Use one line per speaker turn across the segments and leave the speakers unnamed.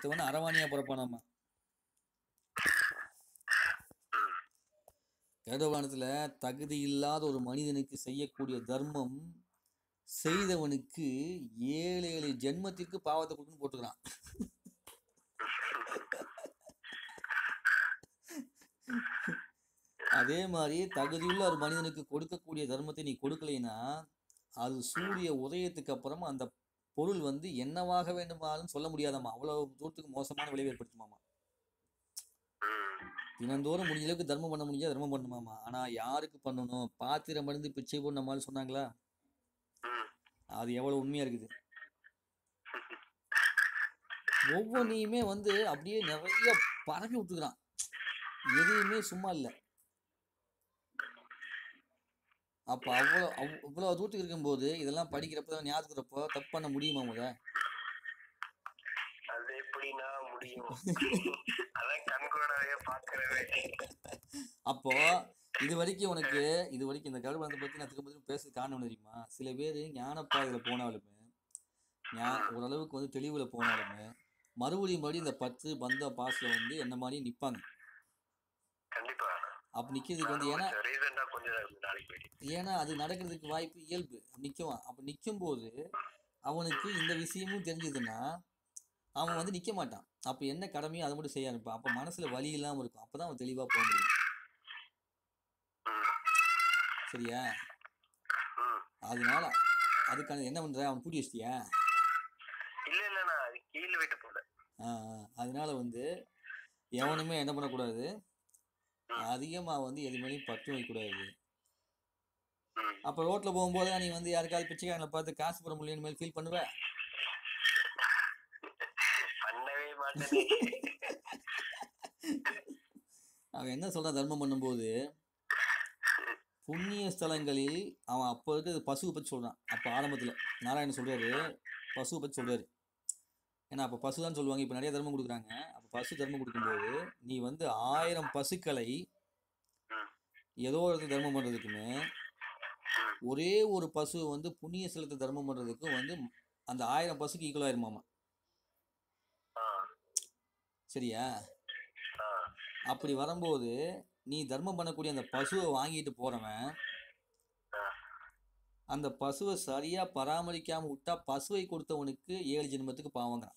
அடுத்தவன அரவாணியா பிறப்பானாமா கருடபுராணத்துல தகுதி இல்லாத ஒரு மனிதனுக்கு செய்யக்கூடிய தர்மம் செய்தவனுக்கு ஏழு ஏழு ஜென்மத்திற்கு பாவத்தை கொடுக்குன்னு போட்டுக்கிறான் அதே மாதிரி தகுதியுள்ள ஒரு மனிதனுக்கு கொடுக்கக்கூடிய தர்மத்தை நீ கொடுக்கலைன்னா அது சூரிய உதயத்துக்கு அப்புறம் அந்த பொருள் வந்து என்னவாக வேண்டுமானாலும் சொல்ல முடியாதாம்மா அவ்வளவு தூரத்துக்கு மோசமான விளைவு ஏற்படுத்துமாமா தினந்தோறும் முடிஞ்ச அளவுக்கு தர்மம் பண்ண முடிஞ்சா தர்மம் பண்ணுமாமா ஆனா யாருக்கு பண்ணணும் பாத்திரம் மருந்து பிச்சை போடு நம்மளால சொன்னாங்களா அது எவ்வளவு உண்மையா இருக்குது ஒவ்வொன்றையுமே வந்து அப்படியே நிறைய பரப்பி விட்டுக்கிறான் எதையுமே சும்மா இல்லை அப்ப அவ்வளோ அவ் இவ்வளோ தூரத்துக்கு இருக்கும்போது இதெல்லாம் படிக்கிறப்ப ஞாபகத்துக்கிறப்போ தப்பு பண்ண முடியுமா முத
அது எப்படின்னா முடியும் அதான் கண்கூடாவே பாக்குறவே
அப்போ இது வரைக்கும் உனக்கு இது வரைக்கும் இந்த கருடபுரத்தை பத்தி நான் திரும்ப திரும்ப பேச காரணம் என்ன தெரியுமா சில பேர் ஞானப்பாதையில போனாலுமே ஞா ஓரளவுக்கு வந்து தெளிவுல போனாலுமே மறுபடியும் மறுபடியும் இந்த பத்து பந்த பாஸ்ல வந்து என்ன மாதிரி நிப்பாங்க
கண்டிப்பா
அப்ப நிக்கிறதுக்கு வந்து ஏன்னா
ரீசெண்டா கொஞ்சம் நாளைக்கு போயிட்டு
ஏன்னா அது நடக்கிறதுக்கு வாய்ப்பு இயல்பு நிற்குவான் அப்போ நிற்கும் போது அவனுக்கு இந்த விஷயமும் தெரிஞ்சதுன்னா அவன் வந்து நிற்க மாட்டான் அப்போ என்ன கடமையோ அதை மட்டும் செய்ய ஆரம்பிப்பான் அப்போ மனசுல வலி இல்லாமல் இருக்கும் அப்போ தான் அவன் தெளிவாக போக முடியும்
ம்,
சரியா
ம்.
அதனால அதுக்கான என்ன பண்ற அவன் பூட்டி வச்சிட்டியா
இல்ல இல்ல நான் அது கீழ் வீட்டு போல
ஆ, ஆ. அதனால வந்து எவனுமே என்ன பண்ணக்கூடாது அதிகமா வந்து எது மேலேயும் பற்று வைக்கக்கூடாது
ம்.
அப்போ ரோட்ல போகும்போது நீ வந்து யாருக்காவது பிச்சைக்காரங்களை பார்த்து காசு போட முடியலன்னு மேல் ஃபீல் பண்ணுவ
பண்ணவே மாட்டேனே
அவன் என்ன சொல்றான் தர்மம் பண்ணும்போது புண்ணிய ஸ்தலங்களில் அவன் அப்போ இருக்கிறது பசுவை பற்றி சொல்றான் அப்போ ஆரம்பத்தில் நாராயணன் சொல்றாரு பசுவை பற்றி சொல்றாரு ஏன்னா அப்போ பசு தான் சொல்லுவாங்க இப்போ நிறைய தர்மம் கொடுக்குறாங்க அப்போ பசு தர்மம் கொடுக்கும்போது நீ வந்து ஆயிரம் பசுக்களை
ம்.
ஏதோ ஒரு இடத்துல தர்மம் பண்ணுறதுக்குன்னு ஒரே ஒரு பசு வந்து புண்ணிய ஸ்தலத்தை தர்மம் பண்ணுறதுக்கும் வந்து அந்த ஆயிரம் பசுக்கு ஈக்குவல் ஆயிருமாமா
ஆ,
சரியா
ஆ,
அப்படி வரும்போது நீ தர்மம் பண்ணக்கூடிய அந்த பசுவை வாங்கிட்டு போறவன்
ஆ.
அந்த பசுவை சரியா பராமரிக்காம விட்டா பசுவை கொடுத்தவனுக்கு ஏழு ஜென்மத்துக்கு பாவங்கிறான்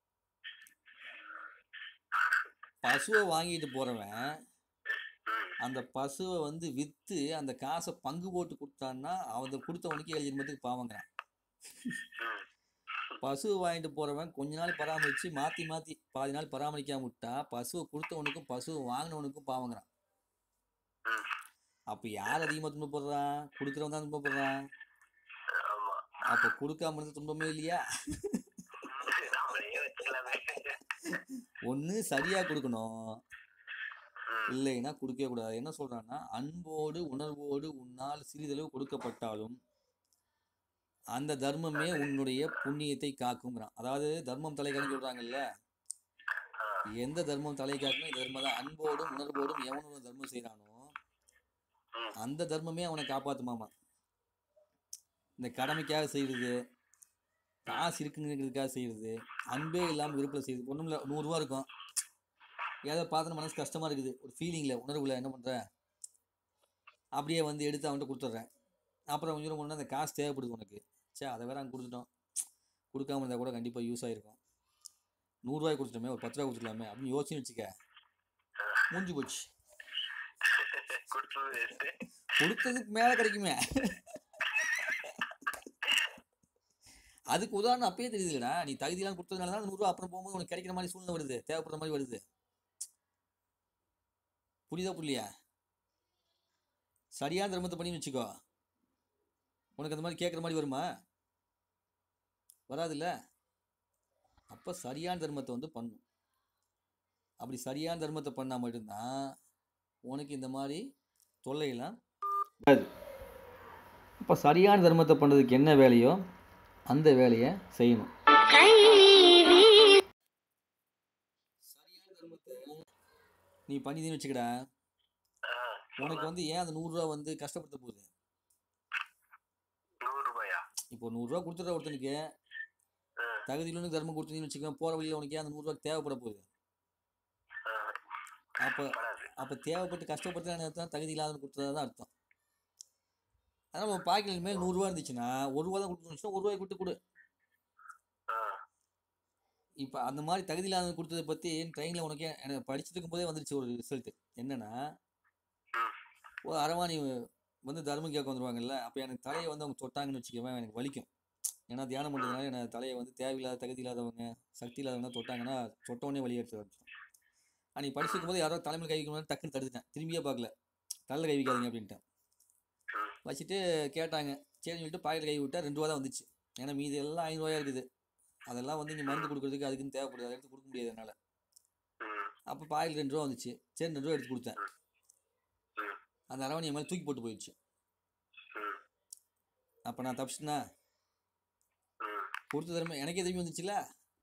பசுவை வாங்கிட்டு போறவன்
ம்.
அந்த பசுவை வந்து வித்து அந்த காசை பங்கு போட்டு கொடுத்தான்னா அவன் கொடுத்தவனுக்கு ஏழு ஜென்மத்துக்கு பாவங்கிறான்
ம்.
பசுவை வாங்கிட்டு போறவன் கொஞ்ச நாள் பராமரிச்சு மாத்தி மாத்தி பாதி நாள் பராமரிக்காம விட்டா பசுவை கொடுத்தவனுக்கும் பசுவை வாங்கினவனுக்கும் பாவங்கிறான்
ம்.
அப்ப யார் அதிகமா துன்பப்படுறான் கொடுக்குறவன் தான் துன்பப்படுறான்
ஆமா
அப்ப கொடுக்காம இருந்து துன்பமே இல்லையா
நம்மளையே வச்சுக்கலாமே
ஒண்ணு சரியா கொடுக்கணும்
ம்,
இல்லைன்னா கொடுக்கவே கூடாது என்ன சொல்றான்னா அன்போடு உணர்வோடு உன்னால் சிறிதளவு கொடுக்கப்பட்டாலும் அந்த தர்மமே உன்னுடைய புண்ணியத்தை காக்குங்கிறான் அதாவது தர்மம் தலை காக்குன்னு சொல்றாங்கல்ல
ஆ,
எந்த தர்மம் தலை காக்கணும் இந்த தர்மம் தான் அன்போடும் உணர்வோடும் எவன் ஒரு தர்மம் செய்யறானோ
ம்.
அந்த தர்மமே அவனை காப்பாத்துமாமா இந்த கடமைக்காக செய்யறது காசு இருக்குங்கிறதுக்காக செய்யறது அன்பே இல்லாமல் விருப்பத்தில் செய்யுது ஒன்றும் இல்லை நூறுரூவா இருக்கும் ஏதோ பார்த்து மனசு கஷ்டமா இருக்குது ஒரு ஃபீலிங்கில் உணர்வுல என்ன பண்ற அப்படியே வந்து எடுத்து அவன்கிட்ட கொடுத்துட்றேன் அப்புறம் கொஞ்சம் கொண்டு அந்த காசு தேவைப்படுது உனக்கு சே அதை வேற அங்கே கொடுத்துட்டோம் கொடுக்காம இருந்தால் கூட கண்டிப்பாக யூஸ் ஆகிருக்கும் நூறுரூவாய் கொடுத்துட்டோமே ஒரு பத்து ரூபா கொடுத்துக்கலாமே அப்படின்னு யோசிச்சு வச்சுக்க மூஞ்சி போச்சு
கொடுத்தது waste.
கொடுத்ததுக்கு மேலே கிடைக்குமே அதுக்கு உதாரணம் அப்பயே தெரியுதுலடா நீ தகுதியெல்லாம் கொடுத்ததுனால தான் நூறுரூவா அப்புறம் போகும்போது உனக்கு கிடைக்கிற மாதிரி சூழ்நிலை வருது தேவைப்படுற மாதிரி வருது புரியுதா புரியலையா சரியான தர்மத்தை பண்ணி வச்சுக்கோ உனக்கு அந்த மாதிரி கேட்குற மாதிரி வருமா வராதுல்ல அப்போ சரியான தர்மத்தை வந்து பண்ணும் அப்படி சரியான தர்மத்தை பண்ணால் மட்டும்தான் உனக்கு இந்த மாதிரி தொல்லையெல்லாம் வராது அப்போ சரியான தர்மத்தை பண்ணுறதுக்கு என்ன வேலையோ அந்த வேலையை செய்யணும் சரியான தர்மத்தை நீ பண்ணிதுன்னு வச்சுக்கடா
ஆ,
உனக்கு வந்து ஏன் அந்த நூறுரூவா வந்து கஷ்டப்படுத்த போகுது
நூறு ரூபாயா
இப்போ நூறுரூவா கொடுத்துட்ற ஒருத்தனுக்கு
ஆ,
தகுதியிலும் தர்மம் கொடுத்தீங்கன்னு வச்சுக்கோங்க போகிற வழியில் உனக்கு ஏன் அந்த நூறுரூவா தேவைப்பட போகுது
ஆ.
அப்போ
படாது
அப்போ தேவைப்பட்டு கஷ்டப்பட்டு அர்த்தம் தகுதி இல்லாத கொடுத்ததா தான் அர்த்தம் அதனால் உன் பாக்கெட் மேல் நூறுரூவா இருந்துச்சுன்னா ஒரு ரூபா தான் கொடுக்கணுச்சுன்னா ஒரு ரூபாய் கொடுத்து கொடு
ஆ.
இப்போ அந்த மாதிரி தகுதி இல்லாத கொடுத்ததை பற்றி ட்ரெயினில் உனக்கு எனக்கு படிச்சுட்டு இருக்கும்போதே வந்துருச்சு ஒரு ரிசல்ட் என்னன்னா
ம்.
ஒரு அரவாணி வந்து தர்மம் கேட்க வந்துருவாங்கல்ல அப்போ எனக்கு தலையை வந்து அவங்க தொட்டாங்கன்னு வச்சுக்கவேன் எனக்கு வலிக்கும் ஏன்னா தியானம் பண்ணுறதுனால எனக்கு தலையை வந்து தேவையில்லாத தகுதி இல்லாதவங்க சக்தி இல்லாதவங்க தொட்டாங்கன்னா தொட்ட உடனே வலி எடுத்து ஆரம்பிச்சிடும் அன்னைக்கு படிச்சிருக்கும் போது யாரோ தலைமையில் கை வைக்கணும்னு டக்குன்னு தடுத்துட்டேன் திரும்பியே பார்க்கல தலையில் கை வைக்காதீங்க அப்படின்ட்டேன்
ம்.
வச்சுட்டு கேட்டாங்க சரின்னு சொல்லிட்டு பாக்கெட் கை விட்டா ரெண்டு ரூபா தான் வந்துச்சு ஏன்னா மீதி எல்லாம் ஐநூறுவாயா இருக்குது அதெல்லாம் வந்து இங்கே மருந்து கொடுக்குறதுக்கு அதுக்குன்னு தேவைப்படுது அதை எடுத்து கொடுக்க முடியாது என்னால்
ம்.
அப்போ பாக்கெட் ரெண்டு ரூபா வந்துச்சு சரி ரெண்டு ரூபா எடுத்து கொடுத்தேன்
ம்.
அந்த அரவணை என் மேலே தூக்கி போட்டு போயிடுச்சு
ம்.
அப்போ நான் தப்பிச்சுனா
ம்.
கொடுத்த திறமை எனக்கே திரும்பி வந்துச்சுல்ல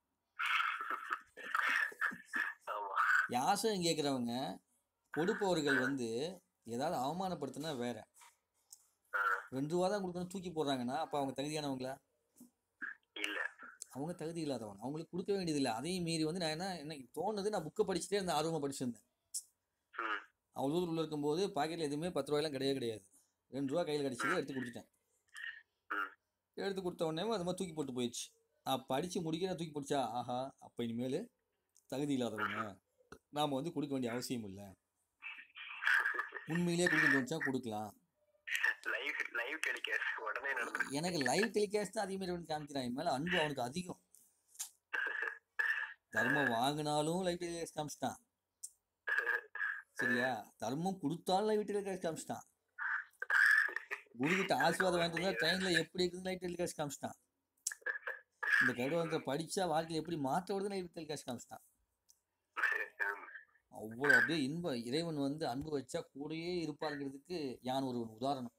ஆமா
யாசகம் கேட்குறவங்க கொடுப்பவர்கள் வந்து ஏதாவது அவமானப்படுத்தினா வேற
ஆ.
ரெண்டு ரூபா தான் கொடுக்கணும் தூக்கி போடுறாங்கன்னா அப்போ அவங்க தகுதியானவங்களா
இல்ல
அவங்க தகுதி இல்லாதவங்க அவங்களுக்கு கொடுக்க வேண்டியதில்லை அதையும் மீறி வந்து நான் என்ன எனக்கு தோணுது நான் புக்கை படிச்சுட்டே இருந்தேன் ஆர்வமாக படிச்சிருந்தேன்
ம்.
அவ்வளோ தூரம் உள்ள இருக்கும்போது பாக்கெட்டில் எதுவுமே பத்து ரூபாயெல்லாம் கிடையவே கிடையாது ரெண்டு ரூபா கையில் கிடச்சது எடுத்து கொடுத்துட்டேன்
ம்.
எடுத்து கொடுத்த உடனே அது மாதிரி தூக்கி போட்டு போயிடுச்சு நான் படித்து முடிக்கிற தூக்கி போட்டுச்சா ஆஹா அப்போ இனிமேல் தகுதி இல்லாதவங்க நாம் வந்து கொடுக்க வேண்டிய அவசியம் இல்லை உண்மையிலேயே கொடுக்க தோணுச்சா கொடுக்கலாம்
லைவ் லைவ் டெலிகாஸ்ட் உடனே நடந்து
எனக்கு லைவ் டெலிகாஸ்ட் தான் அதிகமாக வந்து காமிக்கிறான் என் மேலே அன்பு அவனுக்கு அதிகம் தர்மம் வாங்கினாலும் லைவ் டெலிகாஸ்ட் காமிச்சிட்டான் சரியா தர்மம் கொடுத்தாலும் லைவ் டெலிகாஸ்ட் காமிச்சிட்டான் குருகிட்ட ஆசீர்வாதம் வாங்கிட்டு வந்தா ட்ரெயினில் எப்படி இருக்குது லைவ் டெலிகாஸ்ட் காமிச்சிட்டான் இந்த கருவங்கத்தை படித்தா வாழ்க்கையில் எப்படி மாற்ற வருது லைவ் டெலிகாஸ்ட் காமிச்சிட்டான் அவ்வளோ அப்படியே இன்ப இறைவன் வந்து அன்பு வச்சா கூடயே இருப்பாருங்கிறதுக்கு யான் ஒரு உதாரணம்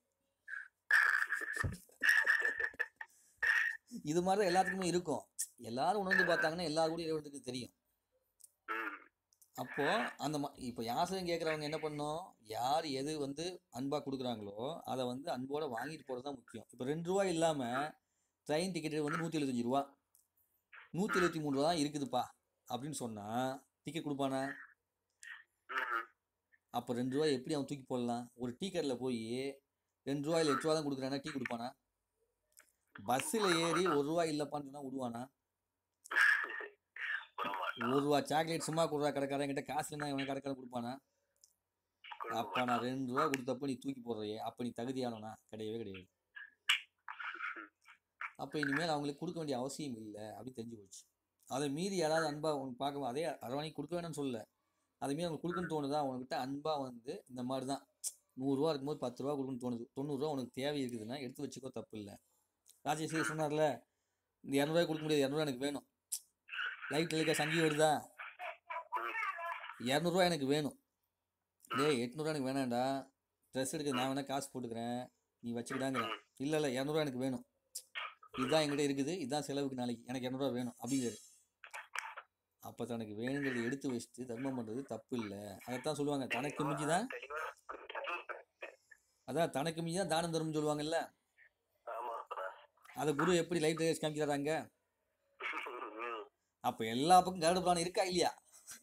இது மாதிரி தான் எல்லாத்துக்குமே இருக்கும் எல்லாரும் உணர்ந்து பார்த்தாங்கன்னா எல்லாரும் கூட இறைவனுக்கு தெரியும்
ம்.
அப்போ அந்த மா இப்போ யாசகம் கேட்குறவங்க என்ன பண்ணணும் யார் எது வந்து அன்பாக கொடுக்குறாங்களோ அதை வந்து அன்போட வாங்கிட்டு போகிறது தான் முக்கியம் இப்போ ரெண்டு ரூபா இல்லாமல் ட்ரெயின் டிக்கெட் வந்து நூற்றி எழுபத்தஞ்சி ரூபா நூற்றி எழுபத்தி மூணு ரூபா தான் இருக்குதுப்பா அப்படின்னு சொன்னால் டிக்கெட் கொடுப்பானா
ம்.
அப்போ ரெண்டு ரூபாய் எப்படி அவன் தூக்கி போடலாம் ஒரு டீ கடையில் போய் ரெண்டு ரூபாயில் எட்டு ரூபா தான் கொடுக்குறானா டீ கொடுப்பானா பஸ்ஸில் ஏறி ஒரு ரூபாய் இல்லைப்பான்னு சொன்னால் விடுவானா
விடமாட்டான்.
ஒரு ரூபா சாக்லேட் சும்மா கொடுறா கடைக்காரன் கிட்ட காசு இல்லைன்னா இவன் கடைக்காரன் கொடுப்பானா
கொடுக்க
அப்போ நான் ரெண்டு ரூபா கொடுத்தப்ப நீ தூக்கி போடுறையே அப்போ நீ தகுதியானவனா கிடையவே கிடையாது அப்போ இனிமேல் அவங்களுக்கு கொடுக்க வேண்டிய அவசியம் இல்லை அப்படின்னு தெரிஞ்சு போச்சு அதை மீறி யாராவது அன்பா உனக்கு பார்க்க அதே அரவணைக்கு கொடுக்க வேணும்னு சொல்லல அதை மீறி அவங்களுக்கு கொடுக்கணும்னு தோணுதா உனக்கிட்ட அன்பா வந்து இந்த மாதிரி தான் நூறுரூவா இருக்கும்போது பத்து ரூபா கொடுக்கணும்னு தோணுது தொண்ணூறுரூவா உனக்கு தேவை இருக்குதுன்னா எடுத்து வச்சுக்கோ தப்பு இல்லை ராஜேஷ் சொன்னார்ல இந்த இரநூறுவா கொடுக்க முடியாது இரநூறுவா எனக்கு வேணும் லைட் இருக்க சங்கி வருதா இரநூறுவா எனக்கு வேணும் டேய் எட்நூறுவா எனக்கு வேணாம்டா ட்ரெஸ் எடுக்க நான் வேணா காசு போட்டுக்கிறேன் நீ வச்சுக்கிட்டாங்கிறேன் இல்லை இல்லை இரநூறுவா எனக்கு வேணும் இதுதான் என்கிட்ட இருக்குது இதுதான் செலவுக்கு நாளைக்கு எனக்கு இரநூறுவா வேணும் அப்படிங்கிறாரு அப்போ தனக்கு வேணுங்கிறத எடுத்து வச்சுட்டு தர்மம் பண்ணுறது தப்பு இல்லை அதைத்தான் சொல்லுவாங்க தனக்கு மிஞ்சி தான்
தெளிவா
அதான் தனக்கு மிஞ்சி தான் தானம் தர்மம் சொல்லுவாங்கல்ல
ஆமா
அதை குரு எப்படி லைட் ரேஸ் காமிக்கிறாங்க
ம்.
அப்போ எல்லா பக்கம் கருட புராணம் இருக்கா இல்லையா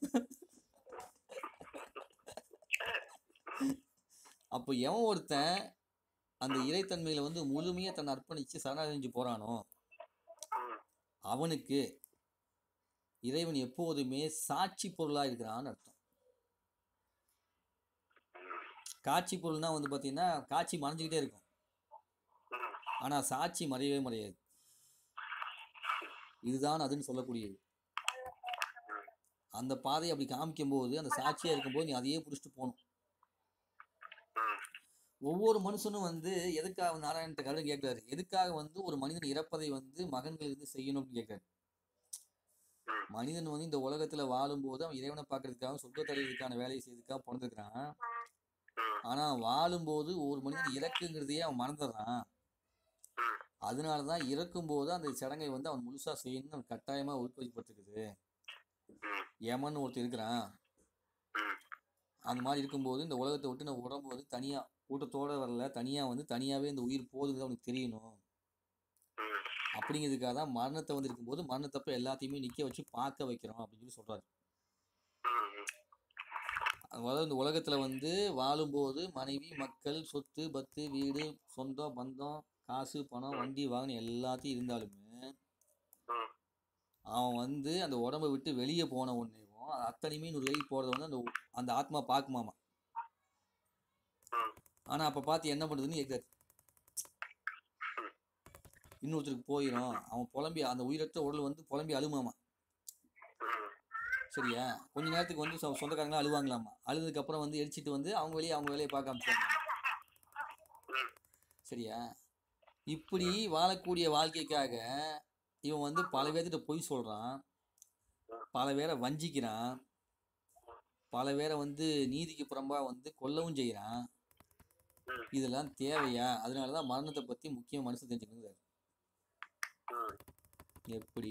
அப்போ எவன் ஒருத்தன் அந்த இறைத்தன்மையில வந்து முழுமையாக தன்னை அர்ப்பணித்து சரணடைஞ்சு போறானோ
ம்.
அவனுக்கு இறைவன் எப்போதுமே சாட்சி பொருளா இருக்கிறான்னு அர்த்தம் காட்சி பொருள்னா வந்து பார்த்தீங்கன்னா காட்சி மறைஞ்சுக்கிட்டே இருக்கும்
ம்.
ஆனா சாட்சி மறையவே மறையாது இதுதான் அதுன்னு சொல்லக்கூடியது அந்த பாதையை அப்படி காமிக்கும் போது அந்த சாட்சியா இருக்கும்போது நீ அதையே பிடிச்சிட்டு போகணும்
ம்.
ஒவ்வொரு மனுஷனும் வந்து எதுக்காக வந்து நாராயணத்தை கருடன் கேட்கிறாரு எதுக்காக வந்து ஒரு மனிதன் இறப்பதை வந்து மகன்கள் வந்து செய்யணும் அப்படின்னு கேட்கிறாரு
ம்.
மனிதன் வந்து இந்த உலகத்துல வாழும்போது அவன் இறைவனை பார்க்கறதுக்காக சொர்க்கத்தை அடையிறதுக்கான வேலையை செய்யறதுக்காக பிறந்திருக்கிறான்
ம்.
ஆனா வாழும்போது ஒரு மனிதன் இறக்குங்கிறதையே அவன் மறந்துடுறான்
ம்.
அதனாலதான் இறக்கும்போது அந்த சடங்கை வந்து அவன் முழுசா செய்யணும்னு அவன் கட்டாயமா உட்படுத்தப்பட்டிருக்குது
ம்.
யமன் ஒருத்தர் இருக்கிறான்
ம்.
அந்த மாதிரி இருக்கும்போது இந்த உலகத்தை விட்டு நான் உடம்பு வந்து தனியா கூட்டத்தோட வரல தனியா வந்து தனியாவே இந்த உயிர் போகுதுங்கிறது அவனுக்கு தெரியணும்
ம்.
அப்படிங்கிறதுக்காக தான் மரணத்தை வந்து இருக்கும்போது மரணத்தப்ப எல்லாத்தையுமே நிக்க வச்சு பார்க்க வைக்கிறோம் அப்படின்னு சொல்லி சொல்றாரு
ம், ம்.
அதாவது இந்த உலகத்துல வந்து வாழும்போது மனைவி மக்கள் சொத்து பத்து வீடு சொந்தம் பந்தம் காசு பணம் வண்டி வாகனம் எல்லாத்தையும் இருந்தாலுமே
ம்.
அவன் வந்து அந்த உடம்பை விட்டு வெளியே போன உடனேவும் அது அத்தனையுமே இன்னொரு வெளியே போறத வந்து அந்த உ- அந்த ஆத்மா பார்க்குமாமா
ம்.
ஆனா அப்ப பார்த்து என்ன பண்ணுதுன்னு கேட்காது இன்னொருத்தருக்கு போயிடும் அவன் புலம்பி அந்த உயிரற்ற உடல் வந்து புலம்பி அழுமாமா
ம்.
சரியா கொஞ்ச நேரத்துக்கு வந்து சொ- சொந்தக்காரங்களாம் அழுவாங்களாமா அழுதுக்கு அப்புறம் வந்து எரிச்சிட்டு வந்து அவங்க வேலையை அவங்க வேலையை பார்க்க ஆரம்பிச்சாங்க
ம்.
சரியா இப்படி வாழக்கூடிய வாழ்க்கைக்காக இவன் வந்து பல பேர்த்திட்ட பொய் சொல்றான் பல பேரை வஞ்சிக்கிறான் பல பேரை வந்து நீதிக்கு புறம்பா வந்து கொல்லவும் செய்கிறான்
ம்.
இதெல்லாம் தேவையா அதனால தான் மரணத்தை பத்தி முக்கிய மனசு தெரிஞ்சுக்கணுங்கிறாரு
ம்.
எப்படி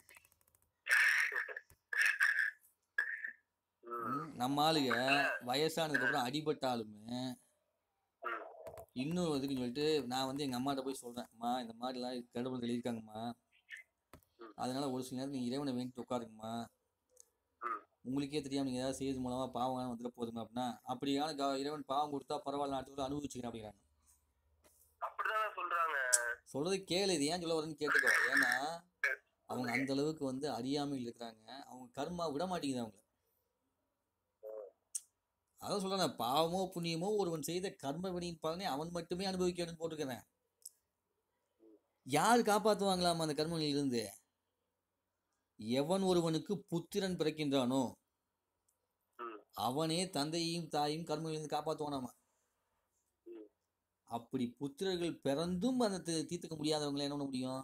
ம்.
ம், நம்ம ஆளுங்க வயசானதுக்கு அப்புறம் அடிபட்டாலுமே
ம்.
இன்னும் இதுக்குன்னு சொல்லிட்டு நான் வந்து எங்க அம்மாட்ட போய் சொல்றேன் அம்மா இந்த மாதிரிலாம் கடவுள் எழுதியிருக்காங்கம்மா
ம்.
அதனால ஒரு சில நேரம் நீங்க இறைவனை வேண்டிட்டு உட்காருங்கம்மா
ம்.
உங்களுக்கே தெரியாம நீங்க ஏதாவது செய்யறது மூலமா பாவம் வந்துட போதுங்க அப்படின்னா அப்படியான க- இறைவன் பாவம் கொடுத்தா பரவாயில்ல நாட்டுக்குள்ள அனுபவிச்சுக்கிறேன் அப்படிங்கிறாங்க
அப்படிதானே சொல்றாங்க
சொல்றது கேளு இது ஏன் சொல்ல வரேன்னு கேட்டுக்கோ ஏன்னா அவங்க அந்த அளவுக்கு வந்து அறியாமையில் இருக்கிறாங்க அவங்க கர்மா விட மாட்டேங்குது அவங்க அதான் சொல்றேன் பாவமோ புண்ணியமோ ஒருவன் செய்த கர்ம வினையின் பலனை அவன் மட்டுமே அனுபவிக்கணும்னு போட்டிருக்கிறேன் யார் காப்பாத்துவாங்களாம் அந்த கர்மங்களில் இருந்து எவன் ஒருவனுக்கு புத்திரன் பிறக்கின்றானோ
ம்.
அவனே தந்தையையும் தாயையும் கர்மங்களிலிருந்து காப்பாற்றுவானாமா
ம்.
அப்படி புத்திரர்கள் பிறந்தும் அந்த தீ- தீர்த்துக்க முடியாதவங்களை என்ன பண்ண முடியும்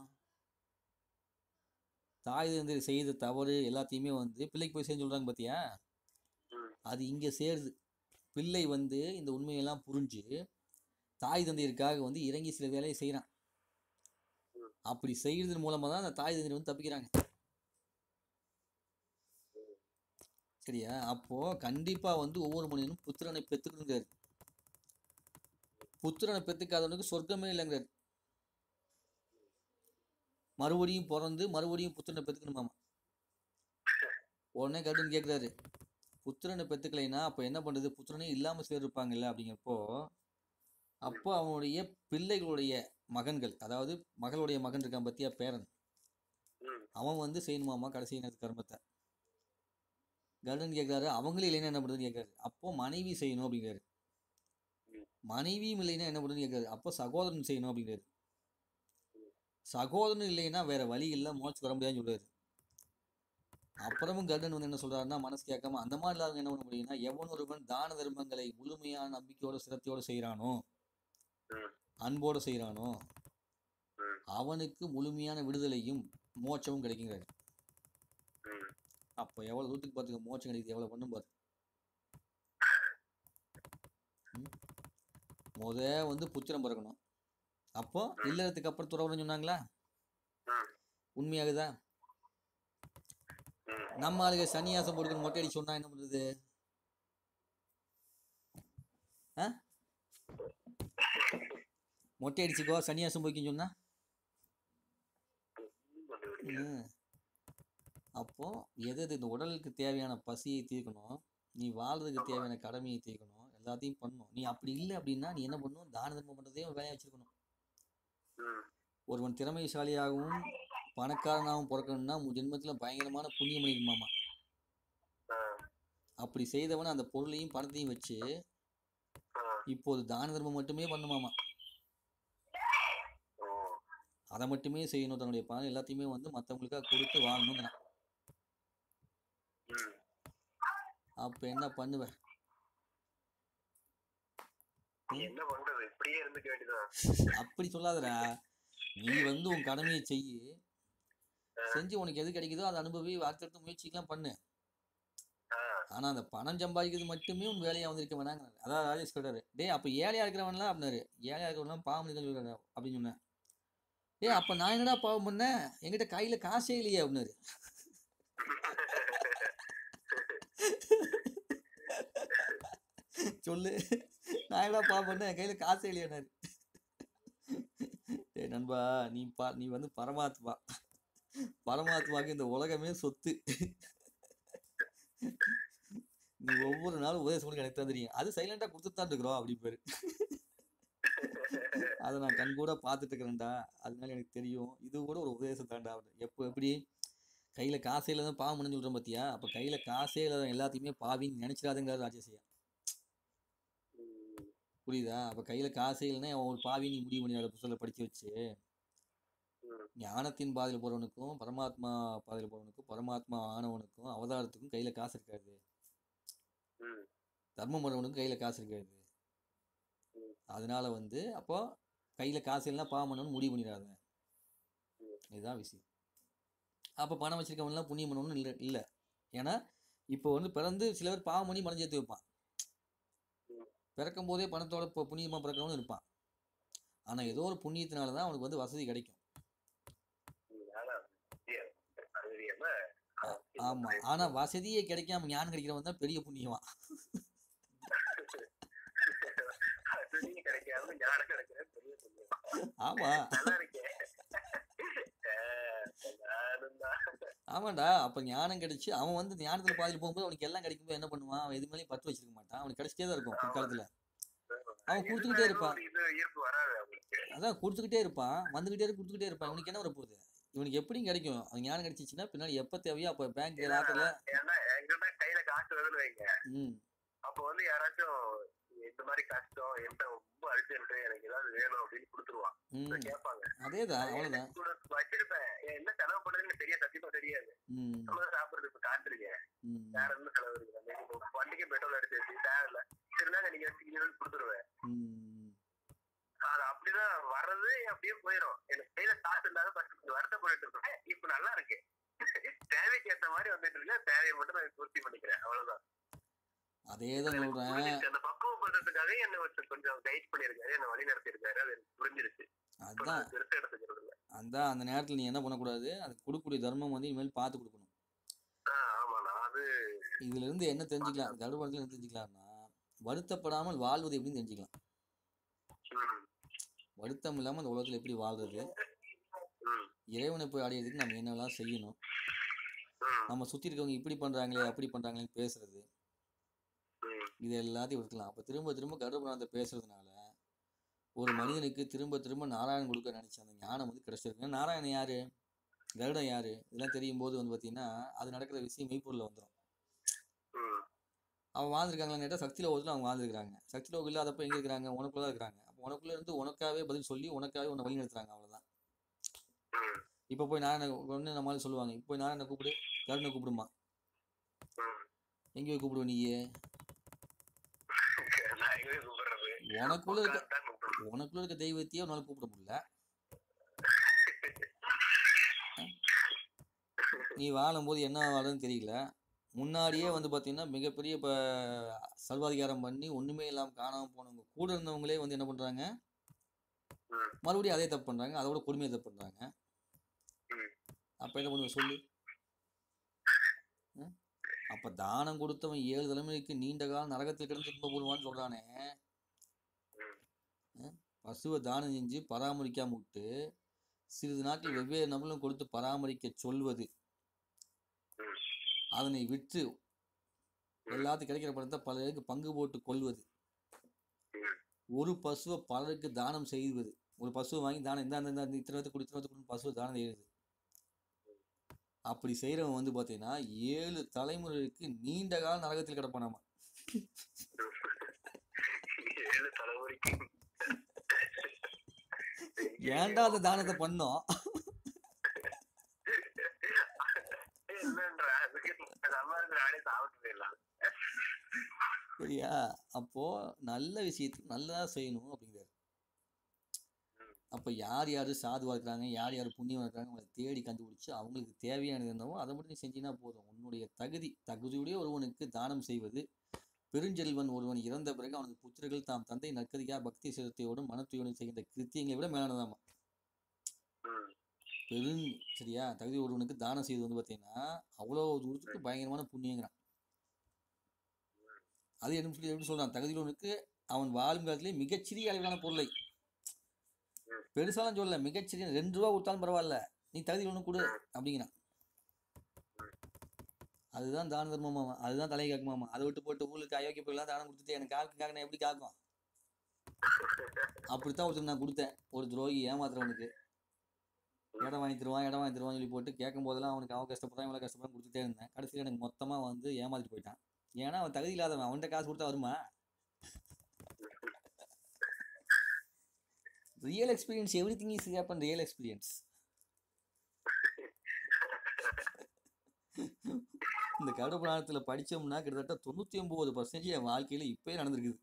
தாய் தந்தை செய்த தவறு எல்லாத்தையுமே வந்து பிள்ளைக்கு போய் சேர்ந்து சொல்றாங்க பாத்தியா
ம்.
அது இங்க சேருது பிள்ளை வந்து இந்த உண்மையெல்லாம் புரிஞ்சு தாய் தந்தையருக்காக வந்து இறங்கி சில வேலையை செய்யறான்
ம்.
அப்படி செய்யறதன் மூலமா தான் அந்த தாய் தந்தையர் வந்து தப்பிக்கிறாங்க சரியா அப்போ கண்டிப்பா வந்து ஒவ்வொரு மனிதனும் புத்திரனை பெத்துக்கணுங்கிறாரு புத்திரனை பெத்துக்காதவனுக்கு சொர்க்கமே இல்லைங்கிறாரு மறுபடியும் பிறந்து மறுபடியும் புத்திரனை பெத்துக்கணுமாமா உடனே கருடன் கேட்குறாரு புத்திரனை பெத்துக்கலைன்னா அப்போ என்ன பண்ணுறது புத்திரனே இல்லாமல் சிலர் இருப்பாங்கல்ல அப்படிங்கிறப்போ அப்போ அவனுடைய பிள்ளைகளுடைய மகன்கள் அதாவது மகளுடைய மகன் இருக்கான் பத்தியா பேரன்
ம்.
அவன் வந்து செய்யணுமாமா கடைசி நேரத்து கர்மத்தை கருடன் கேட்குறாரு அவங்களும் இல்லைன்னா என்ன பண்ணுறதுன்னு கேட்குறாரு அப்போ மனைவி செய்யணும் அப்படிங்கிறாரு
ம்.
மனைவியும் இல்லைன்னா என்ன பண்ணுறதுன்னு கேட்குறாரு அப்போ சகோதரன் செய்யணும் அப்படிங்கிறாரு சகோதரன் இல்லைன்னா வேற வழி இல்லை மோச்சு வர முடியாதுன்னு சொல்றாரு அப்புறமும் கருடன் வந்து என்ன சொல்றாருன்னா மனசு கேட்காம அந்த மாதிரி இல்லாதவங்க என்ன பண்ண முடியும்னா எவன் ஒருவன் தான தர்மங்களை முழுமையான நம்பிக்கையோட சிரத்தையோட செய்கிறானோ
ம்.
அன்போட செய்கிறானோ
ம்.
அவனுக்கு முழுமையான விடுதலையும் மோட்சமும் கிடைக்குங்கிறாரு
ம்.
அப்போ எவ்வளவு தூரத்துக்கு பார்த்துக்க மோட்சம் கிடைக்குது எவ்வளவு பண்ணும் பாரு ம்? முத வந்து புத்திரம் பிறக்கணும் அப்போ இல்லறதுக்கு அப்புறம் துறவுன்னு சொன்னாங்களா
ம்.
உண்மையாகுதா
ம்.
நம்ம ஆளுங்க சன்னியாசம் போட்டுக்கணும் மொட்டை அடிச்சு சொன்னா என்ன பண்றது ஆ? மொட்டை அடிச்சுக்கோ சன்னியாசம் போய்க்குன்னு சொன்னா ம். அப்போ எது எது இந்த உடலுக்கு தேவையான பசியை தீர்க்கணும் நீ வாழ்றதுக்கு தேவையான கடமையை தீர்க்கணும் எல்லாத்தையும் பண்ணணும் நீ அப்படி இல்லை அப்படின்னா நீ என்ன பண்ணணும் தான தர்மம் பண்றதே ஒரு வேலையா வச்சிருக்கணும்
ம்.
ஒருவன் திறமைசாலியாகவும் பணக்காரனாகவும் பிறக்கணும்னா உன் ஜென்மத்துல பயங்கரமான புண்ணியம் பண்ணிருமாமா
ஆ.
அப்படி செய்தவன் அந்த பொருளையும் பணத்தையும் வச்சு
ஆ.
இப்போது தான தர்மம் மட்டுமே பண்ணுமாமா
ஓ.
அதை மட்டுமே செய்யணும் தன்னுடைய பணம் எல்லாத்தையுமே வந்து மற்றவங்களுக்காக கொடுத்து வாங்கணுங்கிறான்
ம்.
அப்ப என்ன பண்ணுவ
என்ன பண்றது இப்படியே இருந்துக்க வேண்டியதுதான்
அப்படி சொல்லாதடா நீ வந்து உன் கடமையை செய்யு செஞ்சு உனக்கு எது கிடைக்குதோ அதை அனுபவி அடுத்தடுத்த முயற்சிக்கெல்லாம் பண்ணு
ஆ.
ஆனா அந்த பணம் சம்பாதிக்கிறது மட்டுமே உன் வேலையா வந்திருக்க வேணாங்கிறாரு அதான் ராஜேஷ் சொல்றாரு டேய் அப்ப ஏழையா இருக்கிறவன்லாம் அப்படின்னாரு ஏழையா இருக்கிறவன்லாம் பாவம் பண்ணிதான் சொல்றாரு அப்படின்னு சொன்னேன் டேய் அப்ப நான் என்னடா பாவம் பண்ணேன் என்கிட்ட கையில காசே இல்லையே அப்படின்னாரு சொல்லு நான் என்னடா பாவம் பண்ணேன் என் கையில காசே இல்லையானாரு டேய் நண்பா நீ பா நீ வந்து பரமாத்மா பரமாத்மாவுக்கு இந்த உலகமே சொத்து நீ ஒவ்வொரு நாளும் உதய சொல்லி எனக்கு தான் தெரியும் அது சைலண்டா கொடுத்துட்டு தான் இருக்கிறோம் அப்படி பேரு அதை நான் கண் கூட பார்த்துட்டு இருக்கிறேன்டா அதனால எனக்கு தெரியும் இது கூட ஒரு உபதேசம் தான்டா எப்போ எப்படி கையில காசே இல்லாத பாவம்னு சொல்றோம் பாத்தியா அப்ப கையில காசே இல்லாத எல்லாத்தையுமே பாவின்னு நினைச்சிடாதுங்கிறாரு ராஜேஷையா
ம்.
புரியுதா அப்ப கையில காசே இல்லைன்னா அவன் ஒரு பாவி நீ முடிவு பண்ணி புத்தகத்துல படிச்சு வச்சு
ம்.
ஞானத்தின் பாதையில் போறவனுக்கும் பரமாத்மா பாதையில் போறவனுக்கும் பரமாத்மா ஆனவனுக்கும் அவதாரத்துக்கும் கையில காசு இருக்காது
ம்.
தர்மம் பண்ணுறவனுக்கும் கையில காசு இருக்காது
ம்.
அதனால வந்து அப்போ கையில காசு இல்லைன்னா பாவம் பண்ணணும்னு முடிவு பண்ணிடாத
ம்.
இதுதான் விஷயம் அப்போ பணம் வச்சிருக்கவன்லாம் புண்ணியம் பண்ணணும்னு இல்லை இல்லை ஏன்னா இப்போ வந்து பிறந்து சில பேர் பாவம் பண்ணி மனம் சேர்த்து வைப்பான்
ம்.
பிறக்கும் போதே பணத்தோட இப்போ புண்ணியமாக பிறக்கிறவனும் இருப்பான் ஆனால் ஏதோ ஒரு புண்ணியத்தினால தான் அவனுக்கு வந்து வசதி கிடைக்கும்
ஆனா, இது அது தெரியாம,
ஆமா ஆனா வசதியே கிடைக்காம ஞானம் கிடைக்கிறவன் தான் பெரிய புண்ணியமா
அது நீங்க கிடைக்காம ஞானம் கிடைக்கிற பெரிய புண்ணியம்.
ஆமா
நல்லா இருக்கே. ஆஹ், நானும் தான்.
ஆமாண்டா அப்ப ஞானம் கிடைச்சு அவன் வந்து ஞானத்துல பாதியில் போகும்போது அவனுக்கு எல்லாம் கிடைக்கும்போது என்ன பண்ணுவான் அவன் எது மேலேயும் பற்று வச்சிருக்க மாட்டான் அவனுக்கு கிடைச்சிட்டே தான் இருக்கும் பிற்காலத்துல அவன் கொடுத்துக்கிட்டே இருப்பான்
ஒரு இது ஈர்ப்பு வராது அவங்களுக்கு.
அதான் கொடுத்துக்கிட்டே இருப்பான் வந்துகிட்டே இருக்கு கொடுத்துக்கிட்டே இருப்பான் இவனுக்கு என்ன வரப்போகுது இவனுக்கு எப்படியும் கிடைக்கும் அவன் ஞானம் கிடைச்சிச்சுன்னா பின்னாடி எப்ப தேவையோ அப்ப பேங்க் லாக்கர்ல
ஏன்னா என்கிட்ட கையில காசு வருதுன்னு வைங்க
ம்
அப்ப வந்து யாராச்சும் இந்த மாதிரி கஷ்டம் என்கிட்ட ரொம்ப அர்ஜென்ட் எனக்கு ஏதாவது வேணும் அப்படின்னு கொடுத்துருவான்
ம்
கேட்பாங்க
அதேதான் அவ்வளவுதான்
கூட வச்சிருப்பேன் ஏன் என்ன செலவு பண்றதுன்னு தெரிய சத்தியமா தெரியாது
ம்
நம்ம சாப்பிடுறது இப்ப காத்திருக்கேன்
ம்
வேற என்ன செலவு இருக்கு நம்ம இப்போ வண்டிக்கு பெட்ரோல் எடுத்து வச்சு தேவையில்ல சரிதாங்க நீங்க வச்சுக்கீங்கன்னு கொடுத்துருவேன்
ம்
அது அப்படிதான் வர்றது அப்படியே போயிடும் எனக்கு கையில காசு இல்லாத first கொஞ்சம் வருத்தப்பட்டு இருக்கேன் இப்ப நல்லா இருக்கு தேவைக்கு ஏத்த மாதிரி வந்துட்டு இருக்கு தேவையை மட்டும் நான் பூர்த்தி பண்ணிக்கிறேன் அவ்வளவுதான்
அதேதான்
எனக்கு
சொல்றேன்
புரிஞ்சிருச்சு. அந்த பக்குவம் பண்றதுக்காக என்ன ஒருத்தர் கொஞ்சம் கைட் பண்ணிருக்காரு என்ன வழி நடத்திருக்காரு அது எனக்கு புரிஞ்சிருச்சு இப்ப
அதான்
நான் பெருசா எடுத்துக்கிறது இல்ல
அதான் அந்த நேரத்துல நீ என்ன பண்ணக்கூடாது அது கொடுக்கக்கூடிய தர்மம் வந்து இனிமேல் பார்த்து கொடுக்கணும்
ஆஹ் ஆமாண்ணா அது
இதுல இருந்து என்ன தெரிஞ்சுக்கலாம் கருடபடத்துல என்ன தெரிஞ்சுக்கலாம்னா வருத்தப்படாமல் வாழ்வது எப்படின்னு தெரிஞ்சுக்கலாம்
ம்,
வருத்தம் இல்லாம அந்த உலகத்துல எப்படி வாழ்றது
ம்,
இறைவனை போய் அடையிறதுக்கு நம்ம என்னெல்லாம் செய்யணும்
ம்,
நம்ம சுத்தி இருக்கவங்க இப்படி பண்றாங்களே அப்படி பண்றாங்களேன்னு பேசுறது
ம்,
இது எல்லாத்தையும் விட்டுலாம் அப்ப திரும்ப திரும்ப கருடபுராணத்தை பேசுறதுனால ஒரு மனிதனுக்கு திரும்ப திரும்ப நாராயணன் கொடுக்க நினைச்ச அந்த ஞானம் வந்து கிடைச்சிருக்கு ஏன்னா நாராயணன் யாரு கருடன் யாரு இதெல்லாம் தெரியும் போது வந்து பாத்தீங்கன்னா அது நடக்கிற விஷயம் மெய்ப்பொருள்ல வந்துடும்
ம்,
அவன் வாழ்ந்துருக்காங்களான்னு கேட்டால் சக்தி லோகத்தில் அவங்க வாழ்ந்துருக்காங்க சக்தி லோகம் இல்லாதப்ப எங்கே இருக்கிறாங்க உனக்குள்ள தான் இருக்கிறாங்க அப்போ உனக்குள்ள இருந்து உனக்காவே பதில் சொல்லி உனக்காவே உன்னை வழி நடத்துறாங்க அவ்வளோதான்
ம்,
இப்போ போய் நாராயண ஒன்று நம்மளால சொல்லுவாங்க இப்போ போய் நாராயண கூப்பிடு கருணை கூப்பிடுமா
ம்.
எங்கே போய் கூப்பிடுவ நீயே
நான் எங்க கூப்பிடுறது
உனக்குள்ள இருக்க
உட்கார்ந்துதான் கூப்பிடுறது.
உனக்குள்ள இருக்க தெய்வத்தையே உன்னால கூப்பிட முடியல நீ வாழும்போது என்ன வாழுன்னு தெரியல முன்னாடியே வந்து பார்த்தீங்கன்னா மிகப்பெரிய இப்போ சர்வாதிகாரம் பண்ணி ஒன்றுமே இல்லாமல் காணாமல் போனவங்க கூட இருந்தவங்களே வந்து என்ன பண்ணுறாங்க
ம்.
மறுபடியும் அதே தப்பு பண்ணுறாங்க அதோட கொடுமையை தப்பு பண்ணுறாங்க
ம்.
அப்போ என்ன பண்ணுவ சொல்லு ம்? அப்போ தானம் கொடுத்தவன் ஏழு தலைமுறைக்கு நீண்ட காலம் நரகத்தில் கிடந்து துன்பப்படுவான்னு சொல்கிறானே
ம்.
பசுவை தானம் செஞ்சு பராமரிக்காம விட்டு சிறிது நாட்கள் வெவ்வேறு நபர்களும் கொடுத்து பராமரிக்க சொல்வது
ம்.
அதனை விற்று எல்லாத்துக்கும் கிடைக்கிற பணத்தை பலருக்கு பங்கு போட்டு கொள்வது
ம்.
ஒரு பசுவை பலருக்கு தானம் செய்வது ஒரு பசுவை வாங்கி தானம் இந்த இந்த இந்த இத்தனை கொடு இத்தனை கொடு பசுவை தானம் செய்யுது அப்படி செய்கிறவன் வந்து பார்த்தீங்கன்னா ஏழு தலைமுறைக்கு நீண்ட காலம் நரகத்தில் கிடப்பானாமா
ஏழு தலைமுறைக்கு
ஏன்டா அந்த தானத்தை பண்ணோம்
என்னன்றா அதுக்கு நம்ம இருக்கிற ஆளே சாப்பிட்டு போயிடலாம்
சரியா அப்போ நல்ல விஷயத்துக்கு நல்லதா செய்யணும் அப்படிங்கிறாரு
ம்.
அப்ப யார் யார் சாதுவா இருக்கிறாங்க யார் யார் புண்ணியமா இருக்கிறாங்க அவங்களை தேடி கண்டுபிடிச்சு அவங்களுக்கு தேவையானது என்னவோ அதை மட்டும் நீ செஞ்சினா போதும் உன்னுடைய தகுதி தகுதியுடைய ஒருவனுக்கு தானம் செய்வது பெருஞ்செல்வன் ஒருவன் இறந்த பிறகு அவனது புத்திரர்கள் தாம் தந்தை நற்கதியா பக்தி சிரத்தையோடும் மனத்துயோடும் செய்கின்ற கிருத்தியங்களை விட மேலானதாமா
ம்.
பெரும் சரியா தகுதி ஒருவனுக்கு தானம் செய்வது வந்து பார்த்தீங்கன்னா அவ்வளோ தூரத்துக்கு பயங்கரமான புண்ணியங்கிறான் அது என்ன சொல்லி எப்படி சொல்றான் தகுதி ஒருவனுக்கு அவன் வாழும் காலத்திலே மிகச்சிறிய அளவிலான பொருளை
ம்.
பெருசாலாம் சொல்லல மிகச்சிறிய ரெண்டு ரூபா கொடுத்தாலும் பரவாயில்ல நீ தகுதி ஒன்று கொடு அப்படிங்கிறான் அதுதான் தான தர்மமாமா அதுதான் தலை காக்குமாமா அதை விட்டு போட்டு ஊருக்கு அயோக்கிய போயெல்லாம் தானம் கொடுத்துட்டு எனக்கு காக்கு காக்க எப்படி காக்கும் அப்படித்தான் ஒருத்தர் நான் கொடுத்தேன் ஒரு துரோகி ஏமாத்துறவனுக்கு இடம் வாங்கி தருவான் இடம் வாங்கி தருவான்னு சொல்லி போட்டு கேட்கும் போதெல்லாம் அவனுக்கு அவன் கஷ்டப்படுறான் இவ்வளோ கஷ்டப்படுறான் கொடுத்துட்டே இருந்தேன் கடைசியில் எனக்கு மொத்தமாக வந்து ஏமாத்திட்டு போயிட்டான் ஏன்னா அவன் தகுதி இல்லாதவன் அவன்கிட்ட காசு கொடுத்தா வருமா real experience every thing is happen real experience இந்த கருட புராணத்தில் படித்தோம்னா கிட்டத்தட்ட தொண்ணூற்றி ஒம்பது பர்சன்டேஜ் என் வாழ்க்கையில் இப்போயே நடந்திருக்குது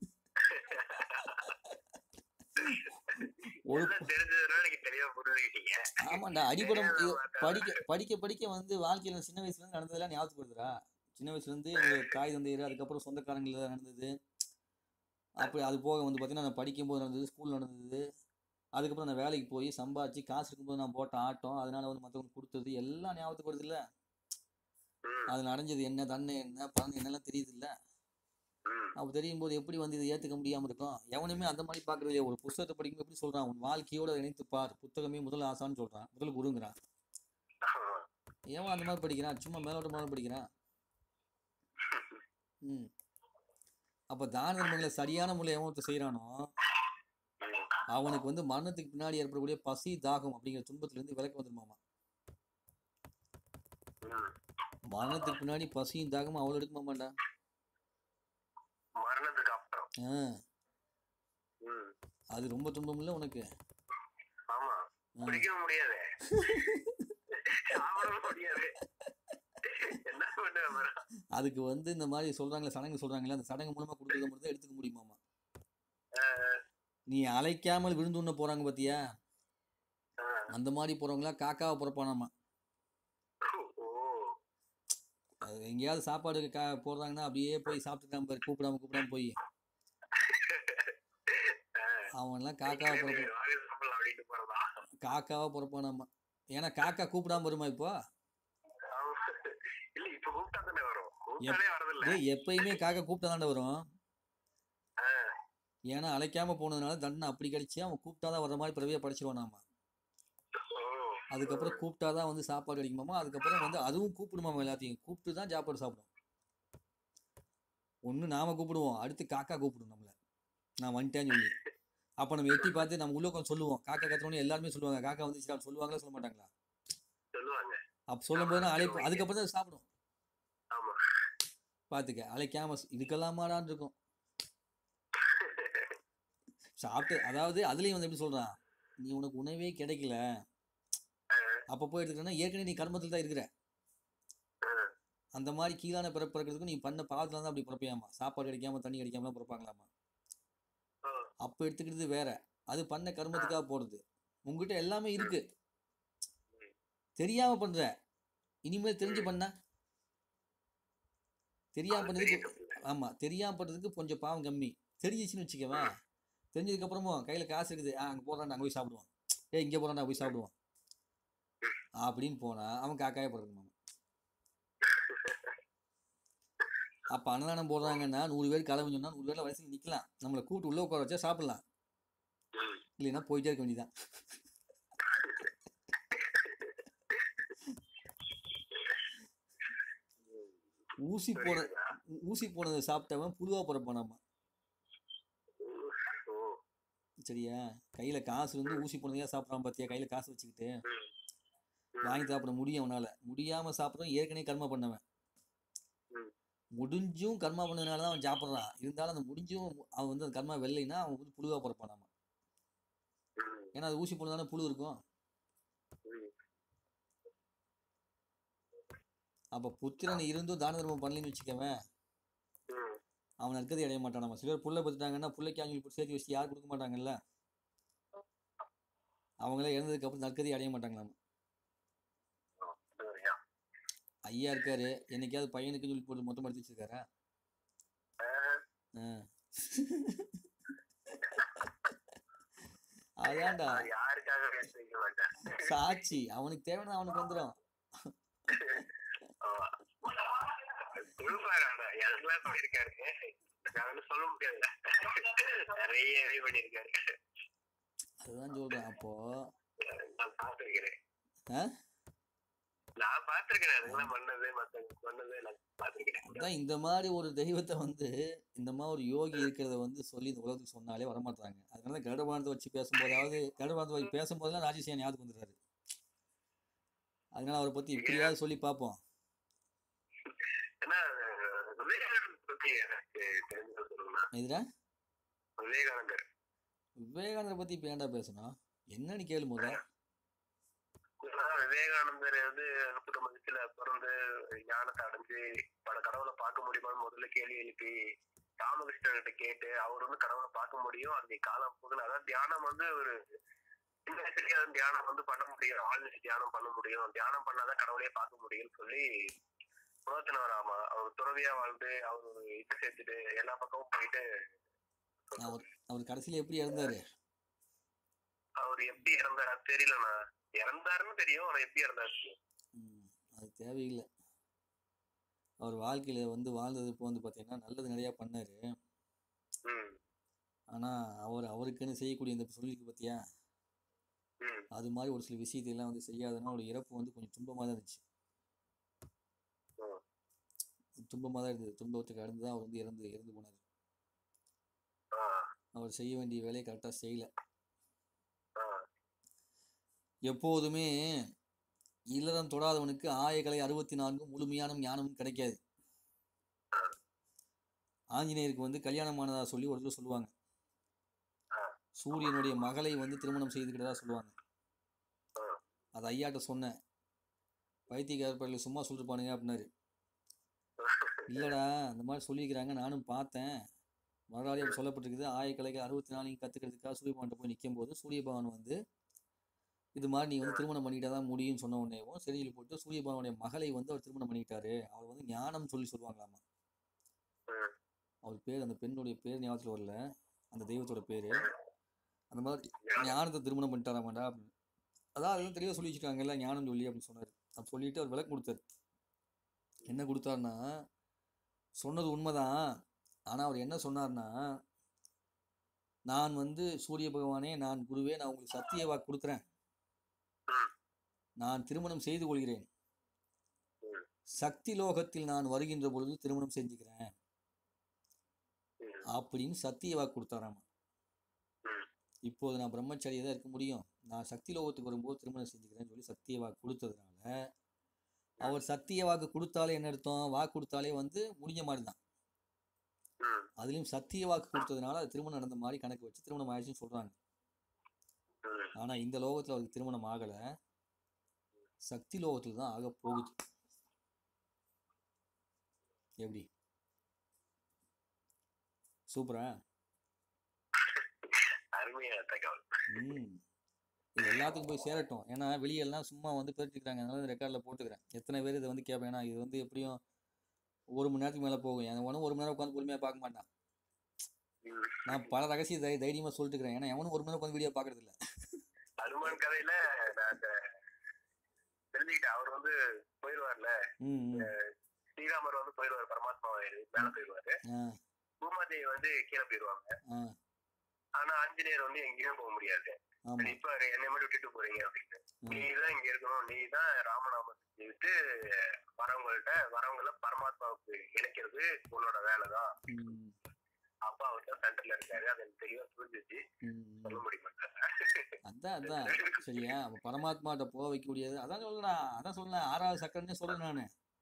ஒரு
எல்லாம் தெரிஞ்சதுனால நீங்க தெளிவா புரிஞ்சுக்கிட்டீங்க
ஆமாண்டா அடிப்படம் இது படிக்க படிக்க படிக்க வந்து வாழ்க்கையில் சின்ன வயசுல இருந்து நடந்ததெல்லாம் ஞாபகத்துக்கு வருதுடா சின்ன வயசுல இருந்து என்னோட தாய் தந்தையர் அதுக்கப்புறம் சொந்தக்காரங்கள நடந்தது அப்படி அது போக வந்து பார்த்தீங்கன்னா நான் படிக்கும்போது நடந்தது ஸ்கூல் நடந்தது அதுக்கப்புறம் நான் வேலைக்கு போய் சம்பாதிச்சு காசு இருக்கும்போது நான் போட்ட ஆட்டம் அதனால வந்து மற்றவங்களுக்கு கொடுத்தது எல்லாம் ஞாபகத்துக்கு வருது இல்ல
ம்,
அதில் அடைஞ்சது என்ன தன்னை என்ன பலன் என்னெல்லாம் தெரியுது இல்ல
ம்,
அப்போ தெரியும் போது எப்படி வந்து இதை ஏற்றுக்க முடியாமல் இருக்கும் எவனுமே அந்த மாதிரி பார்க்கறது இல்லையா ஒரு புத்தகத்தை படிக்கும் எப்படி சொல்கிறான் உன் வாழ்க்கையோட இணைத்து பார் புத்தகமே முதல் ஆசான்னு சொல்கிறான் முதல் குருங்கிறான்
ஆமா.
ஏன் அந்த மாதிரி படிக்கிறான் சும்மா மேலோட்ட மாதிரி படிக்கிறான் ம் அப்போ தான தர்மங்களை சரியான முறையில் எவன் ஒருத்தன் செய்கிறானோ
ம்,
அவனுக்கு வந்து மரணத்துக்கு பின்னாடி ஏற்படக்கூடிய பசி தாகம் அப்படிங்கிற துன்பத்திலேருந்து விலக்கு வந்துருமாமா
ம்.
மரணத்துக்கு பின்னாடி பசியும் தாகமும் அவ்வளோ எடுக்குமாமாண்டா
மரணத்துக்கு அப்புறம்
ஆ
ம்,
அது ரொம்ப துன்பம் இல்லை உனக்கு
ஆமா
ஆ.
குடிக்கவும் முடியாது சாப்பிடவும் முடியாது என்ன பண்ண அப்புறம்
அதுக்கு வந்து இந்த மாதிரி சொல்கிறாங்களே சடங்கு சொல்கிறாங்களே அந்த சடங்கு மூலமாக கொடுக்குறத மட்டும் தான் எடுத்துக்க முடியுமாமா நீ அழைக்காமல் விருந்து உண்ண போகிறாங்க பார்த்தியா
ஆ.
அந்த மாதிரி போகிறவங்களா காக்காவை பிறப்பானாமா
ஓ
அது எங்கேயாவது சாப்பாடு கா போடுறாங்கன்னா அப்படியே போய் சாப்பிட்டுட்டு நம்ம கூப்பிடாம கூப்பிடாம போய் அவன்லாம் காக்காவை பிறப்பான்
வாங்க சாப்பிடலாம் அப்படின்ட்டு போறதா
காக்காவா பிறப்பானாமா ஏன்னா காக்கா கூப்பிடாம வருமா இப்போ
ஆமா. இல்ல இப்ப கூப்பிட்டா தானே வரும் கூப்பிட்டாலே வரதில்ல
ஏய் எப்பயுமே காக்கா கூப்பிட்டா தாண்டா வரும் ஏன்னா அழைக்காம போனதுனால தண்டனை அப்படி கிடைச்சி அவன் கூப்பிட்டாதான் வர்ற மாதிரி பிறவியா படிச்சிருவானாமா
ஓ
அதுக்கப்புறம் கூப்பிட்டாதான் வந்து சாப்பாடு கிடைக்குமாமா அதுக்கப்புறம் வந்து அதுவும் கூப்பிடுமாமா எல்லாத்தையும் கூப்பிட்டு தான் சாப்பாடு சாப்பிடும் ஒன்று நாம கூப்பிடுவோம் அடுத்து காக்கா கூப்பிடும் நம்மளை நான் வந்துட்டேன்னு சொல்லி அப்போ நம்ம எட்டி பார்த்து நம்ம உள்ள உட்காந்து சொல்லுவோம் காக்கா கத்துறோன்னு எல்லாருமே சொல்லுவாங்க காக்கா வந்து சொல்லுவாங்களா சொல்ல மாட்டாங்களா
சொல்லுவாங்க
அப்போ சொல்லும்போது நான் அழைப்பு அதுக்கப்புறம் தான் சாப்பிடும்
ஆமா
பார்த்துக்க அழைக்காம ஸ்- இதுக்கெல்லாமாடான்னு இருக்கும் சாப்பிட்டு அதாவது அதுலேயும் வந்து எப்படி சொல்கிறான் நீ உனக்கு உணவே கிடைக்கல அப்போ போய் எடுத்துக்கிட்டா ஏற்கனவே நீ கர்மத்தில் தான் இருக்கிற அந்த மாதிரி கீழான பிறப்பு பிறக்கிறதுக்கு நீ பண்ண பாவத்தில் தான் அப்படி பிறப்பியாமா சாப்பாடு கிடைக்காம தண்ணி கிடைக்காமலாம் பிறப்பாங்களாமா
ஓ.
அப்போ எடுத்துக்கிறது வேற அது பண்ண கர்மத்துக்காக போகிறது உங்ககிட்ட எல்லாமே இருக்கு தெரியாம பண்ற இனிமேல் தெரிஞ்சு பண்ண தெரியாம
அது
பண்ணதுக்கு
பெரிய தப்பு இல்ல.
ஆமா தெரியாம பண்றதுக்கு கொஞ்சம் பாவம் கம்மி தெரிஞ்சிச்சுன்னு வச்சுக்கவேன் தெரிஞ்சதுக்கு அப்புறமும் கையில காசு இருக்குது ஆ அங்க போறான் அங்க போய் சாப்பிடுவான் ஏய் இங்க போறான் போய் சாப்பிடுவான் அப்படின்னு போனா அவன் காக்காயே பிறக்கணும் அப்ப அன்னதானம் போடுறாங்கன்னா நூறு பேர் கிளம்பி சொன்னா நூறு பேர்ல வயசுல நிக்கலாம் நம்மளை கூட்டு உள்ள உட்கார வச்சா சாப்பிடலாம்
ம்.
இல்லைன்னா போயிட்டே இருக்க வேண்டியதான் ஊசி போன
புரியுதா?
ஊசி போனதை சாப்பிட்டவன் புழுவா பிறப்பானாமா
ஓ
சரியா கையில காசு இருந்து ஊசி போனதையா சாப்பிட்றான் பாத்தியா கையில காசு வச்சுக்கிட்டு
ம்.
வாங்கி சாப்பிட முடியும் அவனால முடியாம சாப்பிட்றவன் ஏற்கனவே கர்மா பண்ணவன்
ம்.
முடிஞ்சும் கர்மா பண்ணதுனால தான் அவன் சாப்பிட்றான் இருந்தாலும் அந்த முடிஞ்சும் அவன் வந்து அந்த கர்மா வெள்ளைன்னா அவன் வந்து புழுவா பிறப்பானாமா
ம்.
ஏன்னா அது ஊசி போனதான புழு இருக்கும்
ம்.
அப்ப புத்திரன் இருந்தும் தான தர்மம் பண்ணலன்னு வச்சுக்கவன்
ம்.
அவன் நற்கதி அடைய மாட்டான் நம்ம சிலர் புள்ள பத்துட்டாங்கன்னா புள்ளைக்கு அவங்க போட்டு சேர்த்து வச்சு யாரும் கொடுக்க மாட்டாங்கல்ல அவங்களே இறந்ததுக்கு அப்புறம் நற்கதி அடைய மாட்டாங்களாம்
சரியா?
ஐயா இருக்காரு என்னைக்காவது பையனுக்கு சொல்லி போட்டு மொத்தம் எடுத்து வச்சிருக்காரா ஆ. அதான்டா
நான் யாருக்காக பேச வைக்க மாட்டேன்
சாட்சி அவனுக்கு தேவையான அவனுக்கு வந்துடும்
ஆமா. கொடுப்பாரு ஆனா எனக்குலாம் பண்ணிருக்காரு நான் சொல்ல முடியாது நிறைய இது பண்ணிருக்காரு
அதுதான் சொல்றேன் அப்போ
நான் பார்த்திருக்கிறேன்
ஆ?
நான் பார்த்திருக்கிறேன் அதெல்லாம் பண்ணது மத்த பண்ணது நான் பார்த்திருக்கிறேன்
அதான் இந்த மாதிரி ஒரு தெய்வத்தை வந்து இந்த மாதிரி ஒரு யோகி இருக்கிறத வந்து சொல்லி இந்த உலகத்துக்கு சொன்னாலே வரமாட்டாங்க அதனால தான் கருடபானத்தை வச்சு பேசும்போதாவது கருடபானத்தை வச்சு பேசும்போதெல்லாம் ராஜசேன் ஞாபகம் வந்துடுறாரு அதனால அவரை பத்தி இப்படியாவது சொல்லி பார்ப்போம்
ஏன்னா விவேகானந்தர் பத்தி எனக்கு தெரிஞ்சது சொல்லணும்னா
இதுடா
விவேகானந்தர்
விவேகானந்தரை பத்தி இப்ப ஏன்டா பேசணும் என்னன்னு கேளு முத
ஏன்னா விவேகானந்தர் வந்து முப்பது மதிப்புல பிறந்து ஞானத்தை அடைஞ்சு பல கடவுளை பார்க்க முடியுமான்னு முதல்ல கேள்வி எழுப்பி ராமகிருஷ்ணன் கேட்டு அவர் வந்து கடவுளை பார்க்க முடியும் அந்த காலம் முதல்ல அதான் தியானம் வந்து ஒரு சின்ன வயசுலயே வந்து தியானம் வந்து பண்ண முடியும் ஆழ்நிலை தியானம் பண்ண முடியும் தியானம் பண்ணாதான் கடவுளையே பார்க்க முடியும்னு சொல்லி உணர்த்தினவர் ஆமா அவர் துறவியா வாழ்ந்து அவர் ஒரு இது சேர்த்துட்டு எல்லா பக்கமும் போயிட்டு
அவர் அவர் கடைசியில எப்படி இறந்தாரு
அவர் எப்படி இறந்தாரு அது தெரியலண்ணா இறந்தாருன்னு தெரியும் ஆனா எப்படி இறந்தாரு தெரியும்.
ம், அது தேவையில்லை அவர் வாழ்க்கையில வந்து வாழ்ந்தது இப்போ வந்து பார்த்தீங்கன்னா நல்லது நிறையா பண்ணாரு
ம்
ஆனா அவர் அவருக்குன்னு செய்யக்கூடிய இந்த சொல்லிக்கு பார்த்தியா
ம்
அது மாதிரி ஒரு சில விஷயத்தையெல்லாம் வந்து செய்யாதனால ஒரு இறப்பு வந்து கொஞ்சம் துன்பமாக தான் இருந்துச்சு
ம்.
துன்பமாக தான் இருந்தது துன்பத்துக்கு அடுத்து தான் அவர் வந்து இறந்து இறந்து போனார்
ஆ
அவர் செய்ய வேண்டிய வேலையை கரெக்டாக செய்யல
ஆ
எப்போதுமே இல்லறம் தொடாதவனுக்கு ஆயக்கலை அறுபத்தி நான்கு முழுமையான ஞானமும் கிடைக்காது ஆஞ்சநேயருக்கு வந்து கல்யாணமானதா சொல்லி ஒரு தடவை சொல்லுவாங்க சூரியனுடைய மகளை வந்து திருமணம் செய்துக்கிட்டதா சொல்லுவாங்க அது ஐயாட்ட சொன்னேன் வைத்தியக்காரர்கள் சும்மா சொல்லிருப்பானுங்க அப்படின்னாரு இல்லடா அந்த மாதிரி சொல்லியிருக்கிறாங்க நானும் பார்த்தேன் வரலாறு அப்படி சொல்லப்பட்டிருக்குது ஆயக்கலைக்கு அறுபத்தி நாலையும் கற்றுக்கிறதுக்காக சூரியபகவான்கிட்ட போய் நிற்கும் போது சூரியபகவான் வந்து இது மாதிரி நீ வந்து திருமணம் பண்ணிக்கிட்டா தான் முடியும்னு சொன்ன உடனேவும் சரியில் போட்டு சூரியபகவானுடைய மகளை வந்து அவர் திருமணம் பண்ணிக்கிட்டாரு அவர் வந்து ஞானம் சொல்லி சொல்லுவாங்களாமா
ம்.
அவர் பேர் அந்த பெண்ணுடைய பேர் ஞாபகத்தில் வரல அந்த தெய்வத்தோட பேர் அந்த மாதிரி ஞானத்தை திருமணம் பண்ணிட்டாராமாண்டா அப்படின்னு அதான் அதெல்லாம் தெளிவாக சொல்லி வச்சுருக்காங்கல்ல ஞானம் சொல்லி அப்படின்னு சொன்னார் அப்படி சொல்லிட்டு அவர் விளக்கு கொடுத்தாரு என்ன கொடுத்தாருன்னா சொன்னது உண்மைதான் ஆனால் அவர் என்ன சொன்னார்னா நான் வந்து சூரிய பகவானே நான் குருவே நான் உங்களுக்கு சத்திய வாக்கு கொடுக்குறேன்
ம்.
நான் திருமணம் செய்து கொள்கிறேன்
ம்.
சக்தி லோகத்தில் நான் வருகின்ற பொழுது திருமணம் செஞ்சுக்கிறேன்
ம்.
அப்படின்னு சத்திய வாக்கு கொடுத்தாராமா
ம்.
இப்போது நான் பிரம்மச்சாரியாக தான் இருக்க முடியும் நான் சக்தி லோகத்துக்கு வரும்போது திருமணம் செஞ்சுக்கிறேன்னு சொல்லி சத்திய வாக்கு கொடுத்ததுனால அவர் சத்திய வாக்கு கொடுத்தாலே என்ன அர்த்தம் வாக்கு கொடுத்தாலே வந்து முடிஞ்ச மாதிரி தான்
ம்.
அதுலயும் சத்திய வாக்கு கொடுத்ததுனால அது திருமணம் நடந்த மாதிரி கணக்கு வச்சு திருமணம் ஆயிடுச்சுன்னு சொல்றாங்க
ம்.
ஆனா இந்த லோகத்துல அவருக்கு திருமணம் ஆகல சக்தி லோகத்துல தான் ஆக போகுது எப்படி சூப்பரா
அருமையான தகவல்
ம் இது எல்லாத்துக்கும் போய் சேரட்டும் ஏன்னா வெளியெல்லாம் சும்மா வந்து பேசிக்கிறாங்க அதனால ரெக்கார்டில் போட்டுக்கிறேன் எத்தனை பேர் இதை வந்து கேட்பேன் ஏன்னா இது வந்து எப்படியும் ஒரு மணி நேரத்துக்கு மேலே போகும் என் ஒன்றும் ஒரு மணி நேரம் உட்காந்து பொறுமையாக பார்க்க மாட்டான்
ம்.
நான் பல ரகசிய தை தைரியமாக சொல்லிட்டுக்கிறேன் ஏன்னா எவனும் ஒரு மணி நேரம் உட்காந்து வீடியோ பார்க்கறது இல்ல
அனுமான் கதையில நான் அந்த தெரிஞ்சுக்கிட்டேன் அவர் வந்து போயிருவார்ல
ம் ம்
ஸ்ரீராமர் வந்து போயிருவாரு பரமாத்மா மேல போயிருவாரு
ஆ
பூமாதேவி வந்து கீழே போயிருவாங்க
ஆ
ஆனா ஆஞ்சநேயர் வந்து எங்கேயும் போக முடியாது
ஆமாம்
இப்ப என்னை மட்டும் விட்டுட்டு போறீங்க அப்படின்னு
ம்.
நீ தான் இங்க இருக்கணும் நீ தான் ராமநாமத்தை சொல்லிட்டு வரவங்கள்ட்ட வரவங்கள பரமாத்மாவுக்கு இணைக்கிறது உன்னோட வேலைதான்
ம்
அப்பா அவர் தான் சென்டர்ல இருக்காரு அது எனக்கு தெளிவா புரிஞ்சிச்சு
ம்
சொல்ல முடியுமா
அதான் அதான் சரியா அப்போ பரமாத்மாட்ட போக வைக்கக்கூடியது அதான் சொல்லலாம் அதான் சொல்லலாம் ஆறாவது சக்கரம்னே சொல்றேன் நான்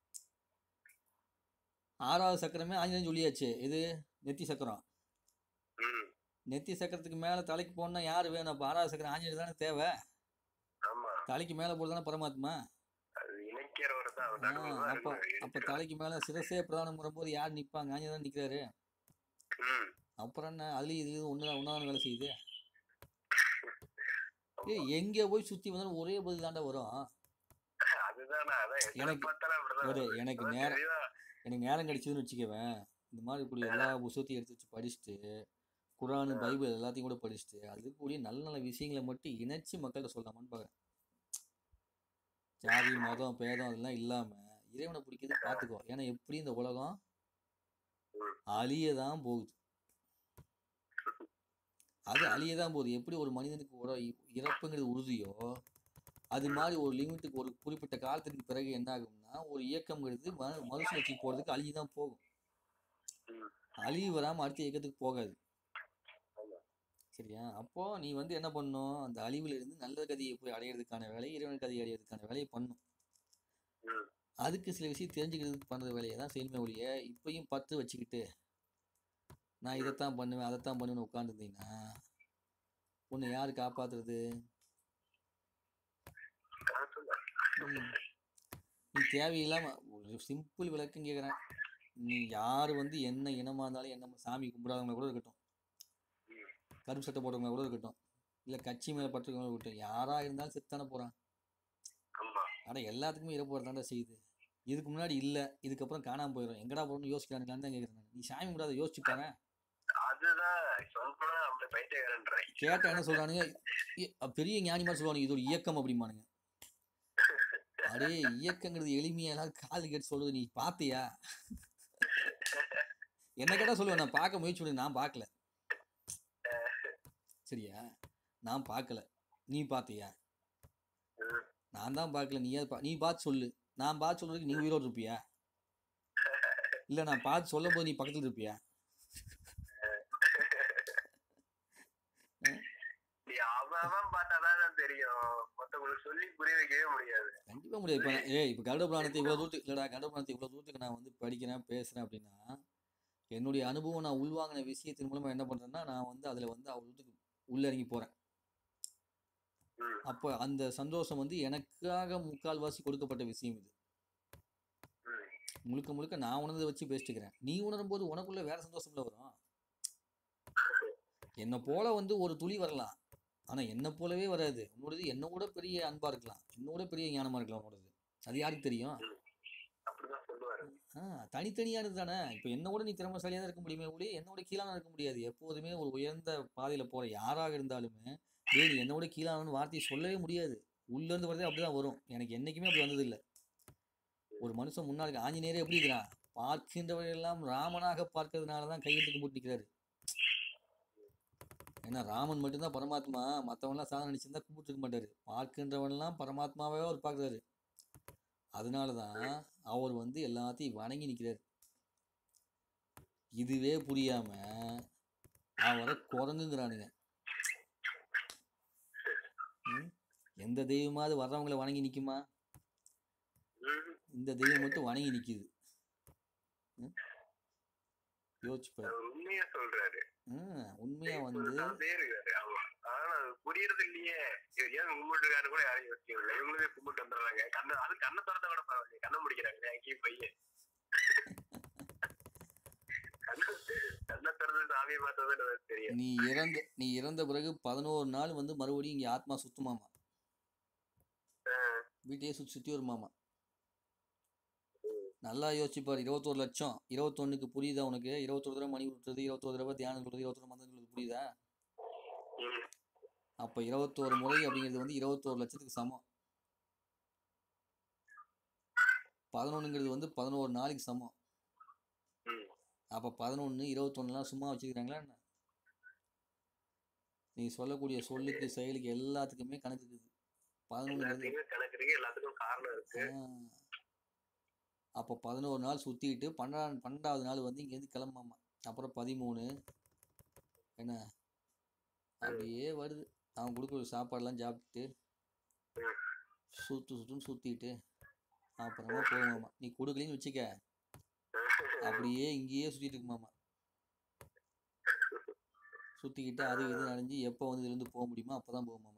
ஆறாவது சக்கரமே ஆஞ்சநேயன் சொல்லியாச்சு இது நெத்தி சக்கரம்
ம்
நெத்தி சக்கரத்துக்கு மேலே தலைக்கு போனா யார் வேணும் அப்போ ஆறாவது சக்கரம் ஆஞ்சநேயர் தானே தேவை
ஆமா
தலைக்கு மேலே போகிறது தானே பரமாத்மா
அது இணைக்கிறவர் தான் அவர்
ஆ,
நடுவுல தான்
அப்போ
இருக்கணும்.
அப்போ தலைக்கு மேலே சிரசே பிரதானம் வரும்போது யார் நிற்பாங்க ஆஞ்சநேயர் தான் நிற்கிறாரு
ம்
அப்புறம் என்ன அதுலேயும் இது ஒன்று ஒன்றான வேலை செய்யுது ஏய் எங்கே போய் சுற்றி வந்தாலும் ஒரே பதில் தாண்டா வரும்
அதுதான் அதான் எங்களை
எனக்கு-
பார்த்தாலும் அப்படிதான்
ஒரு
வரும்.
எனக்கு
அதான்
நேரம்
தெளிவா
எனக்கு நேரம் கிடைச்சதுன்னு வச்சுக்கவேன் இந்த மாதிரி கூடிய எல்லா புத்தகத்தையும் எடுத்து வச்சு படிச்சுட்டு குரானு பைபிள் எல்லாத்தையும் கூட படிச்சுட்டு அதுக்கு கூடிய நல்ல நல்ல விஷயங்களை மட்டும் இணைச்சு மக்கள்கிட்ட சொல்லலாமான்னு பார்க்குறேன் ஜாதி மதம் பேதம் அதெல்லாம் இல்லாம இறைவனை பிடிக்கிறது பார்த்துக்கோ ஏன்னா எப்படி இந்த உலகம் அழிய தான் போகுது அது அழிய தான் போகுது எப்படி ஒரு மனிதனுக்கு ஒரு இ- இறப்புங்கிறது உறுதியோ அது மாதிரி ஒரு லிமிட்டுக்கு ஒரு குறிப்பிட்ட காலத்துக்கு பிறகு என்ன ஆகும்னா ஒரு இயக்கம்ங்கிறது ம மறுசுழற்சி போகிறதுக்கு அழிஞ்சு தான் போகும்
ம்.
அழிவு வராமல் அடுத்த இயக்கத்துக்கு போகாது
ஆமா.
சரியா அப்போ நீ வந்து என்ன பண்ணணும் அந்த அழிவுல இருந்து நல்ல கதியை போய் அடையிறதுக்கான வேலையை இறைவன் கதையை அடையிறதுக்கான வேலையை பண்ணும்
ம்.
அதுக்கு சில விஷயம் தெரிஞ்சுக்கிறதுக்கு பண்ணுற வேலையை தான் செய்யணுமே ஒழிய இப்பயும் பத்து வச்சுக்கிட்டு நான் இதைத்தான் பண்ணுவேன் அதைத்தான் பண்ணுவேன்னு உட்காந்துருந்தீங்கன்னா உன்னை யார் காப்பாத்துறது
கரெக்ட் தான்
ம். நீ தேவையில்லாம ஒரு சிம்பிள் விளக்கம் கேட்குறேன் நீ யார் வந்து என்ன இனமா இருந்தாலும் என்ன சாமி கும்பிடாதவங்க கூட இருக்கட்டும்
ம்.
கருப்பு சட்டை போட்டவங்க கூட இருக்கட்டும் இல்லை கட்சி மேலே பட்டிருக்கவங்க இருக்கட்டும் யாரா இருந்தாலும் செத்தானே போறான்
ஆமா
அட எல்லாத்துக்குமே இறப்பு வரதாண்டா செய்யுது இதுக்கு முன்னாடி இல்லை இதுக்கப்புறம் காணாம போயிடும் எங்கடா போகணும்னு யோசிக்கிறானுங்களான்னு தான் கேட்குறேன் நீ சாமி கும்பிடாத யோசிச்சு பாரு
அதுதான் சொன்னா அப்படி பைத்தியக்காரன்றேன்
கேட்டா என்ன சொல்றானுங்க இ- பெரிய ஞானி மாதிரி சொல்லுவானுங்க இது ஒரு இயக்கம் அப்படிம்பானுங்க அடே இயக்கங்கிறது எளிமையா எல்லாரும் காது கேட்டு சொல்றது நீ பாத்தியா என்ன கேட்டா சொல்லுவேன் நான் பார்க்க முயற்சி பண்ணி நான் பார்க்கல சரியா நான் பார்க்கல நீ பார்த்தியா
ம்.
நான் தான் பார்க்கல நீ ஏன் பா- நீ பார்த்து சொல்லு நான் பார்த்து சொல்றதுக்கு நீ உயிரோடு இருப்பியா இல்ல நான் பார்த்து சொல்லும் போது நீ பக்கத்துல இருப்பியா
நீ அவன் அவன் பார்த்தாதான் தெரியும் மத்தவங்களுக்கு சொல்லி புரிய வைக்கவே முடியாது
கண்டிப்பா முடியாது இப்போ ஏய் இப்போ கருட புராணத்தை இவ்வளோ தூரத்துக்கு இல்லடா கருட புராணத்தை இவ்வளோ தூரத்துக்கு நான் வந்து படிக்கிறேன் பேசுறேன் அப்படின்னா என்னுடைய அனுபவம் நான் உள்வாங்கின விஷயத்தின் மூலமா என்ன பண்றேன்னா நான் வந்து அதுல வந்து அவ்வளோ தூரத்துக்கு உள்ளிறங்கி போறேன்
ம்.
அப்போ அந்த சந்தோஷம் வந்து எனக்காக முக்கால்வாசி கொடுக்கப்பட்ட விஷயம் இது
ம்.
முழுக்க முழுக்க நான் உணர்ந்ததை வச்சு பேசிட்டுக்கிறேன் நீ உணரும் போது உனக்குள்ள வேற சந்தோஷம்ல வரும் என்னை போல வந்து ஒரு துளி வரலாம் ஆனா என்னை போலவே வராது உன்னோடது என்னை கூட பெரிய அன்பா இருக்கலாம் என்னோட பெரிய ஞானமா இருக்கலாம் உன்னோடது அது யாருக்கு தெரியும்
அப்படிதான் சொல்லுவாரு
ஆ தனித்தனியானது தானே இப்போ என்ன கூட நீ திறமைசாலியாக தான் இருக்க முடியுமே ஒளி என்னோட கீழான இருக்க முடியாது எப்போதுமே ஒரு உயர்ந்த பாதையில் போகிற யாராக இருந்தாலுமே டேய் நீ என்னோட கீழானு வார்த்தையை சொல்லவே முடியாது உள்ளேருந்து வரதே அப்படி தான் வரும் எனக்கு என்றைக்குமே அப்படி வந்ததில்லை ஒரு மனுஷன் முன்னாடி ஆஞ்சநேயரே எப்படி இருக்கிறான் பார்க்கின்றவரெல்லாம் ராமனாக பார்க்கறதுனால தான் கையெழுத்து கும்பிட்டு நிற்கிறாரு ஏன்னா ராமன் மட்டும்தான் பரமாத்மா மற்றவன்லாம் சாதனை நினச்சிருந்தா கும்பிட்டு இருக்க மாட்டாரு பார்க்கின்றவன்லாம் பரமாத்மாவே அவர் பார்க்குறாரு அதனால தான் அவர் வந்து எல்லாத்தையும் வணங்கி நிற்கிறார் இதுவே புரியாம அவரை குரங்குங்கிறானுங்க ம்? எந்த தெய்வமாவது வர்றவங்களை வணங்கி நிக்குமா
ம்.
இந்த தெய்வம் மட்டும் வணங்கி நிக்குது ம்? யோசிச்சு பாரு
அவர் உண்மையா சொல்றாரு
ம், உண்மையா வந்து
சொல்லிட்டே இருக்காரு ஆமா ஆனா அது புரியறது இல்லையே இவர் ஏன் கும்பிட்டு இருக்காரு கூட யாரும் யோசிக்கல இவங்களே கும்பிட்டு வந்துடுறாங்க கண்ணை அது கண்ணை திறந்த கூட பரவாயில்ல கண்ணை முடிக்கிறாங்க அங்கேயும் பையன் கண்ணை கண்ணை திறந்து சாமியை பார்த்தது எனக்கு தெரியும்
நீ இறந்த நீ இறந்த பிறகு பதினோரு நாள் வந்து மறுபடியும் இங்க ஆத்மா சுத்துமாமா வீட்டையே சுத்தி சுத்தி வருமாமா நல்லா யோசிச்சுப்பாரு இருபத்தோரு லட்சம் இருபத்தொன்னுக்கு புரியுதா உனக்கு இருபத்தொரு தடவை மணி விட்டுறது இருபத்தோரு தடவை தியானம் சொல்றது இருபத்தொரு மந்திரம் சொல்றது புரியுதா
ம்.
அப்ப இருபத்தோரு முறை அப்படிங்கிறது வந்து இருபத்தோரு லட்சத்துக்கு சமம் பதினொன்னுங்கிறது வந்து பதினோரு நாளைக்கு சமம்
ம்.
அப்ப பதினொன்னு இருபத்தொன்னுலாம் சும்மா வச்சுக்கிறாங்களா என்ன நீ சொல்லக்கூடிய சொல்லுக்கு செயலுக்கு எல்லாத்துக்குமே கணக்கு இருக்குது பதினொன்னுங்கிறது
எல்லாத்துக்குமே கணக்கு இருக்கு எல்லாத்துக்கும் காரணம் இருக்கு
அப்போ பதினோரு நாள் சுற்றிக்கிட்டு பன்னெண்டாம் பன்னெண்டாவது நாள் வந்து இங்கேருந்து கிளம்பாமா அப்புறம் பதிமூணு என்ன அப்படியே வருது அவன் கொடுக்குற சாப்பாடெல்லாம் சாப்பிட்டுட்டு சுற்று சுற்றுன்னு சுற்றிட்டு அப்புறமா போகுமாமா நீ கொடுக்கலன்னு வச்சுக்க அப்படியே இங்கேயே சுற்றிட்டு இருக்குமாமா சுற்றிக்கிட்டு அது இது அடைஞ்சு எப்போ வந்து இதுலேருந்து போக முடியுமோ அப்போ தான் போகுமாமா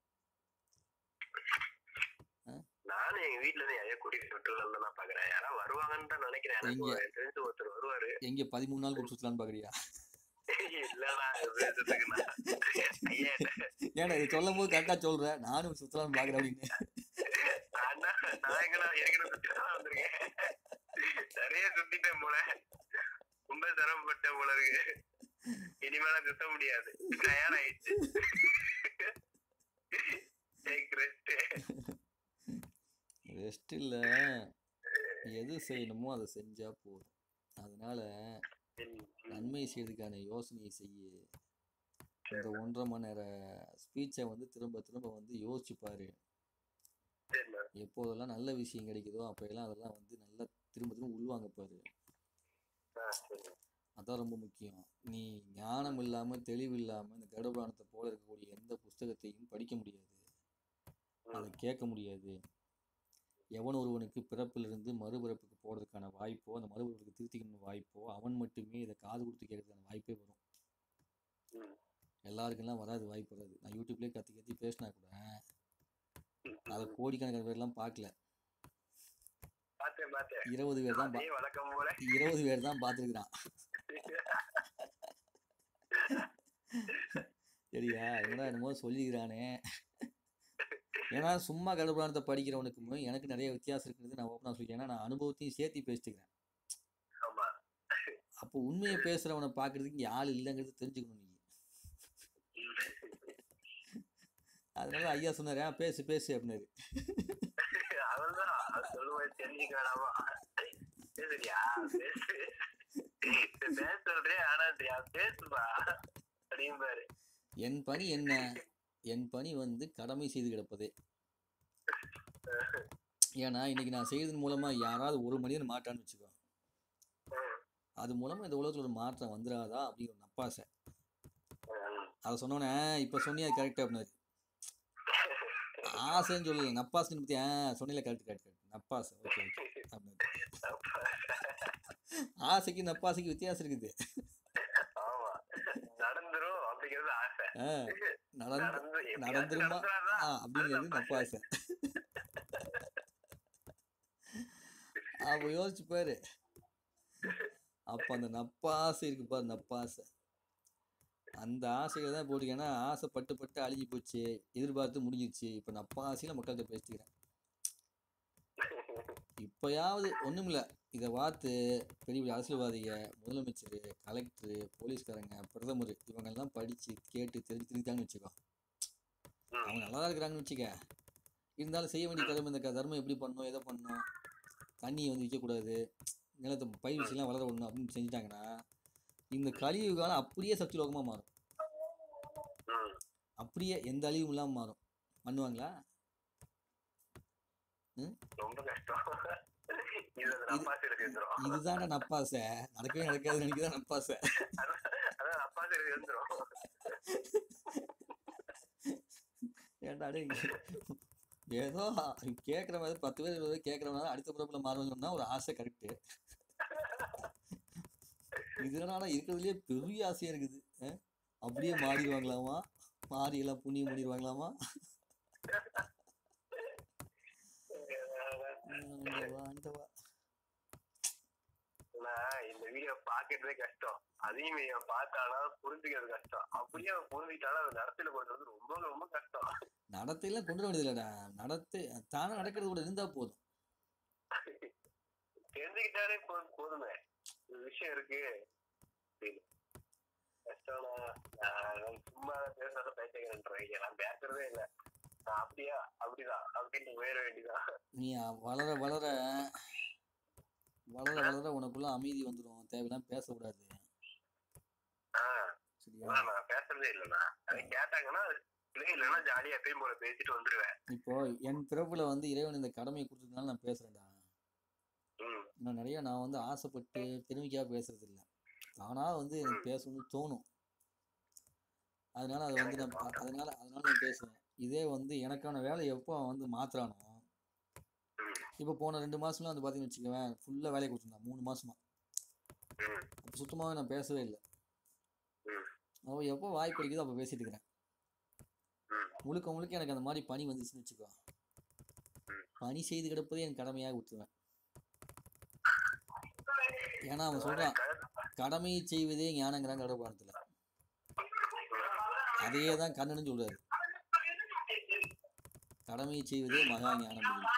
நானும் எங்க வீட்டுல இருந்து யாரையா கூட்டிட்டு விட்டுலாம் நான் பாக்குறேன் யாராவது வருவாங்கன்னு தான் நினைக்கிறேன் எனக்கு
எங்க?
ஒரு தெரிஞ்சு ஒருத்தர் வருவாரு
எங்கே பதிமூணு நாள் கூட சுற்றலான்னு பார்க்குறியா
இல்லடா பேசுறதுக்குண்ணா ஐயா
ஏன்னா இது சொல்லும் போது கரெக்டாக சொல்கிறேன் நானும் சுற்றலான்னு பார்க்குறேன் அப்படின்னு
அண்ணா நான் எங்கடா ஏற்கனவே சுத்தி தான் வந்திருக்கேன் நிறைய சுத்திட்டேன் போல ரொம்ப சிரமப்பட்டேன் போல இருக்கு இனிமேல சுத்த முடியாது டயர்ட் ஆயிடுச்சு Take rest.
ரெஸ்ட் இல்லை எது செய்யணுமோ அதை செஞ்சா போதும் அதனால நன்மை செய்யறதுக்கான யோசனையை செய்ய இந்த ஒன்றரை மணி நேர ஸ்பீச்சை வந்து திரும்ப திரும்ப வந்து யோசிச்சு பாரு
சரிண்ணா
எப்போதெல்லாம் நல்ல விஷயம் கிடைக்குதோ அப்போயெல்லாம் அதெல்லாம் வந்து நல்லா திரும்ப திரும்ப உள்வாங்க பாரு
ஆ சரிண்ணா
அதான் ரொம்ப முக்கியம் நீ ஞானம் இல்லாமல் தெளிவு இல்லாமல் இந்த கருடபுராணத்தை போல இருக்கக்கூடிய எந்த புஸ்தகத்தையும் படிக்க முடியாது அதை கேட்க முடியாது எவன் ஒருவனுக்கு பிறப்பிலிருந்து மறுபிறப்புக்கு போகிறதுக்கான வாய்ப்போ அந்த மறுபிறப்புக்கு திருத்திக்கணும் வாய்ப்போ அவன் மட்டுமே இதை காது கொடுத்து கேட்கறதுக்கான வாய்ப்பே வரும்
ம்.
எல்லாருக்கெல்லாம் வராது வாய்ப்பு வராது நான் யூடியூப்லேயே கத்தி கத்தி பேசினா கூட அதை கோடிக்கணக்கான பேர்லாம் பார்க்கல
பார்த்தேன் பார்த்தேன்
இருபது பேர் தான் பா-
அதே வழக்கம் போல
இருபது பேர் தான் பார்த்துருக்குறான் சரியா என்னடா என்னமோ சொல்லிக்கிறானே ஏன்னா சும்மா கருடபுராணத்தை படிக்கிறவனுக்கும் எனக்கு நிறைய வித்தியாசம் இருக்குது நான் ஓப்பனாக சொல்லிக்கிறேன் ஏன்னா நான் அனுபவத்தையும் சேர்த்து பேசிட்டுக்கிறேன்
ஆமா
அப்போ உண்மையை பேசுறவனை பார்க்கறதுக்கு இங்க ஆள் இல்லைங்கிறது தெரிஞ்சுக்கணும் நீ அதனால ஐயா சொன்னாரு "ஆ, பேசு பேசு அப்படின்னாரு
அவன்தான் அது சொல்லும்போது தெரிஞ்சுக்க வேணாமா பேசுறியா பேசு பேச சொல்றே ஆனான்றியா பேசுப்பா அப்படிம்பாரு
என் பணி என்ன என் பணி வந்து கடமை செய்து கிடப்பதே ஏன்னா இன்னைக்கு நான் செய்யறதன் மூலமா யாராவது ஒரு மனிதன் மாட்டான்னு வச்சுக்கோ அது மூலமா இந்த உலகத்துல ஒரு மாற்றம் வந்துடாதா அப்படிங்கிற ஒரு நப்பாசை அதை சொன்னோன்னே இப்போ சொன்னியா கரெக்ட் அப்படின்னாரு ஆசைன்னு சொல்லல நப்பாசைன்னு பத்தி ஆ சொன்னில கரெக்ட் கரெக்ட் கரெக்ட் நப்பாசை ஓகே ஓகே அப்படின்னாரு ஆசைக்கு நப்பாசைக்கு வித்தியாசம் இருக்குது
ஆமா நடந்துரும் அப்படிங்கிறது ஆசை
ஆ நடந்து
நடந்து எப்படியாச்சும்
நடந்துருமா
நடந்துராதா?
ஆ அப்படிங்கிறது நப்பாசை அப்போ யோசிச்சு பாரு அப்போ அந்த நப்பாசை இருக்கு பாரு நப்பாசை அந்த ஆசைகளை தான் போட்டுக்கேன்னா ஆசை பட்டு பட்டு அழிஞ்சு போச்சு எதிர்பார்த்து முடிஞ்சிருச்சு இப்போ நப்பாசையில் மக்கள்கிட்ட பேசிக்கிறேன் இப்போயாவது ஒன்றுமில்ல இதை பார்த்து பெரிய பெரிய அரசியல்வாதிக முதலமைச்சர் கலெக்டரு போலீஸ்காரங்க பிரதமர் இவங்கெல்லாம் படித்து கேட்டு தெரிஞ்சு திருத்தாங்கன்னு வச்சுக்கோ
ம்.
அவங்க நல்லா தான் இருக்கிறாங்கன்னு வச்சுக்க இருந்தாலும் செய்ய வேண்டிய கடமை இந்த க- தர்மம் எப்படி பண்ணணும் எதை பண்ணணும் தண்ணியை வந்து விற்கக்கூடாது நிலத்தை பயிர் வச்சுலாம் வளர விடணும் அப்படின்னு செஞ்சுட்டாங்கன்னா இந்த கலியுக காலம் அப்படியே சக்தி லோகமாக மாறும்
ம்.
அப்படியே எந்த அழிவும் இல்லாமல் மாறும் பண்ணுவாங்களா
ரொம்ப கஷ்டம் இது அந்த நப்பாசையில சேர்ந்துரும்
இதுதான்டா நப்பாசை நடக்கவே நடக்காது நினைக்கிறதா நப்பாசை
அதான் நப்பாசையில சேர்ந்துரும்
ஏன்டா டேய் ஏதோ கேட்குற மாதிரி பத்து பேர் இருபது பேர் கேட்குறவனால அடுத்த பிறப்பில் மாறணும்னா ஒரு ஆசை கரெக்டு இதனால இருக்கிறதுலே பெரிய ஆசையா இருக்குது அஹ்? அப்படியே மாறிடுவாங்களாமா மாறி எல்லாம் புண்ணியம் பண்ணிடுவாங்களாமா ஆண்டவா, ஆண்டவா.
நான் இந்த வீடியோ பாக்குறதே கஷ்டம் அதையும் இவன் பார்த்தானா புரிஞ்சுக்கிறது கஷ்டம் அப்படியே அவன் புரிஞ்சுக்கிட்டாலும் அது நடத்தில கொண்டு வந்து ரொம்ப ரொம்ப கஷ்டம்
நடத்தையெல்லாம் கொண்டு வர வேண்டியது இல்லடா நடத்தை தானே நடக்கிறது கூட இருந்தா போதும்
தெரிஞ்சுக்கிட்டாலே போ- போதுமே ஒரு விஷயம் இருக்கு அப்படின்னு. கஷ்டம்னா நான் சும்மா பேசுறத பேசுகிறேன் நான் பேசுறதே இல்ல நான் அப்படியா அப்படிதான் அப்படின்னு உயர வேண்டியதான்
நீ வளர வளர வளர வளர உனக்குள்ள அமைதி வந்துடும் தேவையில்லாம் பேசக்கூடாது
ஆஹ்
சரியா
ஆனா நான் பேசுறதே இல்லைண்ணா அதை கேட்டாங்கன்னா பிள்ளை இல்லைன்னா ஜாலியா எப்பயும் போல பேசிட்டு வந்துருவேன்
இப்போ என் பிறப்புல வந்து இறைவன் இந்த கடமையை கொடுத்ததுனால நான் பேசுறேன்டா
ம்
இன்னும் நிறைய நான் வந்து ஆசைப்பட்டு பெருமைக்காக பேசுறது இல்ல தானா வந்து எனக்கு பேசணும்னு தோணும் அதனால அதை வந்து நான் பா- அதனால அதனால நான் பேசுவேன் இதே வந்து எனக்கான வேலை எப்போ அவன் வந்து மாத்துறானோ
ம்
இப்போ போன ரெண்டு மாசம்லாம் வந்து பார்த்தீங்கன்னு வச்சுக்கவேன் ஃபுல்லாக வேலையை கொடுத்துருந்தான் மூணு மாசமா
ம்
அப்போ சுத்தமாகவே நான் பேசவே இல்லை
ம்
அவன் எப்போ வாய் கிடைக்குதோ அப்போ பேசிட்டு இருக்கிறேன்
ம்
முழுக்க முழுக்க எனக்கு அந்த மாதிரி பணி வந்துச்சுன்னு வச்சுக்கோ
ம்.
பணி செய்து கிடப்பதே என் கடமையாக விட்டுருவேன் ஏன்னா அவன் சொல்றான் கடமையை செய்வதே ஞானங்கிறான் கடவுளத்தில் அதையே தான் கண்ணனும் சொல்றாரு கடமையை செய்வதே மகா ஞானம் அப்படின்னு.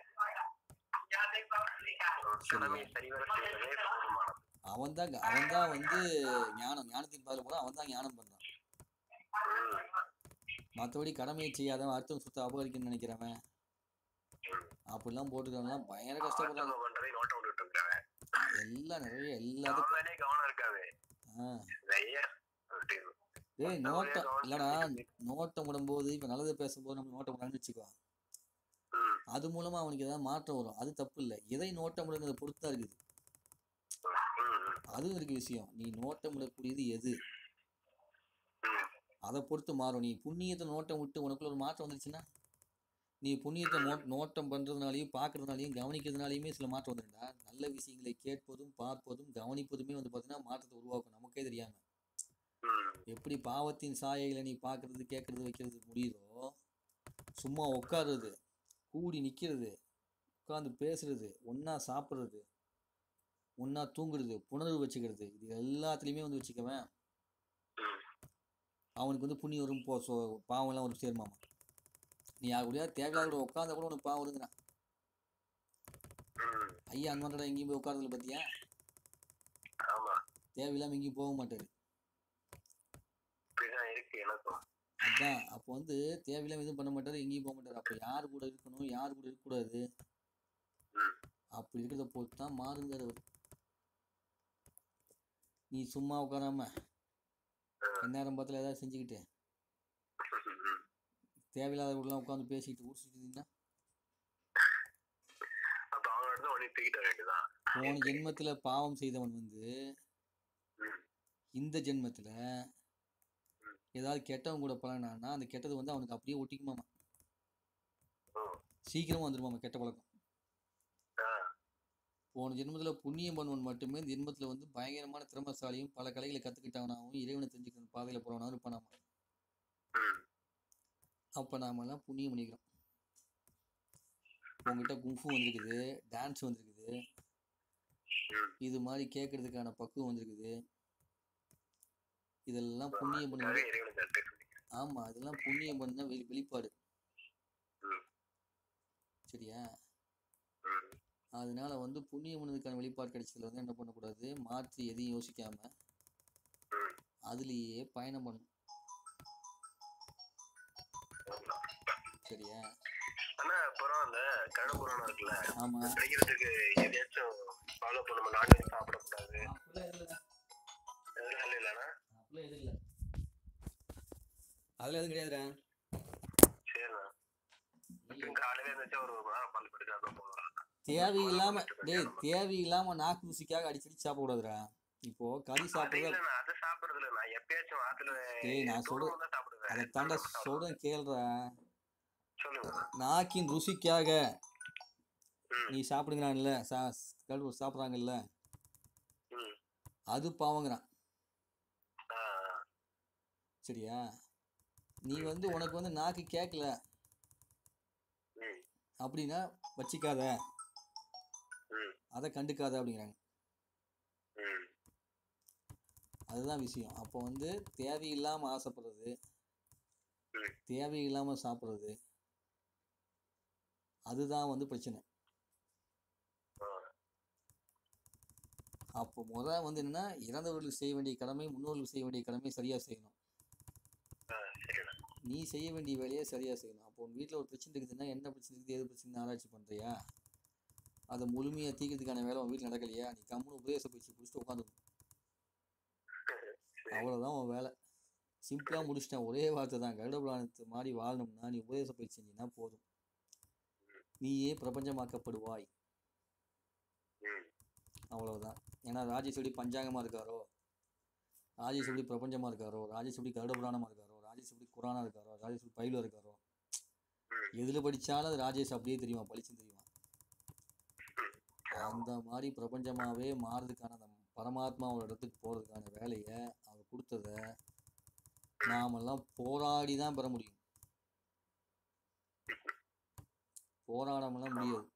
கடமையை சரிவர செய்வதே போதுமானது
அவன் தான் அவன் தான் வந்து ஞானம் ஞானத்தின் பாதையில் போனா அவன் தான் ஞானம் பண்றான்
ம்
மற்றபடி கடமையை செய்யாதவன் அடுத்தவன் சுத்த அபகரிக்கணும்னு நினைக்கிறவன் அப்படிலாம் போட்டுக்கிறவன்லாம் பயங்கர கஷ்டப்படுறாங்க
அடுத்தவங்க பண்றதை நோட்டம் விட்டுட்டு இருக்காங்க
எல்லாம் நிறைய எல்லாத்துக்கும்
அவன் மேலே கவனம் இருக்காது
ஆ
நிறைய அப்படின்னு.
டேய்
மத்தவங்களே
நோட்டம்
கவனிச்சு
இல்லடா
வச்சுக்கிட்டு.
நோட்டம் விடும்போது இப்போ நல்லது பேசும்போது நம்ம நோட்டம் விடான்னு வச்சுக்கோ
ம்,
அது மூலமா அவனுக்கு ஏதாவது மாற்றம் வரும் அது தப்பு இல்லை எதை நோட்டம் விடுங்கிறத பொறுத்து தான் இருக்குது
ம், ம்,
அதுவும் இருக்கு விஷயம் நீ நோட்டம் விடக்கூடியது எது
ம்.
அதை பொறுத்து மாறும் நீ புண்ணியத்தை நோட்டம் விட்டு உனக்குள்ள ஒரு மாற்றம் வந்துருச்சுன்னா நீ புண்ணியத்தை நோ நோட்டம் பண்ணுறதுனாலையும் பார்க்கறதுனாலையும் கவனிக்கிறதுனாலையுமே சில மாற்றம் வந்துடும்டா நல்ல விஷயங்களை கேட்பதும் பார்ப்பதும் கவனிப்பதுமே வந்து பார்த்தீங்கன்னா மாற்றத்தை உருவாக்கும் நமக்கே தெரியாமல்
ம்,
எப்படி பாவத்தின் சாயைகளை நீ பார்க்கறது கேட்கறது வைக்கிறது முடியுதோ சும்மா உட்காருறது கூடி நிற்கிறது உட்காந்து பேசுறது ஒன்றா சாப்பிட்றது ஒன்றா தூங்குறது புணர்வு வச்சுக்கிறது இது எல்லாத்துலேயுமே வந்து வச்சுக்கவேன்
ம்.
அவனுக்கு வந்து புண்ணியம் வரும் போ சோ பாவம்லாம் ஒரு சேருமாமா நீ யார் கூடயா தேவையில்லாத கூட உட்காந்தா கூட உனக்கு பாவம் வருங்கிறான்
ம்.
ஐயா அந்த மாதிரி எங்கேயும் போய் உட்காரதில்ல பார்த்தியா
ஆமா
தேவையில்லாமல் எங்கேயும் போக மாட்டார்
இப்படிதான் இருக்கு எனக்கும்
அதான் அப்போ வந்து தேவையில்லாம எதுவும் பண்ண மாட்டாரு எங்கேயும் போக மாட்டாரு அப்போ யார் கூட இருக்கணும் யார் கூட இருக்கக்கூடாது
ம்.
அப்படி இருக்கிறத பொறுத்து தான் மாறுங்கிறார் அவர் நீ சும்மா உட்காராம நேரம் பார்த்துல ஏதாவது செஞ்சுக்கிட்டு
ம்.
தேவையில்லாத கூடலாம் உட்காந்து பேசிக்கிட்டு ஊர் சுற்றிருந்தீங்கன்னா
அப்ப அவங்க இடத்துல உடனே தூக்கிட்ட வேண்டியதான்
போன ஜென்மத்தில் பாவம் செய்தவன் வந்து
ம்.
இந்த ஜென்மத்தில் ஏதாவது கெட்டவன் கூட பழகினான்னா அந்த கெட்டது வந்து அவனுக்கு அப்படியே ஒட்டிக்குமாமா
ஓ.
சீக்கிரமா வந்துருமாமா கெட்ட பழக்கம்
ஆ.
போன ஜென்மத்தில் புண்ணியம் பண்ணுவன் மட்டுமே இந்த ஜென்மத்தில் வந்து பயங்கரமான திறமசாலியும் பல கலைகளை கற்றுக்கிட்டவனாகவும் இறைவனை தெரிஞ்சுக்கிற பாதையில் போகிறவனாகவும் இருப்பானாமா
ம்.
அப்போ நாமெல்லாம் புண்ணியம் பண்ணிக்கிறோம் உங்ககிட்ட குங்ஃபு வந்திருக்குது டான்ஸ் வந்திருக்குது
ம்.
இது மாதிரி கேட்கறதுக்கான பக்குவம் வந்திருக்குது இதெல்லாம் புண்ணியம் பண்ணுவது
நிறைய இறைவனுக்கு நன்றி சொல்லிக்கிறேன்.
ஆமாம் இதெல்லாம் புண்ணியம் பண்ண வெளி வெளிப்பாடு
ம்.
சரியா
ம்.
அதனால வந்து புண்ணியம் பண்ணதுக்கான வெளிப்பாடு கிடைச்சதுல வந்து என்ன பண்ணக்கூடாது மாற்றி எதையும் யோசிக்காம
ம்.
அதுலேயே பயணம் பண்ணணும் சரியா
ஆனா அப்புறம் அந்த கருண புராணம் இருக்குல்ல
ஆமா
படிக்கிறதுக்கு எதையாச்சும் ஃபாலோ பண்ணுமா நான்வெஜ் சாப்பிடக்கூடாது அதெல்லாம் இல்லைண்ணா
அதில் எதுவும் கிடையாதுடா
சரிண்ணா இப்ப காலையில இருந்துச்சு ஒரு ஒரு நேரம் பல்லு படிச்சு அப்புறம் போகலாம்
தேவையில்லாம டேய் தேவையில்லாம நாக்கு ருசிக்காக அடிக்கடி சாப்பிடக்கூடாதுடா இப்போ கறி
அது
சாப்பிடுறது
இல்லண்ணா அது சாப்பிடுறது இல்ல நான் எப்பயாச்சும் ஆத்துல
டேய், நான் சொல்றது-
தோணும் தான் சாப்பிடுவேன்
அதை தாண்டா
சாப்பிடுவேன்.
சொல்றேன் கேள்றா
சொல்லுங்க
நாக்கின் ருசிக்காக
ம்.
நீ சாப்பிடுங்கிறான்ல சா கழுவு சாப்பிட்றாங்கல்ல
ம்.
அது பாவங்கிறான்
ஆ, ஆ.
சரியா நீ வந்து உனக்கு வந்து நாக்கு கேட்கல
ம்.
அப்படின்னா வச்சிக்காத
ம்.
அதை கண்டுக்காத அப்படிங்கிறாங்க
ம்.
அதுதான் விஷயம் அப்போ வந்து தேவையில்லாமல் ஆசைப்படுறது
ம்.
தேவையில்லாமல் சாப்பிட்றது அதுதான் வந்து பிரச்சனை
ஆ.
அப்போ முத வந்து என்னன்னா இறந்தவர்களுக்கு செய்ய வேண்டிய கடமை முன்னோர்களுக்கு செய்ய வேண்டிய கடமை சரியாக செய்யணும்
ஆ, சரிண்ணா
நீ செய்ய வேண்டிய வேலையை சரியாக செய்யணும் அப்போ உன் வீட்டில் ஒரு பிரச்சனை இருக்குதுன்னா என்ன பிரச்சனை இருக்குது எது பிரச்சனை ஆராய்ச்சி பண்ணுறியா அதை முழுமையாக தீர்க்கிறதுக்கான வேலை உன் வீட்டில் நடக்கலையா நீ கம்முன்னு உபதேச பயிற்சி பிடிச்சிட்டு உட்காந்துக்கணும் அவ்வளோதான் உன் வேலை சிம்பிளாக முடிச்சிட்டேன் ஒரே வார்த்தை தான் கருட புராணத்தை மாதிரி வாழணும்னா நீ உபதேச பயிற்சி செஞ்சீங்கன்னா போதும் நீயே பிரபஞ்சமாக்கப்படுவாய்
ம்.
அவ்வளவுதான் ஏன்னா ராஜேஷ் எப்படி பஞ்சாங்கமாக இருக்காரோ ராஜேஷ் எப்படி பிரபஞ்சமாக இருக்காரோ ராஜேஷ் எப்படி கருட புராணமாக இருக்காரோ ராஜேஷ் எப்படி குரானா இருக்காரோ ராஜேஷ் எப்படி பையில இருக்காரோ
ம்.
எதில் படித்தாலும் அது ராஜேஷ் அப்படியே தெரியுமா பளிச்சுன்னு தெரியுமா அந்த மாதிரி பிரபஞ்சமாகவே மாறுறதுக்கான அந்த பரமாத்மாவோட இடத்துக்கு போகிறதுக்கான வேலையை அவர் கொடுத்தத நாமெல்லாம் போராடி தான் பெற முடியும் போராடாமலாம் முடியாது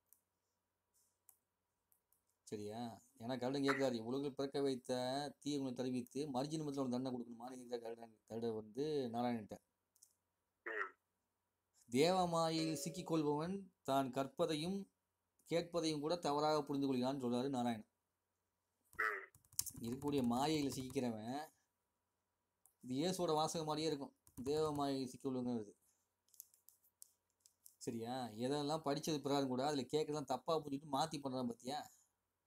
சரியா ஏன்னா கருடன் கேட்காரு உலகில் பிறக்க வைத்த தீயகுணம் தெரிவித்து மறுஜின்மத்தில் ஒரு தண்டனை கொடுக்கணுமான்னு கேட்குற கருடன் கருட வந்து நாராயணன்ட்ட
ம்.
தேவமாயில் சிக்கிக்கொள்பவன் தான் கற்பதையும் கேட்பதையும் கூட தவறாக புரிந்து கொள்கிறான்னு சொல்றாரு நாராயணன்
ம்.
இருக்கக்கூடிய மாயையில் சிக்கிக்கிறவன் இது இயேசுவோட வாசகம் மாதிரியே இருக்கும் தேவ மாயையில் சிக்கிக்கொள்ளுங்கிறது சரியா எதெல்லாம் படிச்சது பிறகு கூட அதில் கேட்கலாம் தப்பாக புரிஞ்சுட்டு மாற்றி பண்ணுறான் பார்த்தியா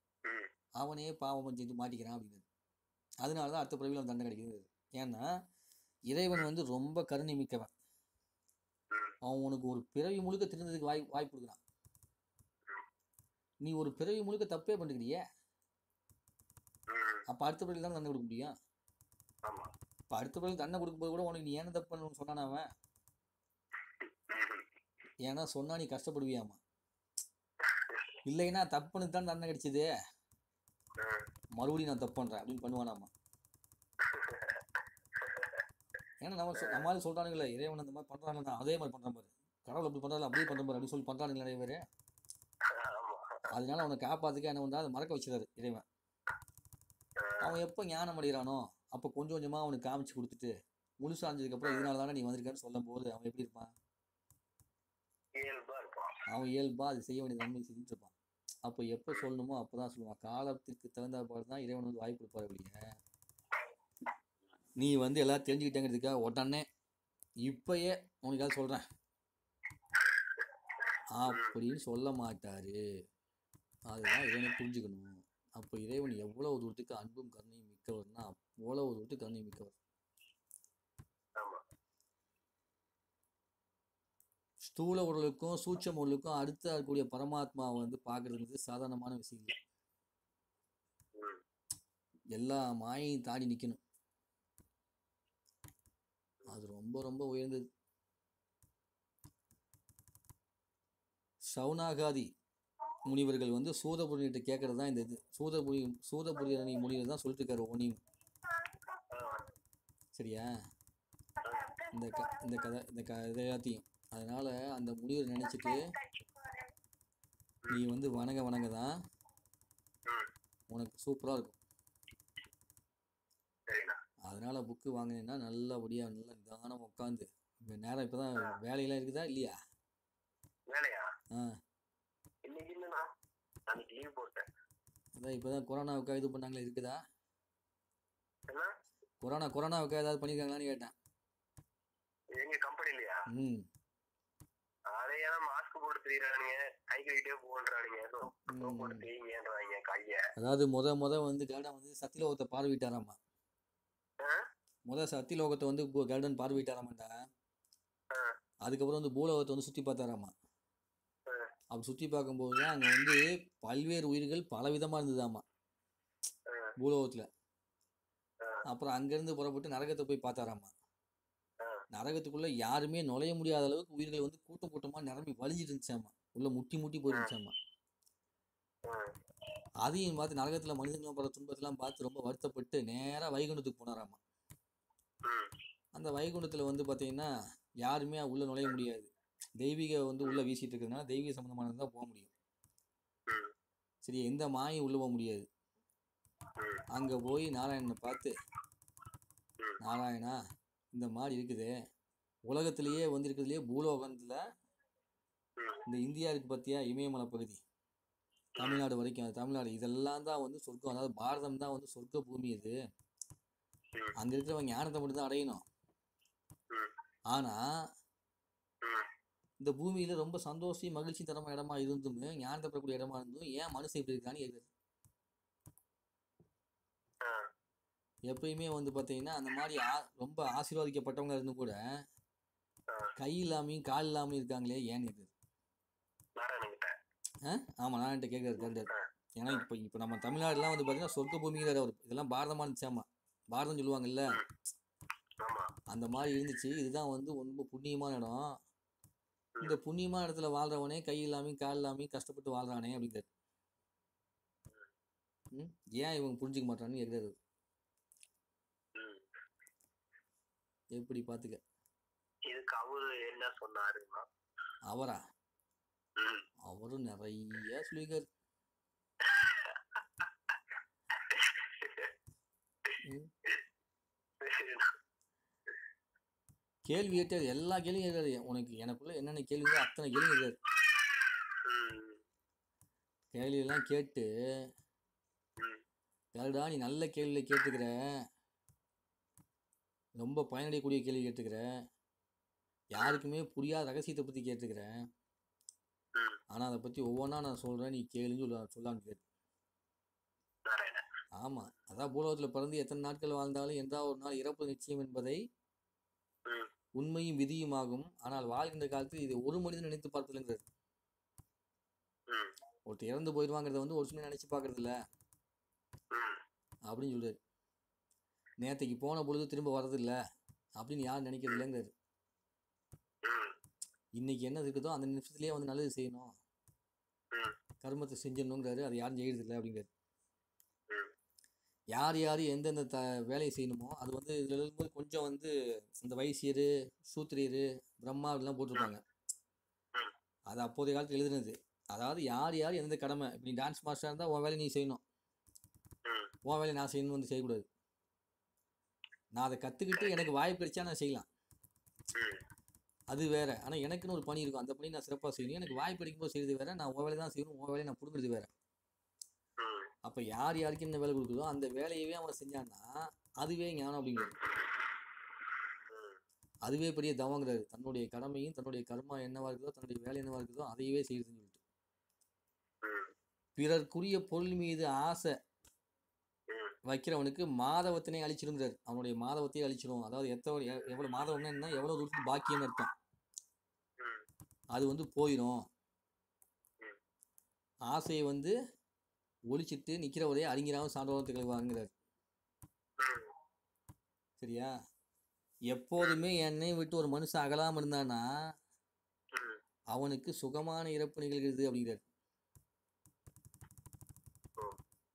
ம்.
அவனே பாவம் செஞ்சு மாட்டிக்கிறான் அப்படிங்கிறது அதனால தான் அடுத்த பிறவியில் அவன் தண்டனை கிடைக்குது ஏன்னா இறைவன் வந்து ரொம்ப கருணை மிக்கவன்
ம்.
அவன் உனக்கு ஒரு பிறவி முழுக்க திருந்ததுக்கு வாய் வாய்ப்பு கொடுக்குறான் நீ ஒரு பிறவி முழுக்க தப்பே பண்ணிக்கிறியே
ம்.
அப்போ அடுத்த பிறகு தான் தண்டனை கொடுக்க முடியும்
ஆமா
இப்போ அடுத்த பிறகு தண்டனை கொடுக்கும்போது கூட உனக்கு நீ ஏன் தப்பு பண்ணணும்னு சொன்னானா அவன்
ம்.
ஏன்னா சொன்னா நீ கஷ்டப்படுவியாமா இல்லைன்னா தப்பு பண்ணது தான் தண்டனை கிடைச்சது
ம்.
மறுபடியும் நான் தப்பு பண்றேன் அப்படின்னு பண்ணுவானாமா ஏன்னா நம்ம சொ- நம்மளால சொல்றானுங்களே இறைவன் அந்த மாதிரி பண்றாங்க அதே மாதிரி பண்றான் பாரு கடவுள் அப்படி பண்றாரு அப்படியே பண்ற பாரு அப்படின்னு சொல்லி பண்றானுங்க நிறைய பேர்
ஆமா
அதனால அவனை காப்பாத்துக்க என்ன பண்றா அதை மறக்க வச்சிடாரு இறைவன் அவன் எப்போ ஞானம் அடைகிறானோ அப்போ கொஞ்சம் கொஞ்சமா அவனுக்கு காமிச்சு கொடுத்துட்டு முழுசா அடைஞ்சதுக்கு அப்புறம் இதனால தானே நீ வந்திருக்கன்னு சொல்லும் போது அவன் எப்படி இருப்பான்
இயல்பா இருப்பான்
அவன் இயல்பா அது செய்ய வேண்டிய நன்மை செஞ்சுட்டு இருப்பான் அப்போ எப்போ சொல்லணுமோ அப்பதான் சொல்லுவான் காலத்திற்கு தகுந்த பாடு தான் இறைவன் வந்து வாய்ப்பு கொடுப்பாரு அப்படிங்க நீ வந்து எல்லாம் தெரிஞ்சுக்கிட்டேங்கிறதுக்காக உடனே இப்பயே உனக்காக சொல்றேன் அப்படின்னு சொல்ல மாட்டாரு அதுதான் இறைவனை புரிஞ்சுக்கணும் அப்போ இறைவன் எவ்வளவு தூரத்துக்கு அன்பும் கருணையும் மிக்கவர்னா அவ்வளவு தூரத்துக்கு கருணை மிக்கவர்
ஆமா
ஸ்தூல உடலுக்கும் சூட்சம உடலுக்கும் அடுத்த இருக்கக்கூடிய பரமாத்மாவை வந்து பார்க்கறதுங்கிறது சாதாரணமான விஷயம் இல்லை
ம்.
எல்லா மாயையும் தாண்டி நிக்கணும் அது ரொம்ப ரொம்ப உயர்ந்தது சவுனாகாதி முனிவர்கள் வந்து சூதபுரியிட்ட கேட்கறது தான் இந்த இது சூதபுரி சூதபுரியணி முனிவர் தான் சொல்லிட்டு இருக்காரு ஒன்றையும் சரியா இந்த க இந்த கதை இந்த க இதை எல்லாத்தையும் அதனால அந்த முனிவர் நினைச்சிட்டு நீ வந்து வணங்க வணங்க தான்
ம்.
உனக்கு சூப்பராக இருக்கும்
சரிண்ணா
அதனால புக்கு வாங்கினீங்கன்னா நல்லபடியாக நல்லா நிதானம் உட்காந்து இப்போ நேரம் இப்போ தான் வேலையெல்லாம் இருக்குதா இல்லையா
வேலையா
ஆ
இன்னைக்கு இல்லைண்ணா அன்னைக்கு லீவ் போட்டேன்
அதான் இப்போ தான் கொரோனாவுக்காக இது பண்ணாங்களே இருக்குதா
என்ன
கொரோனா கொரோனாவுக்காக ஏதாவது பண்ணியிருக்காங்களான்னு கேட்டேன்
எங்க கம்பெனிலயா
ம்
அதையான மாஸ்க் போட்டு தெரியுறானுங்க கை கழிட்டே போன்றானுங்க
ம்.
போட்டு தெரியுங்கன்றாங்க கைய
அதாவது முத முத வந்து கருடன் வந்து சத்தியலோகத்தை பார்வையிட்டாராமா
ஆ?
முத சத்தியலோகத்தை வந்து கு- கருடன் பார்வையிட்டாராமாண்டா
ஆ.
அதுக்கப்புறம் வந்து பூலோகத்தை வந்து சுற்றி பார்த்தாராமா
ஆ.
அப்படி சுற்றி பார்க்கும்போது தான் அங்கே வந்து பல்வேறு உயிர்கள் பல விதமாக இருந்ததாமா
ஆ.
பூலோகத்தில்
ஆ.
அப்புறம் அங்கேருந்து புறப்பட்டு நரகத்தை போய் பார்த்தாராமா
ஆ.
நரகத்துக்குள்ள யாருமே நுழைய முடியாத அளவுக்கு உயிர்கள் வந்து கூட்டம் கூட்டமாக நிரம்பி வலிஞ்சிட்டு இருந்துச்சாமா உள்ள முட்டி முட்டி போயிருந்துச்சாமா
ம்.
அதையும் பார்த்து நரகத்தில் மனிதர்களும் பல துன்பத்தெல்லாம் பார்த்து ரொம்ப வருத்தப்பட்டு நேராக வைகுண்டத்துக்கு போனாராமா
ம்.
அந்த வைகுண்டத்தில் வந்து பார்த்தீங்கன்னா யாருமே உள்ள நுழைய முடியாது தெய்வீக வந்து உள்ள வீசிட்டு இருக்கிறதுனால தெய்வீக சம்பந்தமானது தான் போக முடியும்
ம்.
சரி எந்த மாயும் உள்ள போக முடியாது
ம்.
அங்கே போய் நாராயணனை பார்த்து
ம்.
நாராயணா இந்த மாதிரி இருக்குது உலகத்திலேயே வந்திருக்கிறதுலேயே பூலோகத்தில்
ம்.
இந்த இந்தியா இருக்கு பார்த்தியா இமயமலை பகுதி தமிழ்நாடு வரைக்கும் அது தமிழ்நாடு இதெல்லாம் தான் வந்து சொர்க்கம் அதாவது பாரதம் தான் வந்து சொர்க்க பூமி இது
ம்.
அங்க இருக்கிறவங்க ஞானத்தை மட்டும் தான் அடையணும்
ம்.
ஆனா
ம்.
இந்த பூமியில ரொம்ப சந்தோஷி மகிழ்ச்சி தரமா இடமா இருந்தும் ஞானத்தை பெறக்கூடிய இடமா இருந்தும் ஏன் மனுஷன் இப்படி இருக்கான்னு கேக்குது
ஆ.
எப்பயுமே வந்து பாத்தீங்கன்னா அந்த மாதிரி ஆ- ரொம்ப ஆசீர்வாதிக்கப்பட்டவங்க இருந்தும் கூட
ஆ.
கை இல்லாமையும் கால் இல்லாமையும் இருக்காங்களே ஏன்னு கேக்குது
நாராயணங்கிட்ட
ஆமா நான் என்கிட்ட கேட்கறது கருடர் ஏன்னா இப்போ இப்போ நம்ம தமிழ்நாடுலாம் வந்து பார்த்தீங்கன்னா சொர்க்க பூமிங்கிற ஒரு இதெல்லாம் பாரதமா இருந்துச்சாமா பாரதம் சொல்லுவாங்கல்ல
ஆமா
அந்த மாதிரி இருந்துச்சு இதுதான் வந்து ரொம்ப புண்ணியமான இடம் இந்த புண்ணியமான இடத்துல வாழ்றவனே கை இல்லாமையும் கால் இல்லாமையும் கஷ்டப்பட்டு வாழ்றானே அப்படிங்கிறாரு ம் ஏன் இவங்க புரிஞ்சுக்க மாட்டான்னு கேட்குறாரு
ம்.
எப்படி பார்த்துக்க
இதுக்கு அவரு என்ன சொன்னாருன்னா
அவரா
ம்.
அவரும் நிறைய சொல்லியிருக்காரு ம். கேள்வி கேட்டார் எல்லா கேள்வியும் கேட்காரு உனக்கு எனக்குள்ள என்னென்ன கேள்வியோ அத்தனை கேள்வி கேட்காரு
ம்.
கேள்வியெல்லாம் கேட்டு
ம்.
கருடா நீ நல்ல கேள்வியில கேட்டுக்கிற ரொம்ப பயனடையக்கூடிய கேள்வி கேட்டுக்கிற யாருக்குமே புரியாத ரகசியத்தை பற்றி கேட்டுக்கிற
ம்.
ஆனால் அதை பற்றி ஒவ்வொன்றா நான் சொல்கிறேன் நீ கேளுன்னு சொல்ல சொல்லான்னு கேட்டு
நாராயணன்
ஆமாம் அதான் பூலோகத்தில் பிறந்து எத்தனை நாட்கள் வாழ்ந்தாலும் எந்த ஒரு நாள் இறப்பு நிச்சயம் என்பதை உண்மையும் விதியுமாகும் ஆனால் வாழ்கின்ற காலத்தில் இதை ஒரு மனிதன் நினைத்து பார்ப்பதில்லைங்கிறார்
ம்
ஒருத்தர் இறந்து போயிடுவாங்கிறத வந்து ஒரு சும்மா நினைச்சு பார்க்கறது இல்ல
ம்
அப்படின்னு சொல்றாரு நேத்தைக்கு போன பொழுது திரும்ப வர்றதில்ல அப்படின்னு யாரும் நினைக்கிறது இல்லைங்கிறாரு
ம்
இன்னைக்கு என்ன இருக்குதோ அந்த நிமிஷத்துலயே வந்து நல்லது செய்யணும்
ம்.
கர்மத்தை செஞ்சிடணுங்கிறாரு அதை யாரும் செய்யறது இல்லை அப்படிங்கிறாரு
ம்.
யார் யார் எந்தெந்த த வேலையை செய்யணுமோ அது வந்து இதில் எழுதும்போது கொஞ்சம் வந்து இந்த வைசியர் சூத்திரியர் பிரம்மா அப்படிலாம் போட்டிருப்பாங்க
ம்.
அது அப்போதைய காலத்தில் எழுதுனது அதாவது யார் யார் எந்த கடமை இப்போ நீ டான்ஸ் மாஸ்டராக இருந்தால் உன் வேலையை நீ செய்யணும்
ம்
உன் வேலையை நான் செய்யணும்னு வந்து செய்யக்கூடாது நான் அதை கற்றுக்கிட்டு எனக்கு வாய்ப்பு கிடைச்சா நான் செய்யலாம்
ம்
அது வேற ஆனால் எனக்குன்னு ஒரு பணி இருக்கும் அந்த பணி நான் சிறப்பாக செய்யணும் எனக்கு வாய்ப்பு கிடைக்கும்போது செய்யறது வேற நான் உன் வேலை தான் செய்யணும் உன் வேலையை நான் பிடுங்குறது வேற
ம்
அப்போ யார் யாருக்கு என்ன வேலை கொடுக்குதோ அந்த வேலையவே அவன் செஞ்சான்னா அதுவே ஞானம் அப்படிங்கிறது
ம்
அதுவே பெரிய தவங்கிறாரு தன்னுடைய கடமையும் தன்னுடைய கர்மா என்னவா இருக்குதோ தன்னுடைய வேலை என்னவா இருக்குதோ அதையவே செய்யுதுன்னு சொல்லிட்டு
ம்
பிறர்க்குரிய பொருள் மீது ஆசை
ம்
வைக்கிறவனுக்கு மாதவத்தினை அழிச்சிருங்கிறார் அவனுடைய மாதவத்தையே அழிச்சிரும் அதாவது எத்தவ எ- எவ்வளவு மாதவம்னா என்ன எவ்வளவு தூரத்துக்கு பாக்கியம்னு அர்த்தம்
ம்
அது வந்து போயிடும்
ம்.
ஆசையை வந்து ஒழிச்சிட்டு நிற்கிறவரே அறிஞராகவும் சான்றோரும் திகழ்வாங்கிறார்
ம்
சரியா எப்போதுமே என்னை விட்டு ஒரு மனுஷன் அகலாம இருந்தானா
ம்
அவனுக்கு சுகமான இறப்பு நிகழ்கிறது அப்படிங்கிறார்
ஓ.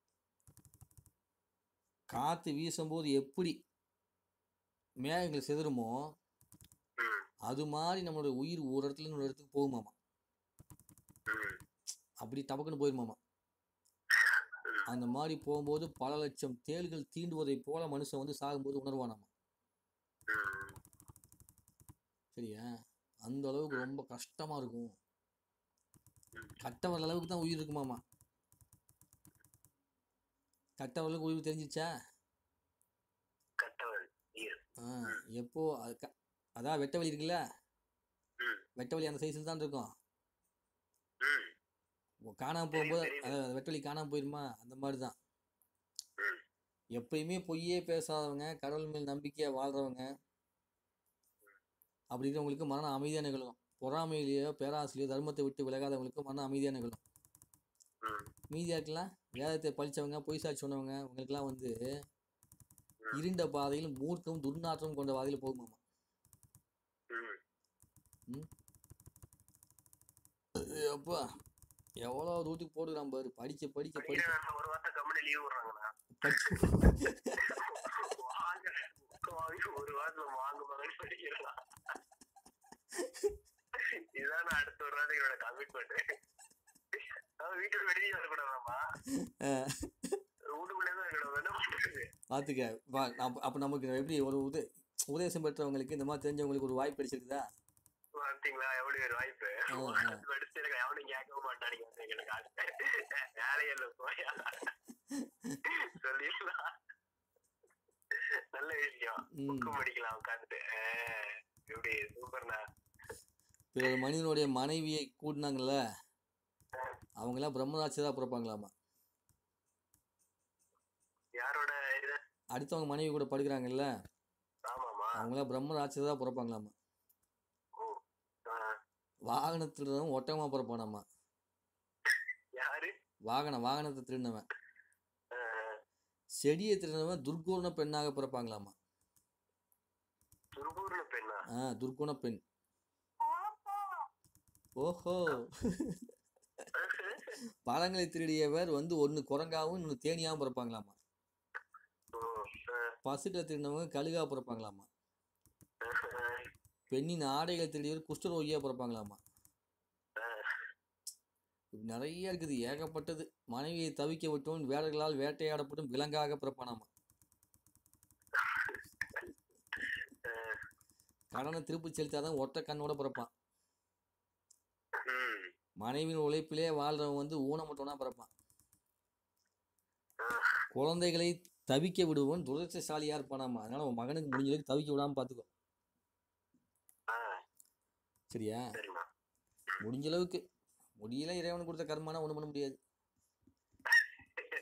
காத்து வீசும்போது எப்படி மேகங்கள் சிதறுமோ
ம்
அது மாதிரி நம்மளோட உயிர் ஒரு இடத்துல இருந்து ஒரு இடத்துக்கு போகுமாமா
ம்
அப்படி டபக்குன்னு போயிருமாமா அந்த மாதிரி போகும்போது பல லட்சம் தேள்கள் தீண்டுவதை போல மனுஷன் வந்து சாகும்போது உணர்வானாமா
ம்
சரியா அந்த அளவுக்கு ரொம்ப கஷ்டமா இருக்கும்
ம்.
கட்ட வர அளவுக்கு தான் உயிர் இருக்குமாமா கட்ட வர அளவுக்கு உயிர் தெரிஞ்சிச்சா
கட்டவன் ஈர்
ஆ, எப்போ அது க- அதான் வெட்ட வலி இருக்குல்ல
ம்
வெட்ட வலி அந்த சைஸில் தான் இருக்கும்
ம்
உ- காணாம போகும்போது
தெரியுது.
அதாவது வெட்ட வலி காணாம போயிருமா அந்த மாதிரி தான்
ம்
எப்பயுமே பொய்யே பேசாதவங்க கடவுள் மேல் நம்பிக்கையா வாழ்றவங்க அப்படி இருக்கிறவங்களுக்கு மரணம் அமைதியாக நிகழும் பொறாமையிலேயோ பேராசிலையோ தர்மத்தை விட்டு விலகாதவங்களுக்கு மரணம் அமைதியாக நிகழும்
ம்
மீதியாக்கெல்லாம் வேதத்தை படிச்சவங்க பொய் சாட்சி சொன்னவங்க உங்களுக்கெல்லாம் வந்து இருண்ட பாதையில் மூர்க்கம் துர்நாற்றம் கொண்ட பாதையில் போகுமாமா
ம்
அப்பா எவ்வளோ தூரத்துக்கு போடுறான் பாரு படிக்க படிக்க படிக்க
படிக்கிறேன் ஒரு வார்த்தை கம்பெனி லீவ் விடுறாங்கண்ணா
படிக்க
வாங்க வாங்கி ஒரு வாரத்துல வாங்க மகன் படிக்கிறேன் இதான் நான் அடுத்த ஒரு நாளைக்கு என்னோட கமிட்மெண்ட் அதாவது வீட்டுக்கு வெளியே வரக்கூடாதாமா
அஹ்,
வீட்டுக்குள்ளே தான் இருக்கணும் என்ன பண்றது
பார்த்துக்க வா அப்ப- அப்ப நமக்கு எப்படி ஒரு உத உபதேசம் பெற்றவங்களுக்கு இந்த மாதிரி தெரிஞ்சவங்களுக்கு ஒரு வாய்ப்பு கிடைச்சிருக்குதா
பார்த்தீங்களா எவ்வளவு ஒரு வாய்ப்பு
ஆ, ஆ.
படிச்சு எனக்கு எவனும் கேட்கவும் மாட்டானுங்க வந்து எங்களுக்கு அது வேலையில போயா சொல்லிடலாம் நல்ல விஷயம்
ம்
புக்கு படிக்கலாம் உட்காந்துட்டு எப்படி சூப்பர்ண்ணா
இப்போ ஒரு மனிதனுடைய மனைவியை கூட்டினாங்கல்ல அவங்களாம் பிரம்மராட்சதா பிறப்பாங்களாமா
யாரோட இது
அடுத்தவங்க மனைவி கூட படுக்கிறாங்கல்ல
ஆமாமா
அவங்களாம் பிரம்மராட்சதா பிறப்பாங்களாமா
ஓ ஆ.
வாகனத்துல தான் ஒட்டகமா பிறப்பானாமா
யாரு
வாகனம் வாகனத்தை திருடினவன்
ஆ,
செடியை திருடினவன் துர்குண பெண்ணாக பிறப்பாங்களாமா
துருபூர்னு பெண்ணா
ஆ துர்குண பெண் ஓஹோ பழங்களை திருடியவர் வந்து ஒன்று குரங்காவும் இன்னொன்று தேனியாவும் பிறப்பாங்களாமா
ஓ ஆ,
பசுக்களை திருடினவங்க கழுகா பிறப்பாங்களாமா
ஆ,
பெண்ணின் ஆடைகளை திருடியவர் குஷ்டரோகியா பிறப்பாங்களாமா
ஆ.
இப்படி நிறைய இருக்குது ஏகப்பட்டது மனைவியை தவிக்க விட்டவன் வேடர்களால் வேட்டையாடப்படும் விலங்காக பிறப்பானாமா கடனை திருப்பி செலுத்தாதான் ஒற்ற கண்ணோட பிறப்பான்
ம்.
மனைவியின் உழைப்பிலே வாழ்றவன் வந்து ஊனமுட்டவனா பிறப்பான்
ஆ.
குழந்தைகளை தவிக்க விடுவன் துரதிர்ஷ்டசாலியா இருப்பானாமா அதனால உன் மகனுக்கு முடிஞ்ச அளவுக்கு தவிக்க விடாம பாத்துக்கோ
ஆ,
சரியா
சரிம்மா
முடிஞ்ச அளவுக்கு முடியல இறைவன் கொடுத்த கர்மானா ஒண்ணும் பண்ண முடியாது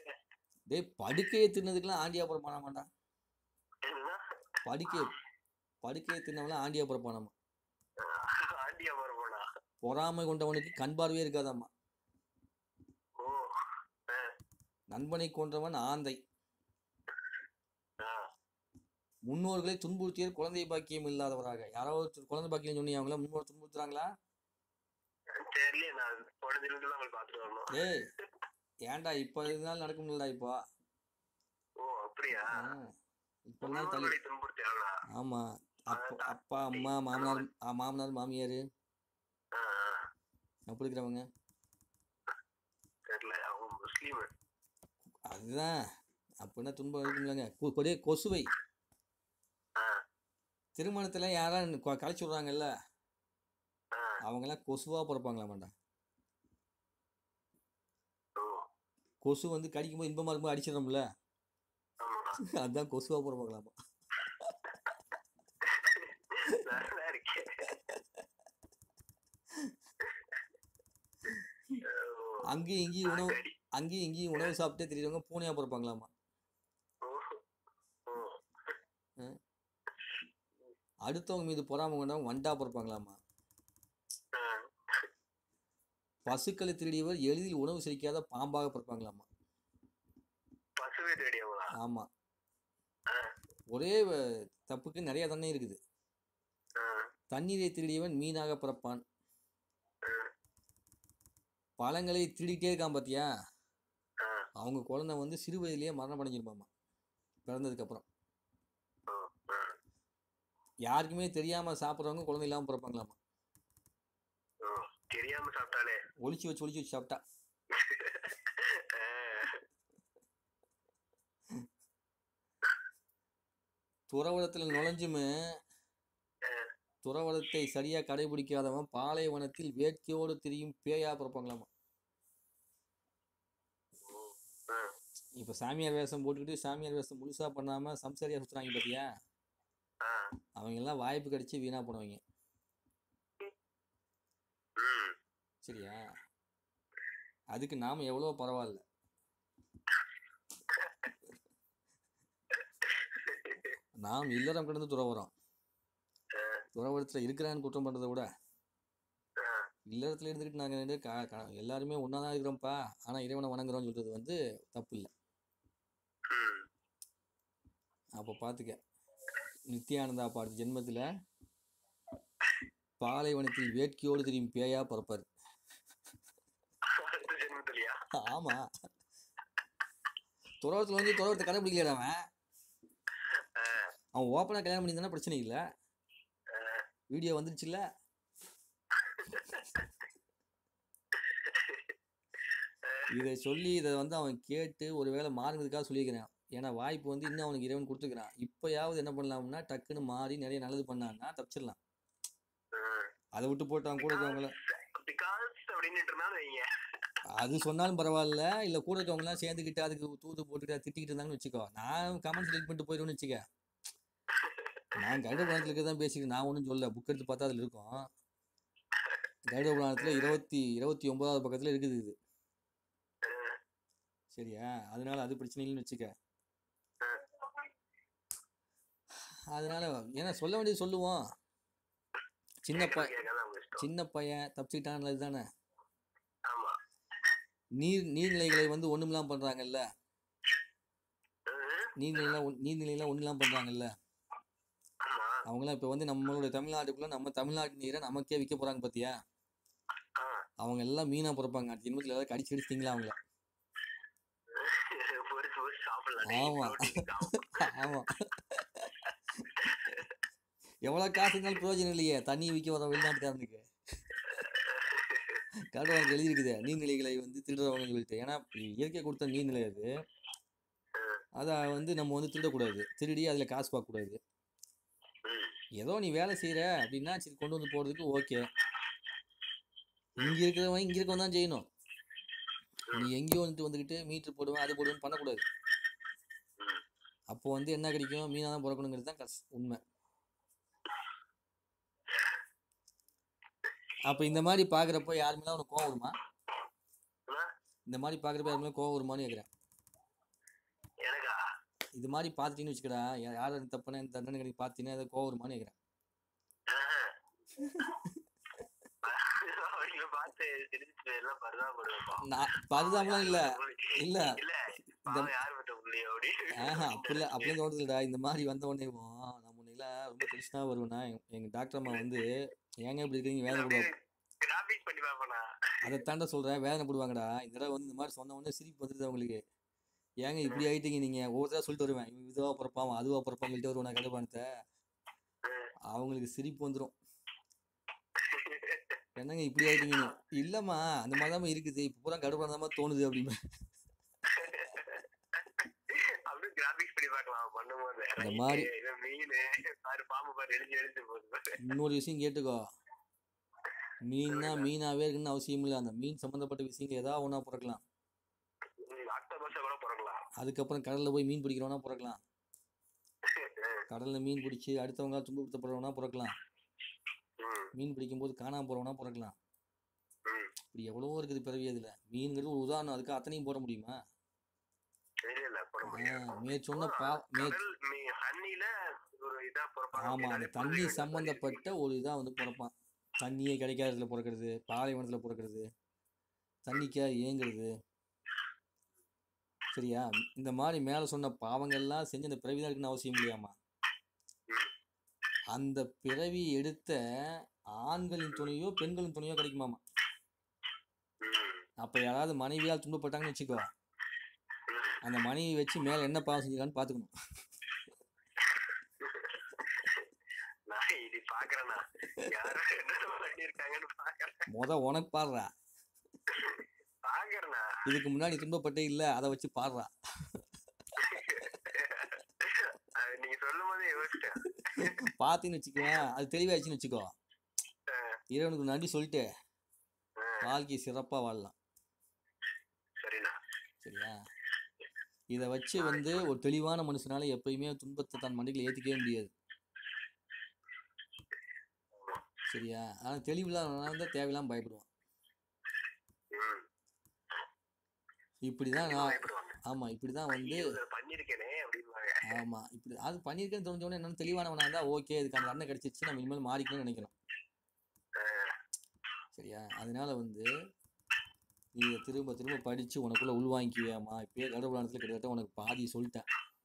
டேய் படுக்கையை தின்னதுக்கெல்லாம் ஆண்டியா பிறப்பானாமாண்டா
என்ன
படுக்கை படுக்கையை தின்னவெல்லாம் ஆண்டியா பிறப்பானாமா
ஆண்டியா போனா
பொறாமை கொண்டவனுக்கு கண் பார்வையே இருக்காதாம்மா
ஓ
நண்பனை கொன்றவன் ஆந்தை
ஆ.
முன்னோர்களை துன்புறுத்தியர் குழந்தை பாக்கியம் இல்லாதவராக யாராவது ஒருத்தர் குழந்தை பாக்கியம் சொன்னீங்க அவங்கள முன்னோர் துன்புறுத்துறாங்களா
தெரியல நான் போன தினத்துல அவங்க பாத்துட்டு வரணும்
ஏய் ஏன்டா இப்போ இதனால நடக்க முடியலடா இப்போ
ஓ அப்படியா
ஆ, இப்பெல்லாம் தள்ளி
முன்னோர்களை துன்புறுத்தியாங்களா
ஆமா அப்பா அப்பா அம்மா மாமனார் ஆ, மாமனார் மாமியார்
ஆ, ஆ.
அப்படி இருக்கிறவங்க
தெரியல அவங்க முஸ்லீம்
அதுதான் அப்படின்னா துன்பம் இருக்கும்லங்க கொ- கொடே கொசுவை
ஆ.
திருமணத்துல யாரா கொ- கழிச்சு விடுறாங்கல்ல
ஆ.
அவங்கெல்லாம் கொசுவா பிறப்பாங்களாமாண்டா
ஓ
கொசு வந்து கடிக்கும்போது இன்பமா இருக்கும்போது அடிச்சிடறோம்ல
ஆமா
அதுதான் கொசுவா பிறப்பாங்களாமா
நல்லா இருக்கே ஓ,
அங்கேயும் இங்கேயும் உணவு
அடி.
அங்கேயும் இங்கேயும் உணவு சாப்பிட்டே தெரியறவங்க பூனையா பிறப்பாங்களாமா
ஓ, ஓ.
அடுத்தவங்க மீது பொறாம கொண்டவங்க வண்டா பிறப்பாங்களாமா
ஆ.
பசுக்களை திருடியவர் எளிதில் உணவு செரிக்காத பாம்பாக பிறப்பாங்களாமா
பசுவை தேடியவங்களா
ஆமா
ஆ.
ஒரே வ- தப்புக்கு நிறைய தண்ணி இருக்குது
ஆ,
தண்ணீரை திருடியவன் மீனாக பிறப்பான்
ஆ.
பழங்களை திருடிட்டே இருக்கான் பாத்தியா
ஆ.
அவங்க குழந்தை வந்து சிறு வயதிலேயே மரணம் அடைஞ்சிருப்பாமா பிறந்ததுக்கு அப்புறம்
ஓ, ஆ.
யாருக்குமே தெரியாம சாப்பிட்றவங்க குழந்தை இல்லாம பிறப்பாங்களாமா
ஓ, தெரியாம சாப்பிட்டாலே
ஒளிச்சு வச்சு ஒளிச்சு வச்சு சாப்பிட்டா
ஆ,
துறவரத்துல நுழைஞ்சுமே துறவரத்தை சரியா கடைபிடிக்காதவன் பாலைவனத்தில் வேட்கையோடு திரியும் பேயா பிறப்பாங்களாமா
ஆ.
இப்ப சாமியார் வேஷம் போட்டுக்கிட்டு சாமியார் வேஷம் முழுசா பண்ணாம சம்சாரியா சுத்துறாங்க பாத்தியா
ஆ.
அவங்க எல்லாம் வாய்ப்பு கிடைச்சு வீணா போனவங்க
ம்.
சரியா அதுக்கு நாம எவ்வளவு பரவாயில்ல நாம் இல்லறம் கிடந்து துறவரம் துறவரத்துல இருக்கிறான்னு குற்றம் பண்றதை விட
ஆ.
இல்லறத்துல இருந்துக்கிட்டு நாங்க ரெண்டு கா- கா- எல்லாருமே ஒன்னா தான் இருக்கிறோம்ப்பா ஆனா இறைவனை வணங்குறோம்னு சொல்றது வந்து தப்பு இல்லை
ம்.
அப்போ பார்த்துக்க நித்யானந்தா பாடு ஜென்மத்தில் பாலைவனத்தில் வேட்கையோடு தெரியும் பேயா பிறப்பார்
அடுத்த ஜென்மத்திலயா
ஆமா துறவரத்தில் வந்து துறவரத்தை கடைபிடிக்கல அவன் அவன் ஓப்பனாக கல்யாணம் பண்ணியிருந்தானா பிரச்சனை இல்லை வீடியோ வந்துருச்சுல்ல இதை சொல்லி இதை வந்து அவன் கேட்டு ஒருவேளை மாறுங்கிறதுக்காக சொல்லியிருக்கிறேன் ஏன்னா வாய்ப்பு வந்து இன்னும் அவனுக்கு இறைவன் கொடுத்துக்கிறான் இப்போயாவது என்ன பண்ணலாம்னா டக்குன்னு மாறி நிறைய நல்லது பண்ணான்னா தப்பிச்சிடலாம் அதை விட்டு போட்டு அவன் கூட இருக்கவங்கள
பிகாஸ் அப்படின்னுட்டு இருந்தாலும் வைங்க
அது சொன்னாலும் பரவாயில்ல இல்லை கூட இருக்கவங்களாம் சேர்ந்துக்கிட்டு அதுக்கு தூது போட்டுக்கிட்டு திட்டிக்கிட்டு இருந்தாங்கன்னு வச்சுக்கோ நான் கமெண்ட்ஸ் லைக் பண்ணிட்டு போயிடுவேன்னு வச்சுக்க நான் கருட புராணத்தில் இருக்க தான் பேசிக்கிறேன் நான் ஒன்றும் சொல்ல புக் எடுத்து பார்த்தா அதில் இருக்கும் கருட புராணத்தில் இருபத்தி இருபத்தி ஒன்பதாவது பக்கத்தில் இருக்குது இது சரியா அதனால அது பிரச்சனை இல்லைன்னு வச்சுக்க அதனால ஏன்னா சொல்ல வேண்டியது சொல்லுவோம் சின்ன ப
கேட்காத அவங்க இஷ்டம்
சின்ன பையன் தப்பிச்சுக்கிட்டான் நல்லது தானே
ஆமா
நீர் நீர்நிலைகளை வந்து ஒண்ணுமில்லாம பண்றாங்கல்ல
ம்,
நீர்நிலைலாம் ஒன்- நீர்நிலைலாம் ஒண்ணுலாம் பண்றாங்கல்ல
ஆமா
அவங்களாம் இப்போ வந்து நம்மளோட தமிழ்நாட்டுக்குள்ள நம்ம தமிழ்நாட்டு நீரை நமக்கே விற்க போறாங்க பாத்தியா
ஆ.
அவங்க எல்லாம் மீனா பிறப்பாங்க அடுத்த ஜென்மத்தில் ஏதாவது கடிச்சு கடிச்சு திங்களா அவங்கள
பொரிச்சு பொரிச்சு சாப்பிடலாம்
ஆமா.
டேய், protein சாப்பிடு.
ஆமா எவ்வளவு காசு இருந்தாலும் பிரயோஜனம் இல்லையே தண்ணி விற்க வர வெளிநாட்டுக்காரனுக்கு காட்டுவாங்க எழுதியிருக்குது நீர்நிலைகளை வந்து திருடுறவங்க சொல்லிட்டு ஏன்னா இயற்கை கொடுத்த நீர்நிலை அது அதை வந்து நம்ம வந்து திருடக்கூடாது திருடி அதில் காசு பார்க்கக்கூடாது
ம்,
ஏதோ நீ வேலை செய்கிற அப்படின்னா சரி கொண்டு வந்து போகிறதுக்கு ஓகே இங்கே இருக்கிறவன் இங்கே இருக்கவன் தான் செய்யணும் நீ எங்கேயோ வந்துட்டு வந்துக்கிட்டு மீட்ரு போடுவேன் அது போடுவேன் பண்ணக்கூடாது
ம்.
அப்போ வந்து என்ன கிடைக்கும் மீனாக தான் பிறக்கணுங்கிறது தான் கஸ் உண்மை அப்போ இந்த மாதிரி பார்க்குறப்போ யாருமே உனக்கு கோவம் வருமா
என்ன?
இந்த மாதிரி பார்க்குறப்ப யாருமே கோவம் வருமான்னு கேட்குறேன்
எனக்கா
இது மாதிரி பார்த்துட்டீங்கன்னு வச்சுக்கடா யா- யார் அந்த தப்புனா இந்த தண்டனை கிடைக்கு பார்த்தீங்கன்னா அதை கோவம் வருமான்னு கேட்குறேன்
அவங்கள பார்த்து சிரிச்சுட்டு எல்லாம் பரிதாபப்படுவேன்ப்பா.
நான் பரிதாபம்லாம் இல்லை இல்லை
இல்ல
இந்த
பாவம் யார் பெற்ற புள்ளி அப்படி
ஆஹா அப்படி அப்படிலாம் தோணுதுடா இந்த மாதிரி வந்த உடனே நான் முன்னெல்லாம் ரொம்ப டென்ஷனாக வருவேன்னா எங்க- எங்க டாக்டர் அம்மா வந்து ஏங்க இப்படி இருக்கீங்க வேதனை போடுவாங்க
கிராபிக் பண்ணி பாப்பனா
அதை தாண்டா சொல்கிறேன் வேதனை போடுவாங்கடா இந்த தடவை வந்து இந்த மாதிரி சொன்ன உடனே சிரிப்பு வந்துடுது அவங்களுக்கு ஏங்க இப்படி ஆயிட்டீங்க நீங்கள் ஒவ்வொருத்தரா சொல்லிட்டு வருவேன் இவன் இதுவாக பிறப்பான் அதுவாக பிறப்பான் சொல்லிட்டு வருவேன் நான் கடுப்பானத்தை அவங்களுக்கு சிரிப்பு வந்துடும் என்னங்க இப்படி ஆயிட்டீங்கன்னு இல்லைம்மா அந்த மாதிரி தான் இருக்குது இப்போ பூரா கடுப்பான மாதிரி தோணுது அப்படின்னு
அப்படியே கிராபிக்ஸ் பண்ணி பார்க்கலாம் பண்ணும்போது
இந்த மாதிரி-
Right, இது மீன் பாரு பாம்பு பாரு எழுதி எழுதி போகுது பாரு.
இன்னொரு விஷயம் கேட்டுக்கோ மீன்னா மீனாவே இருக்குன்னு அவசியம் இல்லை அந்த மீன் சம்மந்தப்பட்ட விஷயங்கள் ஏதாவது ஒன்றா பிறக்கலாம்
ம், ஆக்டோபஸை கூட பிறக்கலாம்
அதுக்கப்புறம் கடலில் போய் மீன் பிடிக்கிறவனா பிறக்கலாம் கடலில் மீன் பிடிச்சி அடுத்தவங்க துன்புறுத்தப்படுறவனா பிறக்கலாம்
ம்,
மீன் பிடிக்கும்போது காணாமல் போகிறவனா பிறக்கலாம்
ம்.
இப்படி எவ்வளவோ இருக்குது பிறவி அதில் மீன்கிறது ஒரு உதாரணம் அதுக்கு அத்தனையும் போட முடியுமா
இல்ல, இல்ல, போட முடியாது.
ஆ, மே சொன்ன பா மே
கடல் மீ- தண்ணியில ஒரு இதா பிறப்பாங்க
ஆமாம் அந்த
அப்படின்னாலே
தண்ணி
புரிஞ்சுக்க வேண்டியது.
சம்மந்தப்பட்ட ஒரு இதாக வந்து பிறப்பான் தண்ணியே கிடைக்காத இடத்துல பிறக்கிறது பாலைவனத்தில் பிறக்கிறது தண்ணிக்காக ஏங்குறது சரியா இந்த மாதிரி மேலே சொன்ன பாவங்கள்லாம் செஞ்சு அந்த பிறவி தான் இருக்குன்னு அவசியம் இல்லையாமா அந்த பிறவி எடுத்த ஆண்களின் துணையோ பெண்களின் துணையோ கிடைக்குமாமா
ம்,
அப்போ யாராவது மனைவியால் துன்பப்பட்டாங்கன்னு வச்சுக்கோ
ம்.
அந்த மனைவி வச்சு மேலே என்ன பாவம் செஞ்சுக்கான்னு பார்த்துக்கணும்
நான் இது பாக்குறேன்னா யாரோ என்ன பண்ணிருக்காங்கன்னு பாக்குறேன்
முத உனக்கு பாடுறா
பாக்குறேண்ணா
இதுக்கு முன்னாடி துன்பப்பட்டே இல்லை அதை வச்சு பாடுறா
அது நீங்க சொல்லும் போதே யோசிச்சேன்
பார்த்தீங்கன்னு வச்சுக்கோவேன் அது தெளிவாயிடுச்சுன்னு வச்சுக்கோ இறைவனுக்கு நன்றி சொல்லிட்டு
ஆ,
வாழ்க்கையை சிறப்பாக வாழலாம்
சரிண்ணா
சரியா இதை வச்சு வந்து ஒரு தெளிவான மனுஷனால எப்பயுமே துன்பத்தை தன் மண்டையில் ஏற்றிக்கவே முடியாது சரியா ஆனால் தெளிவில்லாதவனா தான் தேவையில்லாம பயப்படுவான்
ம்.
இப்படி தான் நான்
பயப்படுவாங்க
ஆமாம் இப்படி தான் வந்து
ஐயோ, இதை பண்ணிருக்கேனே அப்படின்வாங்க
ஆமாம் இப்படி அது பண்ணியிருக்கேன்னு தெரிஞ்சவொடனே என்னன்னு தெளிவானவனா இருந்தால் ஓகே இதுக்கு அந்த அண்ணன் கிடச்சிச்சு நம்ம இனிமேல் மாறிக்கணும்னு நினைக்கணும் சரியா அதனால வந்து நீ இதை திரும்ப திரும்ப படித்து உனக்குள்ளே உள்வாங்கிக்குவியாமா இப்பயே கடவுளானத்தில் கிட்டத்தட்ட உனக்கு பாதி சொல்லிட்டேன்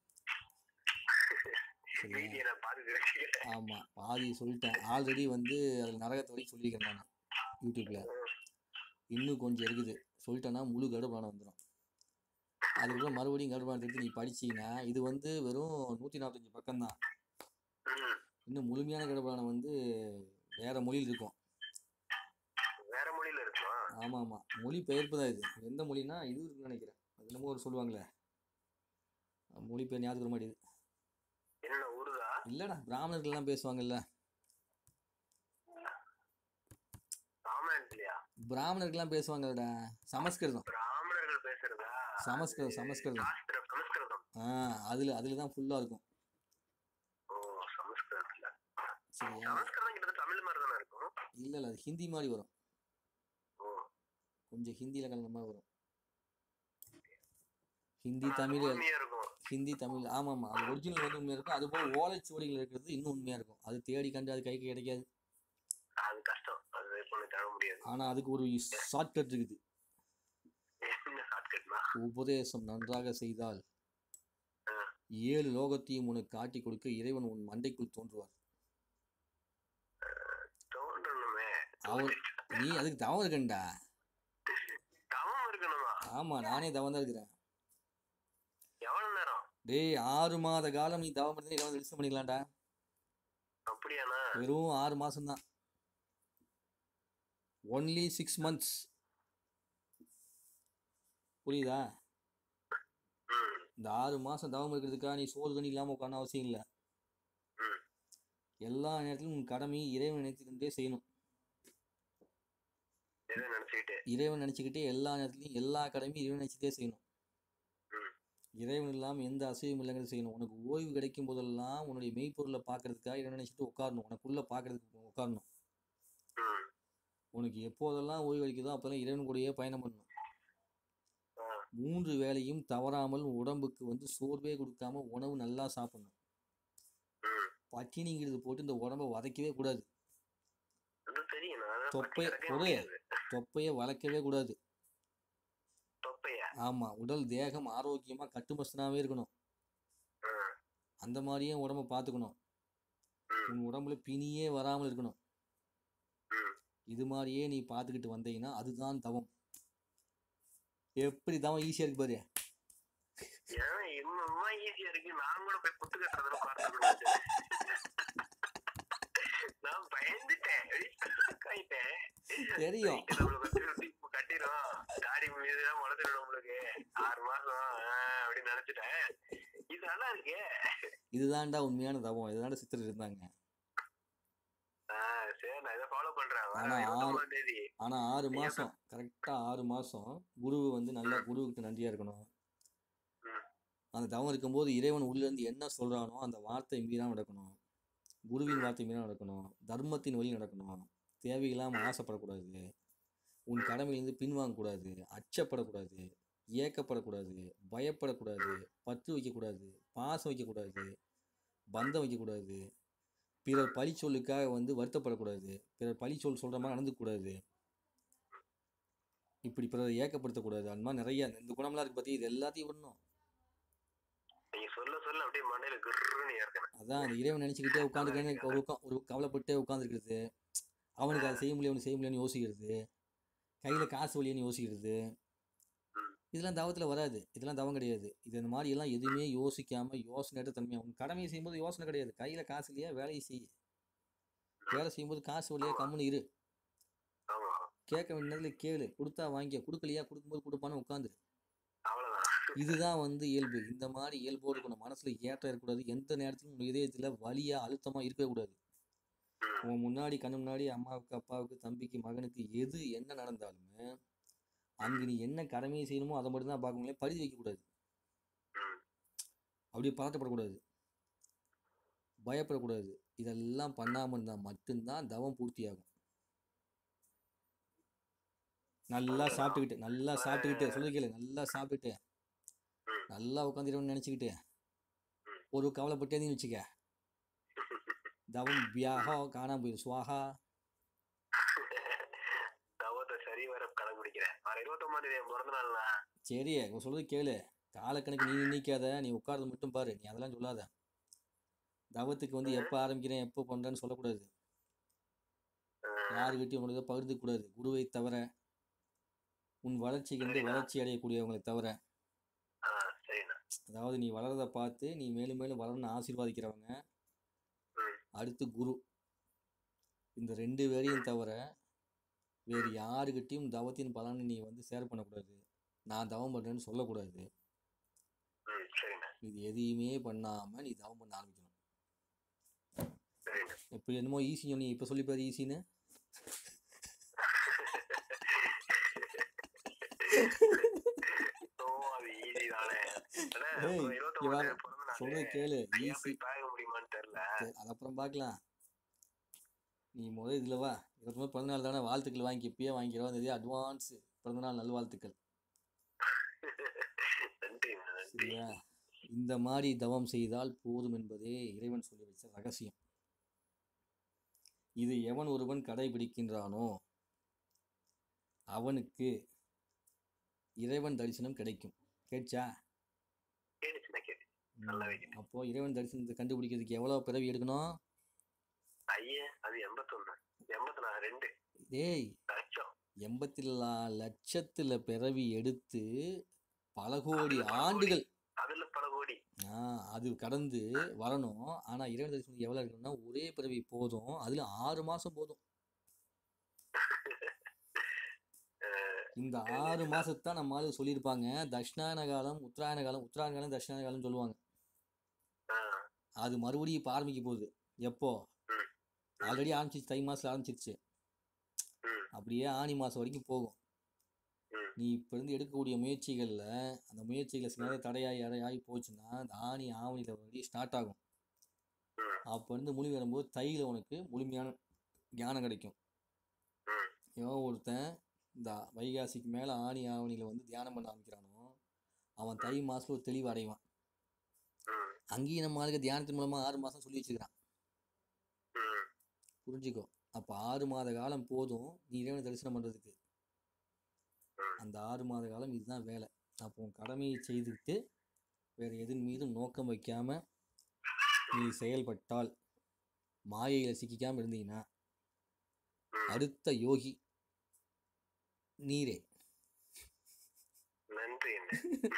சரியா
வீடியோ நான் பார்த்து தெரிஞ்சுக்கிறேன்
ஆமாம் பாதி சொல்லிட்டேன் ஆல்ரெடி வந்து அதில் நரகத்தை வரைக்கும் சொல்லியிருக்கேன் நான் யூடியூப்பில் இன்னும் கொஞ்சம் இருக்குது சொல்லிட்டேன்னா முழு கடுப்பானம் வந்துடும் அதுக்கப்புறம் மறுபடியும் கடுப்பானம் எடுத்து நீ படிச்சீங்கன்னா இது வந்து வெறும் நூற்றி நாற்பத்தஞ்சு பக்கம்தான்
ம்.
இன்னும் முழுமையான கடுப்பானம் வந்து வேற மொழியில் இருக்கும்
வேற மொழியில இருக்குமா
ஆமாம் ஆமாம் மொழி பெயர்ப்பு தான் இது எந்த மொழினா இது இருக்குன்னு நினைக்கிறேன் அது என்னமோ ஒரு சொல்லுவாங்களே மொழி பேர் ஞாபகம் வர மாட்டேங்குது
என்ன உருதா
இல்லைடா பிராமணர்கள்லாம் பேசுவாங்கல்ல
ராமாயணம் இல்லையா
பிராமணர்கள்லாம் பேசுவாங்கல்லடா சமஸ்கிருதம்
பிராமணர்கள் பேசுறதா
சமஸ்கிருதம்
அது
சமஸ்கிருதம்
சாஸ்திரம் சமஸ்கிருதம்
ஆ அதில் அதில் தான் ஃபுல்லாக இருக்கும்
ஓ சமஸ்கிருதத்துல
சரியா
சமஸ்கிருதம் கிட்டத்தட்ட தமிழ் மாதிரி தானே இருக்கும்
இல்லை இல்லை அது ஹிந்தி மாதிரி வரும்
ஓ
கொஞ்சம் ஹிந்தியில் கலந்த மாதிரி வரும் ஹிந்தி
ஆனா அது
தமிழ்
உண்மையா இருக்கும்
ஹிந்தி தமிழ் ஆமாம் ஆமாம் அது ஒரிஜினல் வந்து உண்மையாக இருக்கும் அதுபோல் ஓலைச்சுவடிகள் இருக்கிறது இன்னும் உண்மையாக இருக்கும் அது தேடி கண்டு அது கைக்கு கிடைக்காது
அது கஷ்டம் அது பண்ணி தர முடியாது
ஆனால் அதுக்கு ஒரு ஷார்ட்கட் இருக்குது
என்ன ஷார்ட்கட்னா
உபதேசம் நன்றாக செய்தால்
ஆ.
ஏழு லோகத்தையும் உனக்கு காட்டி கொடுக்க இறைவன் உன் மண்டைக்குள் தோன்றுவார்
தோன்றணுமே
அவர் நீ அதுக்கு தவம் இருக்கண்டா
தவம் இருக்கணுமா
ஆமாம் நானே தவம் தான் இருக்கிறேன்
எவ்வளவு நேரம்
டேய் ஆறு மாத காலம் நீ தவம் இருந்து இறைவன் ரிஜிஸ்டர் பண்ணிக்கலாம்டா
அப்படியாண்ணா
வெறும் ஆறு மாசம்தான் ஒன்லி சிக்ஸ் மந்த்ஸ் புரியுதா
ம்
இந்த ஆறு மாசம் தவம் இருக்கிறதுக்காக நீ சோறு தண்ணி இல்லாமல் உட்கார அவசியம் இல்லை
ம்.
எல்லா நேரத்திலும் உன் கடமையை இறைவன் நினைத்துக்கிட்டே செய்யணும்
எதை நினைச்சுக்கிட்டு
இறைவன் நினச்சிக்கிட்டே எல்லா நேரத்துலையும் எல்லா கடமையும் இறைவன் நினச்சிட்டே செய்யணும்
ம்.
இறைவன் இல்லாமல் எந்த அசைவும் இல்லைங்கிறது செய்யணும் உனக்கு ஓய்வு கிடைக்கும் போதெல்லாம் உன்னுடைய மெய்ப்பொருளை பார்க்கறதுக்காக இறைவன் நினச்சிட்டு உட்காரணும் உனக்குள்ளே பார்க்கறதுக்கு உட்காரணும்
ம்
உனக்கு எப்போதெல்லாம் ஓய்வு அளிக்குதோ அப்போல்லாம் இறைவன் கூடயே பயணம் பண்ணணும்
ஆ.
மூன்று வேளையும் தவறாமல் உடம்புக்கு வந்து சோர்வே கொடுக்காம உணவு நல்லா சாப்பிடணும்
ம்.
பட்டினிங்கிறது போட்டு இந்த உடம்ப வதைக்கவே கூடாது
அது தெரியும் நான் அதான்
தொப்பை
பட்டி கிடக்கவே
ஒரு
முடியாது.
தொப்பையை வளர்க்கவே கூடாது
தொப்பையா
ஆமா உடல் தேகம் ஆரோக்கியமா கட்டுமஸ்தனாவே இருக்கணும்
ம்.
அந்த மாதிரியே உடம்ப பார்த்துக்கணும்
ம்.
உன் உடம்புல பிணியே வராமல் இருக்கணும்
ம்.
இது மாதிரியே நீ பார்த்துக்கிட்டு வந்தீங்கன்னா அதுதான் தவம் எப்படி தவம் ஈஸியா இருக்கு பாரு
ஏன் இன்னுமா ஈஸியா இருக்கு நான் கூட போய் புத்து கட்டுறதுல பார்த்து நான் பயந்துட்டேன் ஆயிட்டேன்
தெரியும்
நைட்டு நம்மள கட்டி விட்டு இப்ப கட்டிரும் தாடி மீதுலாம் முளைச்சிடும் நம்மளுக்கு ஆறு மாசம் ஆஹ் அப்படின்னு நினைச்சிட்டேன் இது நல்லா இருக்கே
இதுதான்டா உண்மையான தவம் இதுதான்டா சித்தர் இருந்தாங்க
ஆஹ் சரி நான் இதை ஃபாலோ பண்றேன் வர
ஆனா
இருபத்தொன்பதாம் தேதி
ஆனா ஆறு மாசம் கரெக்டா ஆறு மாசம் குரு வந்து நல்லா குருவுக்கு நன்றியா இருக்கணும்
ம்.
அந்த தவம் இருக்கும்போது இறைவன் உள்ள இருந்து என்ன சொல்றானோ அந்த வார்த்தை மீறாம நடக்கணும் குருவின் வார்த்தை மீறாம நடக்கணும் தர்மத்தின் வழி நடக்கணும் தேவையில்லாம ஆசைப்படக்கூடாது உன் கடமையிலிருந்து பின்வாங்கக்கூடாது அச்சப்படக்கூடாது ஏக்கப்படக்கூடாது பயப்படக்கூடாது பற்று வைக்கக்கூடாது பாசம் வைக்கக்கூடாது பந்தம் வைக்கக்கூடாது பிறர் பழி சொல்லுக்காக வந்து வருத்தப்படக்கூடாது பிறர் பழி சொல் சொல்கிற மாதிரி நடந்துக்கூடாது இப்படி பிறரை ஏக்கப்படுத்தக்கூடாது அந்த மாதிரி நிறைய இந்த குணம்லாம் இருக்கு பற்றி இது எல்லாத்தையும் விடணும்
நீங்க சொல்ல சொல்ல அப்படியே மண்டையில கிருன்னு ஏற்கனவே
அதான் அந்த இறைவன் நினச்சிக்கிட்டே உட்காந்துருக்கேன்னு ஒரு உட்கா ஒரு கவலைப்பட்டே உட்காந்துருக்கிறது அவனுக்கு அதை செய்ய முடியும் அவனுக்கு செய்ய முடியும்னு யோசிக்கிறது கையில் காசு வழியன்னு யோசிக்கிறது இதெல்லாம் தவத்தில் வராது இதெல்லாம் தவம் கிடையாது இது இந்த மாதிரி எல்லாம் எதுவுமே யோசிக்காம யோசனையற்ற தன்மையாக உன் கடமையை செய்யும்போது யோசனை கிடையாது கையில் காசு இல்லையா வேலையை செய் வேலை செய்யும்போது காசு வழியா கம்முன்னு இரு
ஆமா
கேட்க வேண்டிய நேரத்தில் கேளு கொடுத்தா வாங்கிக்க கொடுக்கலையா கொடுக்கும்போது கொடுப்பான்னு உட்காந்துரு
அவ்வளவுதான்
இதுதான் வந்து இயல்பு இந்த மாதிரி இயல்போடு இருக்கணும் மனசுல ஏற்றம் இருக்கக்கூடாது எந்த நேரத்திலும் உன் இதயத்துல வலியா அழுத்தமா இருக்கவே கூடாது
ம்.
உன் முன்னாடி கண்ணு முன்னாடி அம்மாவுக்கு அப்பாவுக்கு தம்பிக்கு மகனுக்கு எது என்ன நடந்தாலுமே அங்கு நீ என்ன கடமையை செய்யணுமோ அதை மட்டும் தான் பார்க்க முடியும் பரிதி வைக்கக்கூடாது
ம்.
அப்படியே பதட்டப்படக்கூடாது பயப்படக்கூடாது இதெல்லாம் பண்ணாம இருந்தா மட்டும்தான் தவம் பூர்த்தியாகும் நல்லா சாப்பிட்டுக்கிட்டு நல்லா சாப்பிட்டுக்கிட்டு சொல்லு கேளு நல்லா சாப்பிட்டுட்டு
ம்.
நல்லா உட்காந்துருவன்னு நினச்சிக்கிட்டு
ம்.
ஒரு கவலைப்பட்டே நீ வச்சுக்க தவம் வியாகா காணாம போயிடும் சுவாகா
தவத்தை சரி வர கடைபிடிக்கிறேன் வர இருபத்தொன்பதாம் தேதி என் பிறந்த நாள்னா
சரி உன் சொல்றது கேளு காலக்கணக்கு நீ நினைக்காத நீ உட்கார்றது மட்டும் பாரு நீ அதெல்லாம் சொல்லாத தவத்துக்கு வந்து எப்போ ஆரம்பிக்கிறேன் எப்போ பண்றேன்னு சொல்லக்கூடாது யாருக்கிட்டையும் உங்களோட பகிர்ந்து கூடாது குருவை தவிர உன் வளர்ச்சிக்கு வந்து வளர்ச்சி அடையக்கூடியவங்களை தவிர
ஆஹ் சரிண்ணா
அதாவது நீ வளர்றதை பார்த்து நீ மேலும் மேலும் வளரணும்னு ஆசீர்வாதிக்கிறவங்க
ம்.
அடுத்து குரு இந்த ரெண்டு பேரையும் தவிர வேறு யாருக்கிட்டையும் தவத்தின் பலனை நீ வந்து ஷேர் பண்ணக்கூடாது நான் தவம் பண்ணுறேன்னு சொல்லக்கூடாது
ம் சரிண்ணா
இது எதையுமே பண்ணாம நீ தவம் பண்ண ஆரம்பிக்கணும்
சரிண்ணா
இப்போ என்னமோ ஈஸி சொன்னி இப்போ சொல்லி பாரு ஈஸின்னு
ஓ அது ஈஸி தானே அண்ணா,
ஏய்,
அப்புறம் இருபத்தொன்பதாம்
இவன்
தேதி பிறந்த நாள்
சொல்றது கேளு
ஐயா
ஈஸி
போய் தாங்க முடியுமான்னு தெரியல
அது அப்புறம் பார்க்கலாம் நீ முதல் இதில் வா இருபத்தி பிறந்தநாள் தானே வாழ்த்துக்கள் வாங்கி இப்பயே வாங்கிக்கிறோம் இதே அட்வான்ஸ் பிறந்தநாள் நல்வாழ்த்துக்கள்
நன்றிண்ணா நன்றி
சரியா இந்த மாதிரி தவம் செய்தால் போதும் என்பதே இறைவன் சொல்லி வச்ச ரகசியம் இது எவன் ஒருவன் கடைபிடிக்கின்றானோ அவனுக்கு இறைவன் தரிசனம் கிடைக்கும் கேட்சா
கேட்டுச்சுண்ணா கேட்டு
ம்,
நல்லாவே கேட்டுச்சு.
அப்போ இறைவன் தரிசனத்தை கண்டுபிடிக்கிறதுக்கு எவ்வளவு பிறவி எடுக்கணும்
ஐயே அது எண்பத்தொன்னு எண்பத்தி நாலு ரெண்டு
டேய்
லட்சம்
எண்பத்தி நாலு லட்சத்துல பிறவி எடுத்து பல கோடி
அதுல பல
ஆண்டுகள்
அதுல பல கோடி
ஆ, அது கடந்து வரணும் ஆனா இறைவன் தரிசனம் எவ்வளவு இருக்கணும்னா ஒரே பிறவி போதும் அதுல ஆறு மாசம் போதும் இந்த ஆறு மாசத்தான் நம்ம ஆளு சொல்லியிருப்பாங்க தட்சிணாயன காலம் உத்தராயண காலம் உத்தராயண காலம் தட்சிணாயன காலம் சொல்லுவாங்க
ஆஹ்
அது மறுபடியும் இப்போ ஆரம்பிக்க போகுது எப்போ
ம்.
ஆல்ரெடி ஆரம்பிச்சிச்சு தை மாசத்துல ஆரம்பிச்சிருச்சு
ம்.
அப்படியே ஆனி மாசம் வரைக்கும் போகும்
ம்.
நீ இப்போ இருந்து எடுக்கக்கூடிய முயற்சிகள்ல அந்த முயற்சிகளை சில நேரம் தடையாகி அடையாகி போச்சுன்னா அந்த ஆனி ஆவணியில் வரைக்கும் ஸ்டார்ட் ஆகும்
ம்.
அப்போ இருந்து முழுமை வரும்போது தையில் உனக்கு முழுமையான ஞானம் கிடைக்கும்
ம்.
எவன் ஒருத்தன் இந்த வைகாசிக்கு மேலே ஆணி ஆவணியில் வந்து தியானம் பண்ண ஆரம்பிக்கிறானோ அவன் தை மாசத்துல ஒரு தெளிவு அடைவான்
ம்,
அங்கேயும் நம்ம ஆளுக்கு தியானத்தின் மூலமா ஆறு மாசம் சொல்லி வச்சுக்கிறான்
ம்,
புரிஞ்சுக்கோ அப்ப ஆறு மாத காலம் போதும் நீ இறைவனை தரிசனம் பண்றதுக்கு
ம்.
அந்த ஆறு மாத காலம் இதுதான் வேலை அப்போ உன் கடமையை செய்துவிட்டு வேற எதன் மீதும் நோக்கம் வைக்காம நீ செயல்பட்டால் மாயையில சிக்கிக்காம இருந்தீங்கன்னா
ம்.
அடுத்த யோகி நீரே
நன்றி என்ன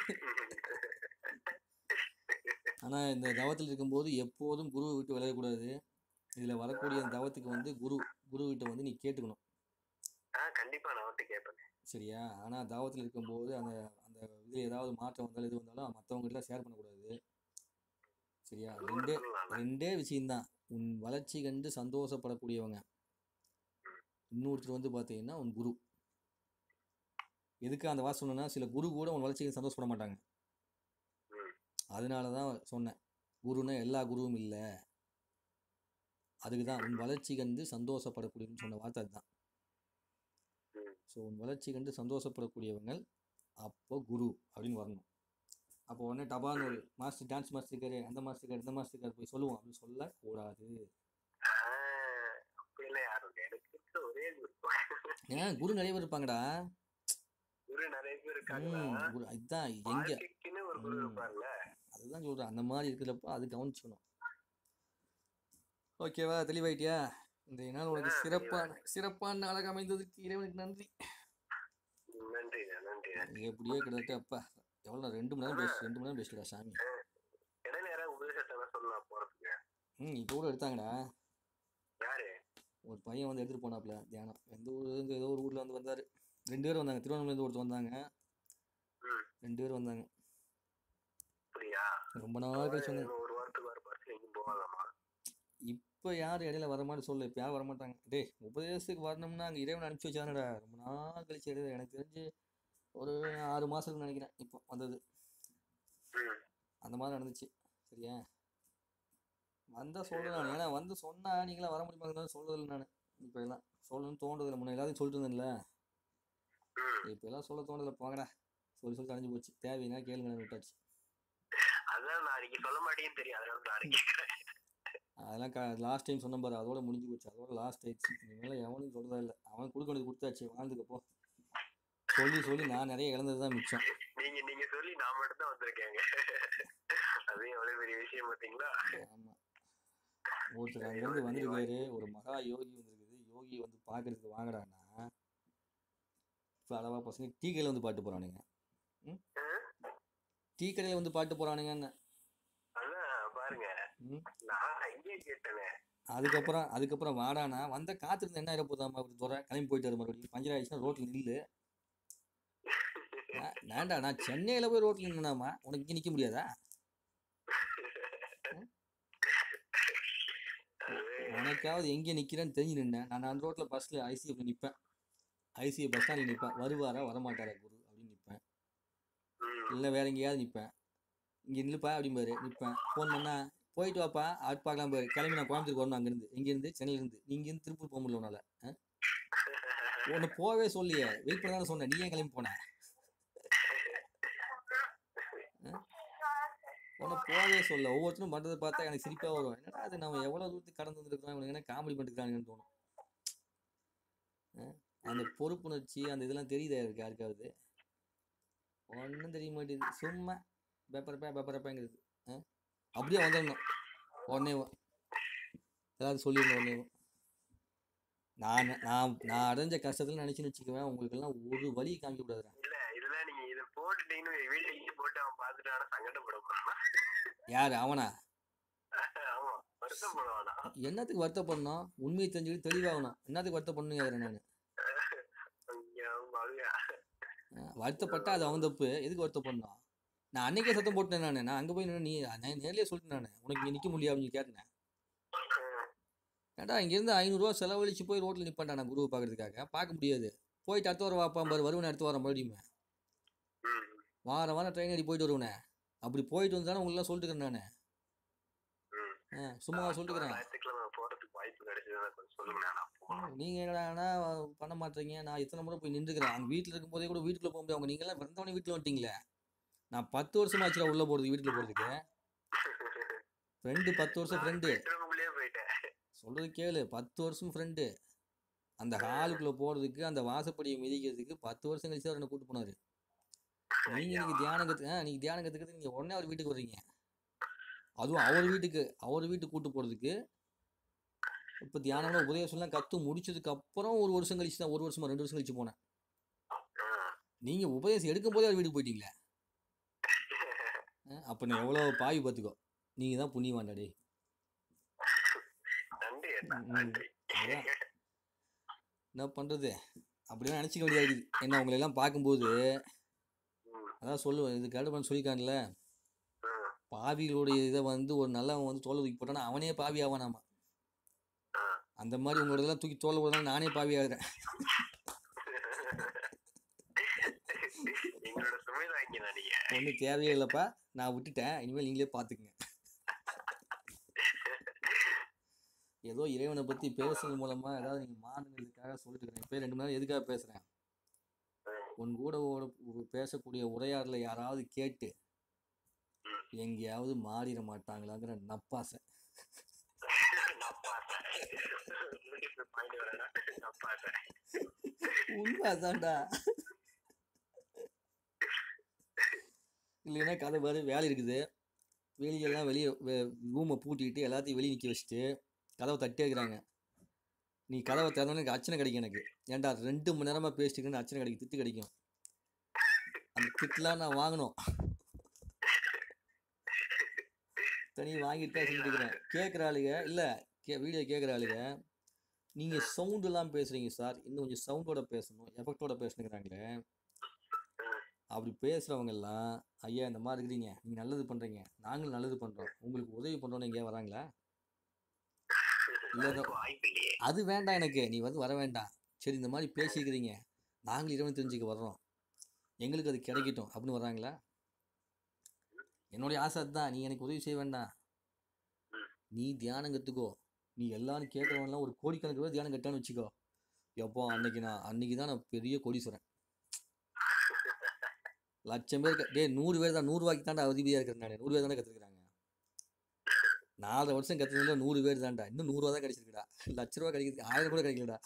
ஆனா இந்த தவத்தில் இருக்கும்போது எப்போதும் குருவை விட்டு விலகக்கூடாது இதுல வரக்கூடிய அந்த தவத்துக்கு வந்து குரு குரு கிட்ட வந்து நீ கேட்டுக்கணும்
ஆ கண்டிப்பா நான் அவர்கிட்ட கேட்பேன்
சரியா ஆனா தாவத்தில் இருக்கும்போது அந்த அந்த இதுல ஏதாவது மாற்றம் வந்தாலும் எது வந்தாலும் மற்றவங்க கிட்ட ஷேர் பண்ணக்கூடாது சரியா ரெண்டே
சொல்லலாம்
ரெண்டே விஷயம்தான் உன் வளர்ச்சி கண்டு சந்தோஷப்படக்கூடியவங்க இன்னொருத்தர் வந்து பார்த்தீங்கன்னா உன் குரு எதுக்கு அந்த வாசம் சொன்னேன்னா சில குரு கூட உன் வளர்ச்சிக்கு சந்தோஷப்பட மாட்டாங்க
ம்.
அதனால தான் சொன்னேன் குருன்னா எல்லா குருவும் இல்லை அதுக்கு தான் உன் வளர்ச்சி கண்டு சந்தோஷப்படக்கூடியவன்னு சொன்ன வார்த்தை அதுதான்
ம்.
ஸோ உன் வளர்ச்சி கண்டு சந்தோஷப்படக்கூடியவங்க அப்போ குரு அப்படின்னு வரணும் அப்போ உடனே டபான்னு ஒரு மாஸ்டர் டான்ஸ் மாஸ்டர் இருக்காரு அந்த மாஸ்டர் இருக்காரு இந்த மாஸ்டர் இருக்காரு போய் சொல்லுவோம் அப்படின்னு சொல்லக்கூடாது
ஆ, அப்படியெல்லாம் யாரும் இல்லை. எனக்கு இருக்க ஒரே குரு
ஏன் குரு நிறைய பேர் இருப்பாங்கடா
குரு நிறைய பேர் இருக்காங்களா
ம், குரு இதுதான் எங்க
வாழ்க்கைக்குன்னு ஒரு குரு
ம்.
இருப்பார்ல
அதுதான் சொல்றேன் அந்த மாதிரி இருக்கிறப்ப அது கவனிச்சுக்கணும் ஓகேவா தெளிவாயிட்டியா இந்த நாள் உனக்கு
ஆ,
சிறப்பான சிறப்பான நாளாக அமைந்ததுக்கு இறைவனுக்கு நன்றி
நன்றி நன்றி
எப்படியோ கிட்டத்தட்ட அப்பா எவ்வளோ ரெண்டு மணி நேரம் பேசு ரெண்டு மணி நேரம் பேசிடா சாமி
இடையில யாராவது உபதேசத்தை சொல்லலாம் போறதுக்கு
ம் இப்போ கூட எடுத்தாங்கடா
யாரு
ஒரு பையன் வந்து எடுத்துகிட்டு போனாப்புல தியானம் எந்த ஊர்லேருந்து ஏதோ ஒரு ஊரில் வந்து வந்தார் ரெண்டு பேர் வந்தாங்க திருவண்ணாமலேருந்து ஒருத்தர் வந்தாங்க
ம்.
ரெண்டு பேர் வந்தாங்க
அப்படியா
ரொம்ப நாள் கழிச்சு வந்தாங்க
இன்னும் ஒரு வாரத்துக்கு வர பஸ்ல எங்கேயும் போகலாமா
இப்போ யார் இடையில வரமான்னு சொல்லு இப்போ யாரும் வரமாட்டாங்க டேய் உபதேசத்துக்கு வரணும்னா அங்கே இறைவன் அனுப்பிச்சி வச்சானடா ரொம்ப நாள் கழிச்சு இடையில எனக்கு தெரிஞ்சு ஒரு ஆறு மாதத்துக்கு நினைக்கிறேன் இப்போ வந்தது
ம்.
அந்த மாதிரி நடந்துச்சு சரியா வந்தால் சொல்கிறேன் ஏன்னா வந்து சொன்னா நீங்களாம் வர முடியுமாங்க சொல்றதில்ல நான் இப்போ எல்லாம் சொல்லணும்னு தோன்றதில்ல முன்ன எல்லாத்தையும் சொல்லிட்டு இருந்தேன்ல
ம்.
இப்போ எல்லாம் சொல்ல தோன்றதில்ல போங்கடா சொல்லி சொல்லி அடைஞ்சு போச்சு தேவைன்னா கேளுங்க விட்டாச்சு
அதான் நான் அன்னைக்கு சொல்ல மாட்டேன்னு தெரியும் அதனால நான் அன்னைக்கு கேட்கிறேன்
அதெல்லாம் க லாஸ்ட் டைம் சொன்ன பாரு அதோட முடிஞ்சு போச்சு அதோட லாஸ்ட் ஆயிடுச்சு இனிமேல் எவனும் சொல்றதா இல்லை அவன் கொடுக்க வேண்டியது கொடுத்தாச்சு வாழ்ந்துக்கப்போ சொல்லி சொல்லி நான் நிறைய இழந்தது தான் மிச்சம்
நீங்க நீங்க சொல்லி நான் மட்டும் தான் வந்திருக்கேங்க அது எவ்வளவு பெரிய விஷயம் பாத்தீங்களா
ஆமா ஒருத்தர் அங்கேருந்து வந்திருக்காரு ஒரு மகா யோகி வந்திருக்குது யோகி வந்து பார்க்கறதுக்கு வாங்கடான்னா இப்போ அளவா பசங்க டீ கடையில் வந்து பாட்டு போகிறானுங்க ம் டீ கடையில் வந்து பாட்டு போகிறானுங்கன்னு
அதான் பாருங்க
ம்
நான் இங்கே கேட்டேனே
அதுக்கப்புறம் அதுக்கப்புறம் வாடானா வந்த காத்திருந்து என்ன ஆயிரப்போதாமா அவர் துறை கிளம்பி போயிட்டாரு மறுபடியும் பஞ்சர் ஆயிடுச்சுன்னா ரோட்டில் நில்லு நான் வேண்டா நான் சென்னையில் போய் ரோட்டில் நின்னாமா உனக்கு இங்கே நிற்க முடியாதா உனக்காவது எங்கே நிற்கிறேன்னு தெரிஞ்சு நின்னேன் நான் அந்த ரோட்டில் பஸ்ஸில் ஐசிஎஃப்ல நிற்பேன் ஐசிஎஃப் பஸ் ஸ்டாண்டில் நிற்பேன் வருவாரா வரமாட்டாரா குரு அப்படின்னு நிற்பேன்
ம்.
இல்லை வேற எங்கேயாவது நிற்பேன் இங்கே நில்லுப்பா அப்படிம்பாரு நிற்பேன் ஃபோன் பண்ணா போயிட்டு வாப்பா ஆட் பார்க்கலாம் பாரு கிளம்பி நான் கோயம்புத்தூருக்கு வரணும் அங்கேருந்து எங்கேருந்து சென்னையிலேருந்து நீ இங்கேருந்து திருப்பூர் போக முடியல உன்னால ஆ? உன்னை போவே சொல்லியே வெயிட் பண்ண தானே சொன்னேன் நீ ஏன் கிளம்பி போன ஆ? உன்னை போவே சொல்ல ஒவ்வொருத்தரும் பண்ணுறதை பார்த்தா எனக்கு சிரிப்பாக வரும் என்னடா அது நம்ம எவ்வளோ தூரத்துக்கு கடந்து வந்திருக்கிறோம் இவனுக்கு என்ன காமெடி பண்ணிருக்காங்கன்னு தோணும் ஆ? அந்த பொறுப்புணர்ச்சி அந்த இதெல்லாம் தெரியுதா இருக்கு யாருக்காவது ஒன்றும் தெரிய மாட்டேங்குது சும்மா பேப்பரப்பா பேப்பரப்பாங்கிறது ஆ அப்படியே வந்துடணும் உடனே ஏதாவது சொல்லிடணும் உடனே நான் நான் நான் அடைஞ்ச கஷ்டத்தில் நினச்சின்னு வச்சுக்குவேன் உங்களுக்கெல்லாம் ஒரு வழி காமிக்க கூடாதுடா
இல்ல இதெல்லாம் நீங்க இதை போட்டுட்டீங்கன்னு வீடியோ இங்கே போட்டு அவன் பார்த்துட்டானா சங்கடப்பட போறான்
யார் அவனா
ஆமா வருத்தப்படுவானா
என்னத்துக்கு வருத்தப்படணும் உண்மையை தெரிஞ்சுக்கிட்டு தெளிவாகணும் என்னத்துக்கு வருத்தப்படணும் கேட்குறேன் நான்
ஐயா மகையா
வருத்தப்பட்டா அது அவன் தப்பு எதுக்கு வருத்தப்படணும் நான் அன்னைக்கே சத்தம் போட்டேன் நான் நான் அங்கே போய் நின்னு நீ நான் நேர்லயே சொல்லிட்டேன் நான் உனக்கு இங்கே நிற்க முடியாது அப்படின்னு கேட்டேன் ஏன்டா இங்கேருந்து ஐநூறுரூவா செலவழிச்சு போய் ரோட்டில் நிற்பான்டா நான் குருவை பார்க்கறதுக்காக பார்க்க முடியாது போயிட்டு அடுத்த வாரம் வாப்பான் பாரு வருவனே அடுத்த வாரம் மறுபடியும்
ம்
வாரம் வாரம் ட்ரெயின் அடி போயிட்டு வருவனே அப்படி போயிட்டு வந்து தானே உங்களெலாம் சொல்லிட்டு இருக்கிறேன்
ம்
நான் சும்மா சொல்லிட்டு இருக்கிறேன்
ஞாயிற்றுக்கிழமை போறதுக்கு வாய்ப்பு கிடைச்சதுன்னா கொஞ்சம் சொல்லுங்க நான் போகணும்
நீங்கள் என்னடானா பண்ண மாட்டீங்க நான் எத்தனை முறை போய் நின்றுக்கிறேன் அங்கே வீட்டில் இருக்கும்போதே கூட வீட்டுக்குள்ளே போக முடியாது அவங்க நீங்களாம் வந்தவொடனே வீட்டில் வந்துட்டீங்களே நான் பத்து வருஷமா ஆச்சுடா உள்ள போறதுக்கு வீட்டுக்குள்ள போறதுக்கு ஃப்ரெண்டு பத்து வருஷம் ஃப்ரெண்டு
பெட்ரூமுக்குள்ளேயே போயிட்டேன்
சொல்றது கேளு பத்து வருஷம் ஃப்ரெண்டு அந்த ஹாலுக்குள்ள போறதுக்கு அந்த வாசப்படியை மிதிக்கிறதுக்கு பத்து வருஷம் கழிச்சு அவர் என்ன கூட்டு போனாரு நீங்க இன்னைக்கு தியானம் கத்து ஆ, நீங்க தியானம் கத்துக்கிறது நீங்க உடனே அவர் வீட்டுக்கு வர்றீங்க அதுவும் அவர் வீட்டுக்கு அவர் வீட்டுக்கு கூட்டு போறதுக்கு இப்ப தியானம்லாம் உபதேசம்லாம் கத்து முடிச்சதுக்கு அப்புறம் ஒரு வருஷம் கழிச்சு தான் ஒரு வருஷமா ரெண்டு வருஷம் கழிச்சு போனேன்
ம்.
நீங்க உபதேசம் எடுக்கும் போதே அவர் வீட்டுக்கு போயிட்டீங்களே ஆ, அப்ப நான் எவ்வளவு பாவி பார்த்துக்கோ நீங்க தான் புண்ணியவான்டா டேய்
நன்றி அண்ணா
ம், ம்.
நன்றி
அதான். என்ன பண்றது அப்படிலாம் நினைச்சுக்க வேண்டியது என்ன உங்களை எல்லாம் பார்க்கும்போது
ம்,
அதான் சொல்லுவேன் இது கருடப்பன் சொல்லியிருக்கான்ல
ம்,
பாவிகளுடைய இதை வந்து ஒரு நல்லவன் வந்து தோலை தூக்கி போட்டானா அவனே பாவி ஆவானாமா
ஆ.
அந்த மாதிரி உங்களோட இதெல்லாம் தூக்கி தோலை போடுறதுனால நானே பாவி ஆகுறேன்
எங்களோட சுமை தாங்கினா நீங்க
ஒன்றும் தேவையே இல்லைப்பா நான் விட்டுட்டேன் இனிமேல் நீங்களே பார்த்துக்குங்க ஏதோ இறைவனை பற்றி பேசுறது மூலமா ஏதாவது நீங்கள் மாறுங்கிறதுக்காக சொல்லிட்டு இருக்கிறேன் இப்போ ரெண்டு மணி நேரம் எதுக்காக பேசுகிறேன் உன் கூட ஒரு- ஒரு பேசக்கூடிய உரையாடலை யாராவது கேட்டு
ம்.
எங்கேயாவது மாறிட மாட்டாங்களாங்கிற நப்பாசை
நப்பாசை பாயிண்ட் வரேன்னா நப்பாசை
உண்மை அதான்டா இல்லைன்னா கதை பாரு வேலை இருக்குது வெளியெல்லாம் வெளியே ரூமை பூட்டிட்டு எல்லாத்தையும் வெளியே நிற்க வச்சுட்டு கதவை தட்டே இருக்கிறாங்க நீ கதவை திறந்தோன்னே எனக்கு அச்சனை கிடைக்கும் எனக்கு ஏன்டா ரெண்டு மணி நேரமாக பேசிட்டு அச்சனை கிடைக்கும் திட்டு கிடைக்கும் அந்த திட்டுலாம் நான் வாங்கணும் தனி வாங்கிட்டு தான் செஞ்சுட்டு இருக்கிறேன் கேட்குற ஆளுங்க இல்லை கே வீடியோ கேட்குற ஆளுங்க நீங்கள் சவுண்டுலாம் பேசுகிறீங்க சார் இன்னும் கொஞ்சம் சவுண்டோட பேசணும் எஃபெக்டோட பேசணுங்கிறாங்களே அப்படி பேசுகிறவங்க எல்லாம் ஐயா இந்த மாதிரி இருக்கிறீங்க நீங்கள் நல்லது பண்ணுறீங்க நாங்களும் நல்லது பண்ணுறோம் உங்களுக்கு உதவி பண்ணுறோன்னு எங்கேயா வராங்களா இல்ல,
அதுக்கு வாய்ப்பு இல்லையே
அது வேண்டாம் எனக்கு நீ வந்து வர வேண்டாம் சரி இந்த மாதிரி பேசியிருக்கிறீங்க நாங்கள் இறைவன் தெரிஞ்சுக்க வர்றோம் எங்களுக்கு அது கிடைக்கட்டும் அப்படின்னு வர்றாங்களா என்னுடைய ஆசை அதுதான் நீ எனக்கு உதவி செய்ய வேண்டாம்
ம்.
நீ தியானம் கற்றுக்கோ நீ எல்லாரும் கேட்குறவன்லாம் ஒரு கோடிக்கணக்கு பேர் தியானம் கட்டான்னு வச்சுக்கோ எப்போ அன்னைக்கு நான் அன்னைக்கு தான் நான் பெரிய கோடீஸ்வரன் லட்சம் பேர் க- டேய் நூறு பேர் தான் நூறுரூவாய்க்கு தான்டா அதிபதியாக இருக்கிறேன் நான் நூறு பேர் தானே கற்றுக்குறாங்க நாலரை வருஷம் கற்றுனதுல நூறு பேர் தான்டா இன்னும் நூறுரூவா தான் கிடைச்சிருக்குடா லட்ச ரூபா கிடைக்குது ஆயிரம் கூட கிடைக்கலடா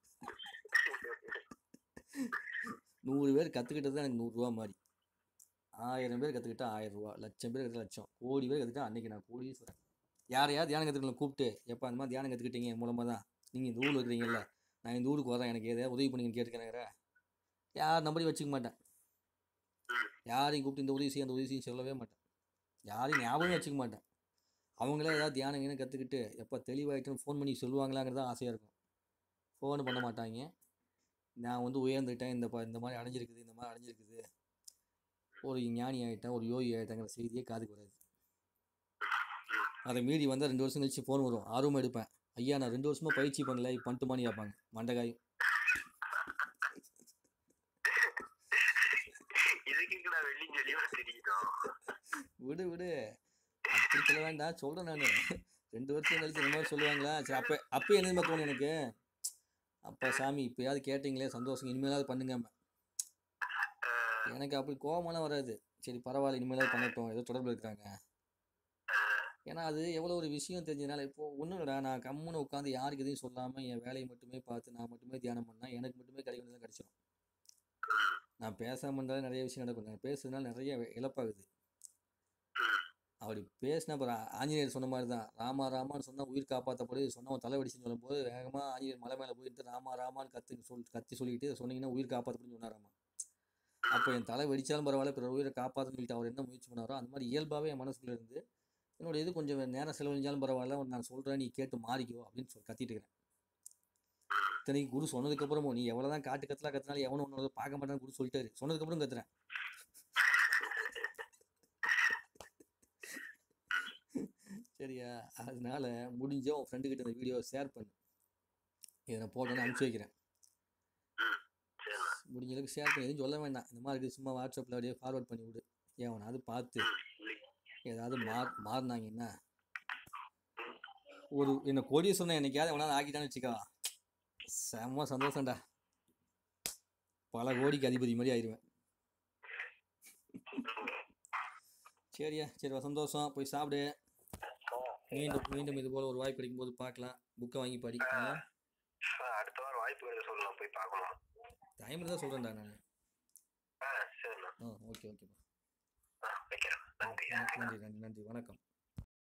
நூறு பேர் கற்றுக்கிட்டது தான் எனக்கு நூறுரூவா மாதிரி ஆயிரம் பேர் கற்றுக்கிட்டா ஆயிரம் ரூபா லட்சம் பேர் கற்றுக்கிட்டா லட்சம் கோடி பேர் கற்றுக்கிட்டா அன்னைக்கு நான் கோடீஸ்வரன் யார் யார் தியானம் கற்றுக்கலாம் கூப்பிட்டு எப்போ அந்த மாதிரி தியானம் கற்றுக்கிட்டீங்க என் மூலமாக தான் நீங்கள் இந்த ஊரில் இருக்கிறீங்கல்ல நான் இந்த ஊருக்கு வரேன் எனக்கு எதாவது உதவி பண்ணுங்கன்னு கேட்டுக்கிறேங்கிற யார் நம்பரையும் வச்சுக்க மாட்டேன் யாரையும் கூப்பிட்டு இந்த உதவி செய்ய அந்த உதவி செய்ய சொல்லவே மாட்டேன் யாரையும் ஞாபகமே வச்சுக்க மாட்டேன் அவங்களே ஏதாவது தியானம் கீனம் கற்றுக்கிட்டு எப்போ தெளிவாயிட்டுன்னு ஃபோன் பண்ணி சொல்லுவாங்களாங்கிறது தான் ஆசையாக இருக்கும் ஃபோன் பண்ண மாட்டாங்க நான் வந்து உயர்ந்துட்டேன் இந்த ப- இந்த மாதிரி அடைஞ்சிருக்குது இந்த மாதிரி அடைஞ்சிருக்குது ஒரு ஞானி ஆகிட்டேன் ஒரு யோகி ஆகிட்டேங்கிற செய்தியே காதுக்கு வராது அதை மீறி வந்தால் ரெண்டு வருஷம் கழிச்சு ஃபோன் வரும் ஆர்வமாக எடுப்பேன் ஐயா நான் ரெண்டு வருஷமா பயிற்சி பண்ணல இப்போ பண்ணிட்டுமான்னு கேட்பாங்க மண்டகாயும்
இதுக்கு நான் வெள்ளி சொல்லிவா தெரியணும்
விடு விடு அப்படி சொல்ல வேண்டாம் சொல்கிறேன் நான் ரெண்டு வருஷம் கழிச்சு இந்த மாதிரி சொல்லுவாங்களா சரி அப்போ அப்போ என்ன தெரியுமா தோணும் எனக்கு அப்பா சாமி இப்போயாவது கேட்டிங்களே சந்தோஷம் இனிமேலாவது பண்ணுங்க எனக்கு அப்படி கோவமெல்லாம் வராது சரி பரவாயில்ல இனிமேலாவது பண்ணட்டும் ஏதோ தொடர்பில் இருக்காங்க ஏன்னா அது எவ்வளோ ஒரு விஷயம் தெரிஞ்சதுனால இப்போ ஒன்றும் இல்லைடா நான் கம்முன்னு உட்காந்து யாருக்கு எதையும் சொல்லாமல் என் வேலையை மட்டுமே பார்த்து நான் மட்டுமே தியானம் பண்ணால் எனக்கு மட்டுமே கிடைக்க வேண்டியது கிடைச்சிடும் நான் பேசாமல் இருந்தாலும் நிறைய விஷயம் நடக்கும் நான் பேசுறதுனால நிறைய இழப்பாகுது அப்படி பேசின அப்புறம் ஆஞ்சநேயர் சொன்ன மாதிரி தான் ராமா ராமான்னு சொன்னால் உயிர் காப்பாற்றப்படுது சொன்னவன் தலை வெடிச்சுன்னு சொல்லும்போது வேகமாக ஆஞ்சநேயர் மலை மேலே போயிட்டு ராமா ராமான்னு கத்து சொல் கத்தி சொல்லிட்டு சொன்னீங்கன்னா உயிர் காப்பாற்றப்படுன்னு சொன்னாராமா அப்போ என் தலை வெடிச்சாலும் பரவாயில்ல பிற உயிரை காப்பாற்றணும்னு சொல்லிட்டு அவர் என்ன முயற்சி பண்ணாரோ அந்த மாதிரி இயல்பாகவே என் மனசுக்குள்ள இருந்து என்னோட இது கொஞ்சம் நேரம் செலவழிஞ்சாலும் பரவாயில்ல நான் சொல்கிறேன் நீ கேட்டு மாறிக்கோ அப்படின்னு சொல்லி கத்திட்டு இருக்கிறேன் இத்தனைக்கு குரு சொன்னதுக்கப்புறமும் நீ எவ்வளோ தான் காட்டு கத்தலா கத்தினாலும் எவனும் ஒன்று பார்க்க மாட்டான்னு குரு சொல்லிட்டாரு சொன்னதுக்கப்புறம் கத்துறேன் சரியா அதனால முடிஞ்ச உன் ஃப்ரெண்டுக்கிட்ட இந்த வீடியோவை ஷேர் பண்ணு இதை நான் போட்டோன்னு அனுப்பிச்சி வைக்கிறேன்
சரிண்ணா
முடிஞ்ச அளவுக்கு ஷேர் பண்ணி எதுவும் சொல்ல வேண்டாம் இந்த மாதிரி இருக்குது சும்மா வாட்ஸ்அப்பில் அப்படியே ஃபார்வர்ட் பண்ணி விடு ஏவனாவது பார்த்து ஏதாவது மார் மாறினாங்கன்னா ஒரு என்ன கோடியை சொன்ன என்னைக்காவது எவனாவது ஆக்கிட்டான்னு வச்சுக்கோ செம்ம சந்தோஷம்டா பல கோடிக்கு அதிபதி மாதிரி ஆயிடுவேன் சரியா சரி வா, சந்தோஷம் போய் சாப்பிடு மீண்டும் மீண்டும் இது போல ஒரு வாய்ப்பு கிடைக்கும் போது பார்க்கலாம் புக்கை வாங்கி படி
அடுத்த வாரம் வாய்ப்பு கிடைக்க சொல்லலாம் போய் பார்க்கணும்
டைம் தான் சொல்கிறேன்டா நான்
ஆ சரிண்ணா
ஆ ஓகே ஓகேப்பா
ஆ வைக்கிறேன் நன்றி
நன்றி நன்றி நன்றி வணக்கம்